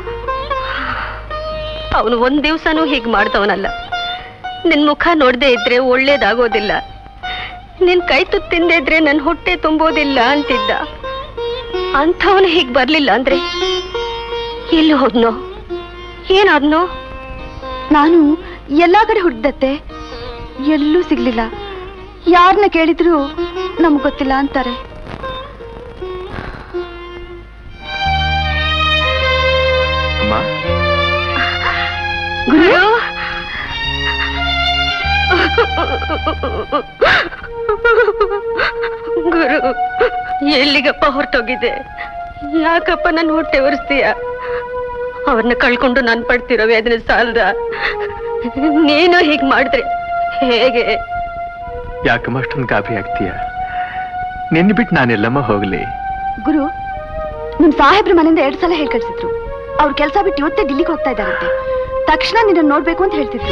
ಅವನು ಒಂದ್ ದಿವ್ಸನೂ ಹೀಗ್ ಮಾಡ್ದವನಲ್ಲ ನಿನ್ ಮುಖ ನೋಡ್ದೇ ಇದ್ರೆ ಒಳ್ಳೇದಾಗೋದಿಲ್ಲ ನಿನ್ ಕೈ ತುತ್ತು ತಿಂದೇ ಇದ್ರೆ ನನ್ ಹೊಟ್ಟೆ ತುಂಬೋದಿಲ್ಲ ಅಂತಿದ್ದ ಅಂಥವನು ಹೀಗ್ ಬರ್ಲಿಲ್ಲ ಅಂದ್ರೆ ಎಲ್ಲಿ ಹೋದ್ನೋ ಏನಾದ್ನೋ ನಾನು ಎಲ್ಲಾ ಕಡೆ ಹುಡ್ದತ್ತೆ ಎಲ್ಲೂ ಸಿಗ್ಲಿಲ್ಲ ಯಾರನ್ನ ಕೇಳಿದ್ರು ನಮ್ಗ್ ಗೊತ್ತಿಲ್ಲ ಅಂತಾರೆ ಅಮ್ಮ ಗುರು ಗುರು ಎಲ್ಲಿಗಪ್ಪ ಹೊರಟೋಗಿದೆ ಯಾಕಪ್ಪ ನನ್ನ ಹೊಟ್ಟೆ ಒರೆಸ್ತೀಯ ಅವ್ರನ್ನ ಕಳ್ಕೊಂಡು ನಾನು ಪಡ್ತಿರೋ ವೇದನೆ ಸಾಲದ ನೀನು ಹೀಗ್ ಮಾಡಿದ್ರೆ ಹೇಗೆ ಯಾಕಮ್ಮ ಅಷ್ಟೊಂದು ಗಾಬರಿ ಆಗ್ತೀಯ ನಿನ್ನ ಬಿಟ್ಟು ನಾನೆಲ್ಲಮ್ಮ ಹೋಗ್ಲಿ ಗುರು ನಿಮ್ ಸಾಹೇಬ್ರ ಮನೆಯಿಂದ ಎರಡ್ ಸಲ ಹೇಳ್ ಕಳ್ಸಿದ್ರು ಅವ್ರ ಕೆಲಸ ಬಿಟ್ಟು ಇವತ್ತೇ ಡಿಲ್ಲಿಗೆ ಹೋಗ್ತಾ ಇದ್ದಾರಂತೆ ತಕ್ಷಣ ನಿನ್ನ ನೋಡ್ಬೇಕು ಅಂತ ಹೇಳ್ತಿದ್ರು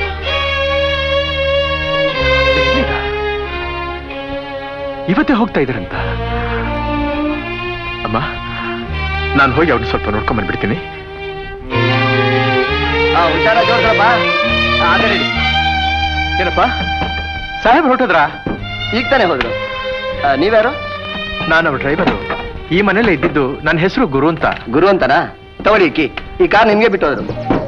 ಇವತ್ತೇ ಹೋಗ್ತಾ ಇದ್ರಂತ ಅಮ್ಮ ನಾನು ಹೋಗಿ ಅವ್ರನ್ನ ಸ್ವಲ್ಪ ನೋಡ್ಕೊಂಡ್ ಬಂದ್ಬಿಡ್ತೀನಿ ಹುಷಾರ ಜೋಡ್ರಪ್ಪ ಅದೇ ರೆಡಿ ಏನಪ್ಪ ಸಾಹೇಬ್ ಹೊರಟದ್ರಾ ಈಗ ತಾನೇ ಹೋದ್ರು ಆ, ನೀವ್ಯಾರು ನಾನು ಅವ್ರ ಡ್ರೈವರು ಈ ಮನೇಲೆ ಇದ್ದಿದ್ದು ನನ್ನ ಹೆಸರು ಗುರು ಅಂತ ಗುರು ಅಂತನಾ ತಗೊಳ್ಳಿ ಕಿ ಈ ಕಾರ್ ನಿಮ್ಗೆ ಬಿಟ್ಟು ಹೋದ್ರು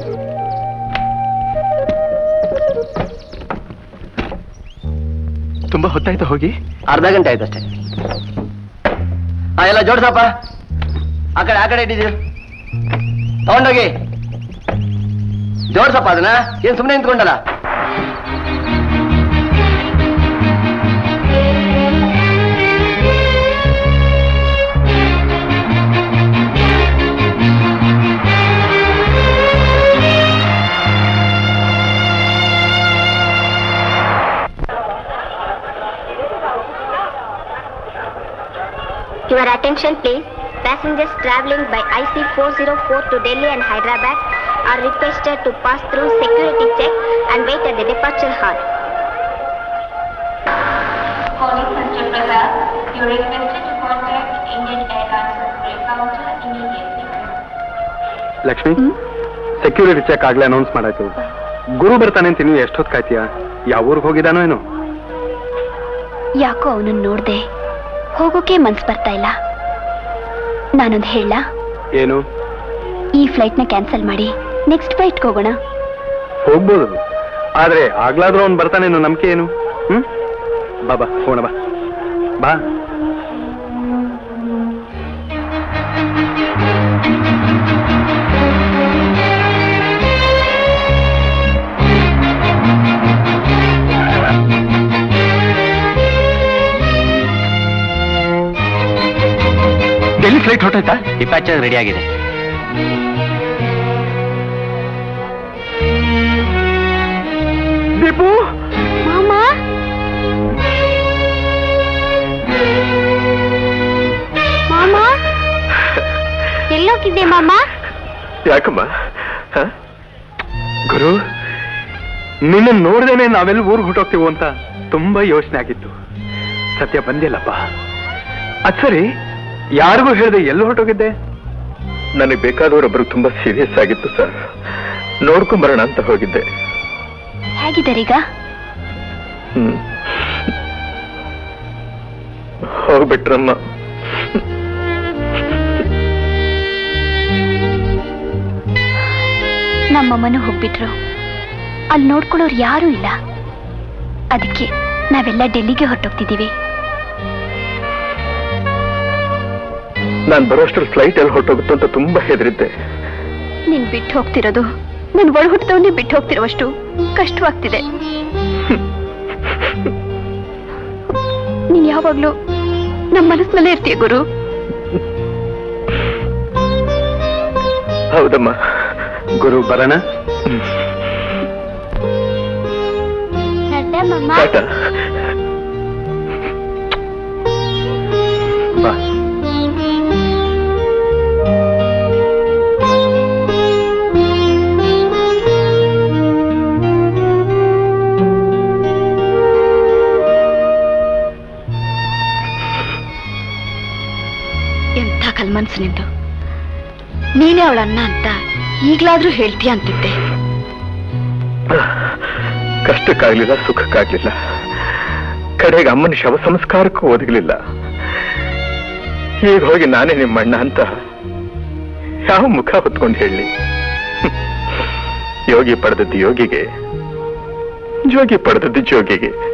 ತುಂಬಾ ಹೊತ್ತಾಯ್ತಾ ಹೋಗಿ ಅರ್ಧ ಗಂಟೆ ಆಯ್ತು ಅಷ್ಟೇ ಹಾ ಎಲ್ಲ ಜೋಡ್ಸಪ್ಪ ಆ ಕಡೆ ಆ ಕಡೆ ಇಟ್ಟಿದ್ದೀರಿ ತಗೊಂಡೋಗಿ ಜೋಡ್ಸಪ್ಪ ಅದನ್ನ ಏನ್ ಸುಮ್ಮನೆ ನಿಂತ್ಕೊಂಡಲ್ಲ Your attention please. Passengers traveling by IC 404 to Delhi and Hyderabad are requested to pass through security check and wait at the departure hall. Calling Mr. Prasad, you are requested to contact Indian Airlines control counter immediately. Lakshmi security check ಆಗ್ಲೇ announce ಮಾಡಾಯ್ತು ಗುರು ಬರ್ತಾನೆ ಅಂತ ನೀವು ಎಷ್ಟೊತ್ತು ಕಾಯ್ತೀಯ ಯಾವ ಊರಿಗೆ ಹೋಗಿದಾನೋ ಏನೋ ಯಾಕೋ ಅವನನ್ನ ನೋಡ್ದೆ ಹೋಗೋಕೆ ಮನ್ಸ್ ಬರ್ತಾ ಇಲ್ಲ ನಾನೊಂದು ಹೇಳ ಏನು ಈ ಫ್ಲೈಟ್ನ ಕ್ಯಾನ್ಸಲ್ ಮಾಡಿ ನೆಕ್ಸ್ಟ್ ಫ್ಲೈಟ್ಗೆ ಹೋಗೋಣ ಹೋಗ್ಬೋದು ಆದ್ರೆ ಆಗ್ಲಾದ್ರೂ ಅವ್ನು ಬರ್ತಾನೆ ಅನ್ನೋ ನಂಬಿಕೆ ಏನು ಹ್ಮ್ ಬಾ ಬಾ ಹೋಗೋಣ ಬಾ ಬಾ ಡೆಲ್ಲಿ ಫ್ಲೈಟ್ ಹೊರಟಾಯ್ತಾ ಡಿಪ್ಯಾಚರ್ ರೆಡಿ ಆಗಿದೆ ದೀಪು ಮಾಮ ಮಾಮ ಎಲ್ಲೋಗಿದ್ದೆ ಮಾಮ ಯಾಕಮ್ಮ ಹ? ಗುರು ನಿನ್ನ ನೋಡ್ದೇನೆ ನಾವೆಲ್ಲ ಊರಿಗೆ ಹೊಟ್ಟೋಗ್ತೀವೋ ಅಂತ ತುಂಬಾ ಯೋಚನೆ ಆಗಿತ್ತು ಸತ್ಯ ಬಂದಿಲ್ಲಪ್ಪ ಅದ್ ಸರಿ ಯಾರಿಗೂ ಹೇಳ್ದೆ ಎಲ್ಲಿ ಹೊರಟೋಗಿದ್ದೆ ನನಗೆ ಬೇಕಾದವರೊಬ್ರು ತುಂಬಾ ಸೀರಿಯಸ್ ಆಗಿತ್ತು ಸರ್ ನೋಡ್ಕೊಂಬರೋಣ ಅಂತ ಹೋಗಿದ್ದೆ ಹೇಗಿದ್ದಾರೀಗ ಹ್ಮ್ ಹೋಗ್ಬಿಟ್ರಮ್ಮ ನಮ್ಮಮ್ಮನೂ ಹೋಗ್ಬಿಟ್ರು ಅಲ್ಲಿ ನೋಡ್ಕೊಳ್ಳೋರು ಯಾರೂ ಇಲ್ಲ ಅದಕ್ಕೆ ನಾವೆಲ್ಲ ಡೆಲ್ಲಿಗೆ ಹೊರಟೋಗ್ತಿದ್ದೀವಿ ನಾನ್ ಬರೋಷ್ಟ್ರಲ್ಲಿ ಫ್ಲೈಟ್ ಎಲ್ಲಿ ಹೊರಟೋಗುತ್ತೋ ಅಂತ ತುಂಬಾ ಹೆದರಿದ್ದೆ ನೀನ್ ಬಿಟ್ಟು ಹೋಗ್ತಿರೋದು ನನ್ ಒಳ ಹುಟ್ಟಿದವನ್ನೇ ಬಿಟ್ಟು ಹೋಗ್ತಿರೋವಷ್ಟು ಕಷ್ಟವಾಗ್ತಿದೆ ನೀನ್ ಯಾವಾಗ್ಲೂ ನಮ್ಮ ಮನಸ್ಸಿನಲ್ಲೇ ಇರ್ತೀಯ ಗುರು ಹೌದಮ್ಮ ಗುರು ಬರೋಣ ಟಾಟಾ ಮಾಮ ಟಾಟಾ ಬಾ ಎಂಥ ಕಲ್ಮನ್ಸು ನಿಂದು ನೀನೇ ಅವಳ ಅನ್ನ ಅಂತ ಈಗ್ಲಾದ್ರೂ ಹೇಳ್ತೀಯ ಅಂತಿದ್ದೆ ಕಷ್ಟಕ್ಕಾಗ್ಲಿಲ್ಲ ಸುಖಕ್ಕಾಗ್ಲಿಲ್ಲ ಕಡೆಗೆ ಅಮ್ಮನ ಶವ ಸಂಸ್ಕಾರಕ್ಕೂ ಒದಗಲಿಲ್ಲ ಈಗ ಹೋಗಿ ನಾನೇ ನಿಮ್ಮ ಅಣ್ಣ ಅಂತ ಯಾವ ಮುಖ ಹೊತ್ಕೊಂಡು ಹೇಳಿ ಯೋಗಿ ಪಡೆದದ್ದು ಯೋಗಿಗೆ ಜೋಗಿ ಪಡೆದದ್ದು ಜೋಗಿಗೆ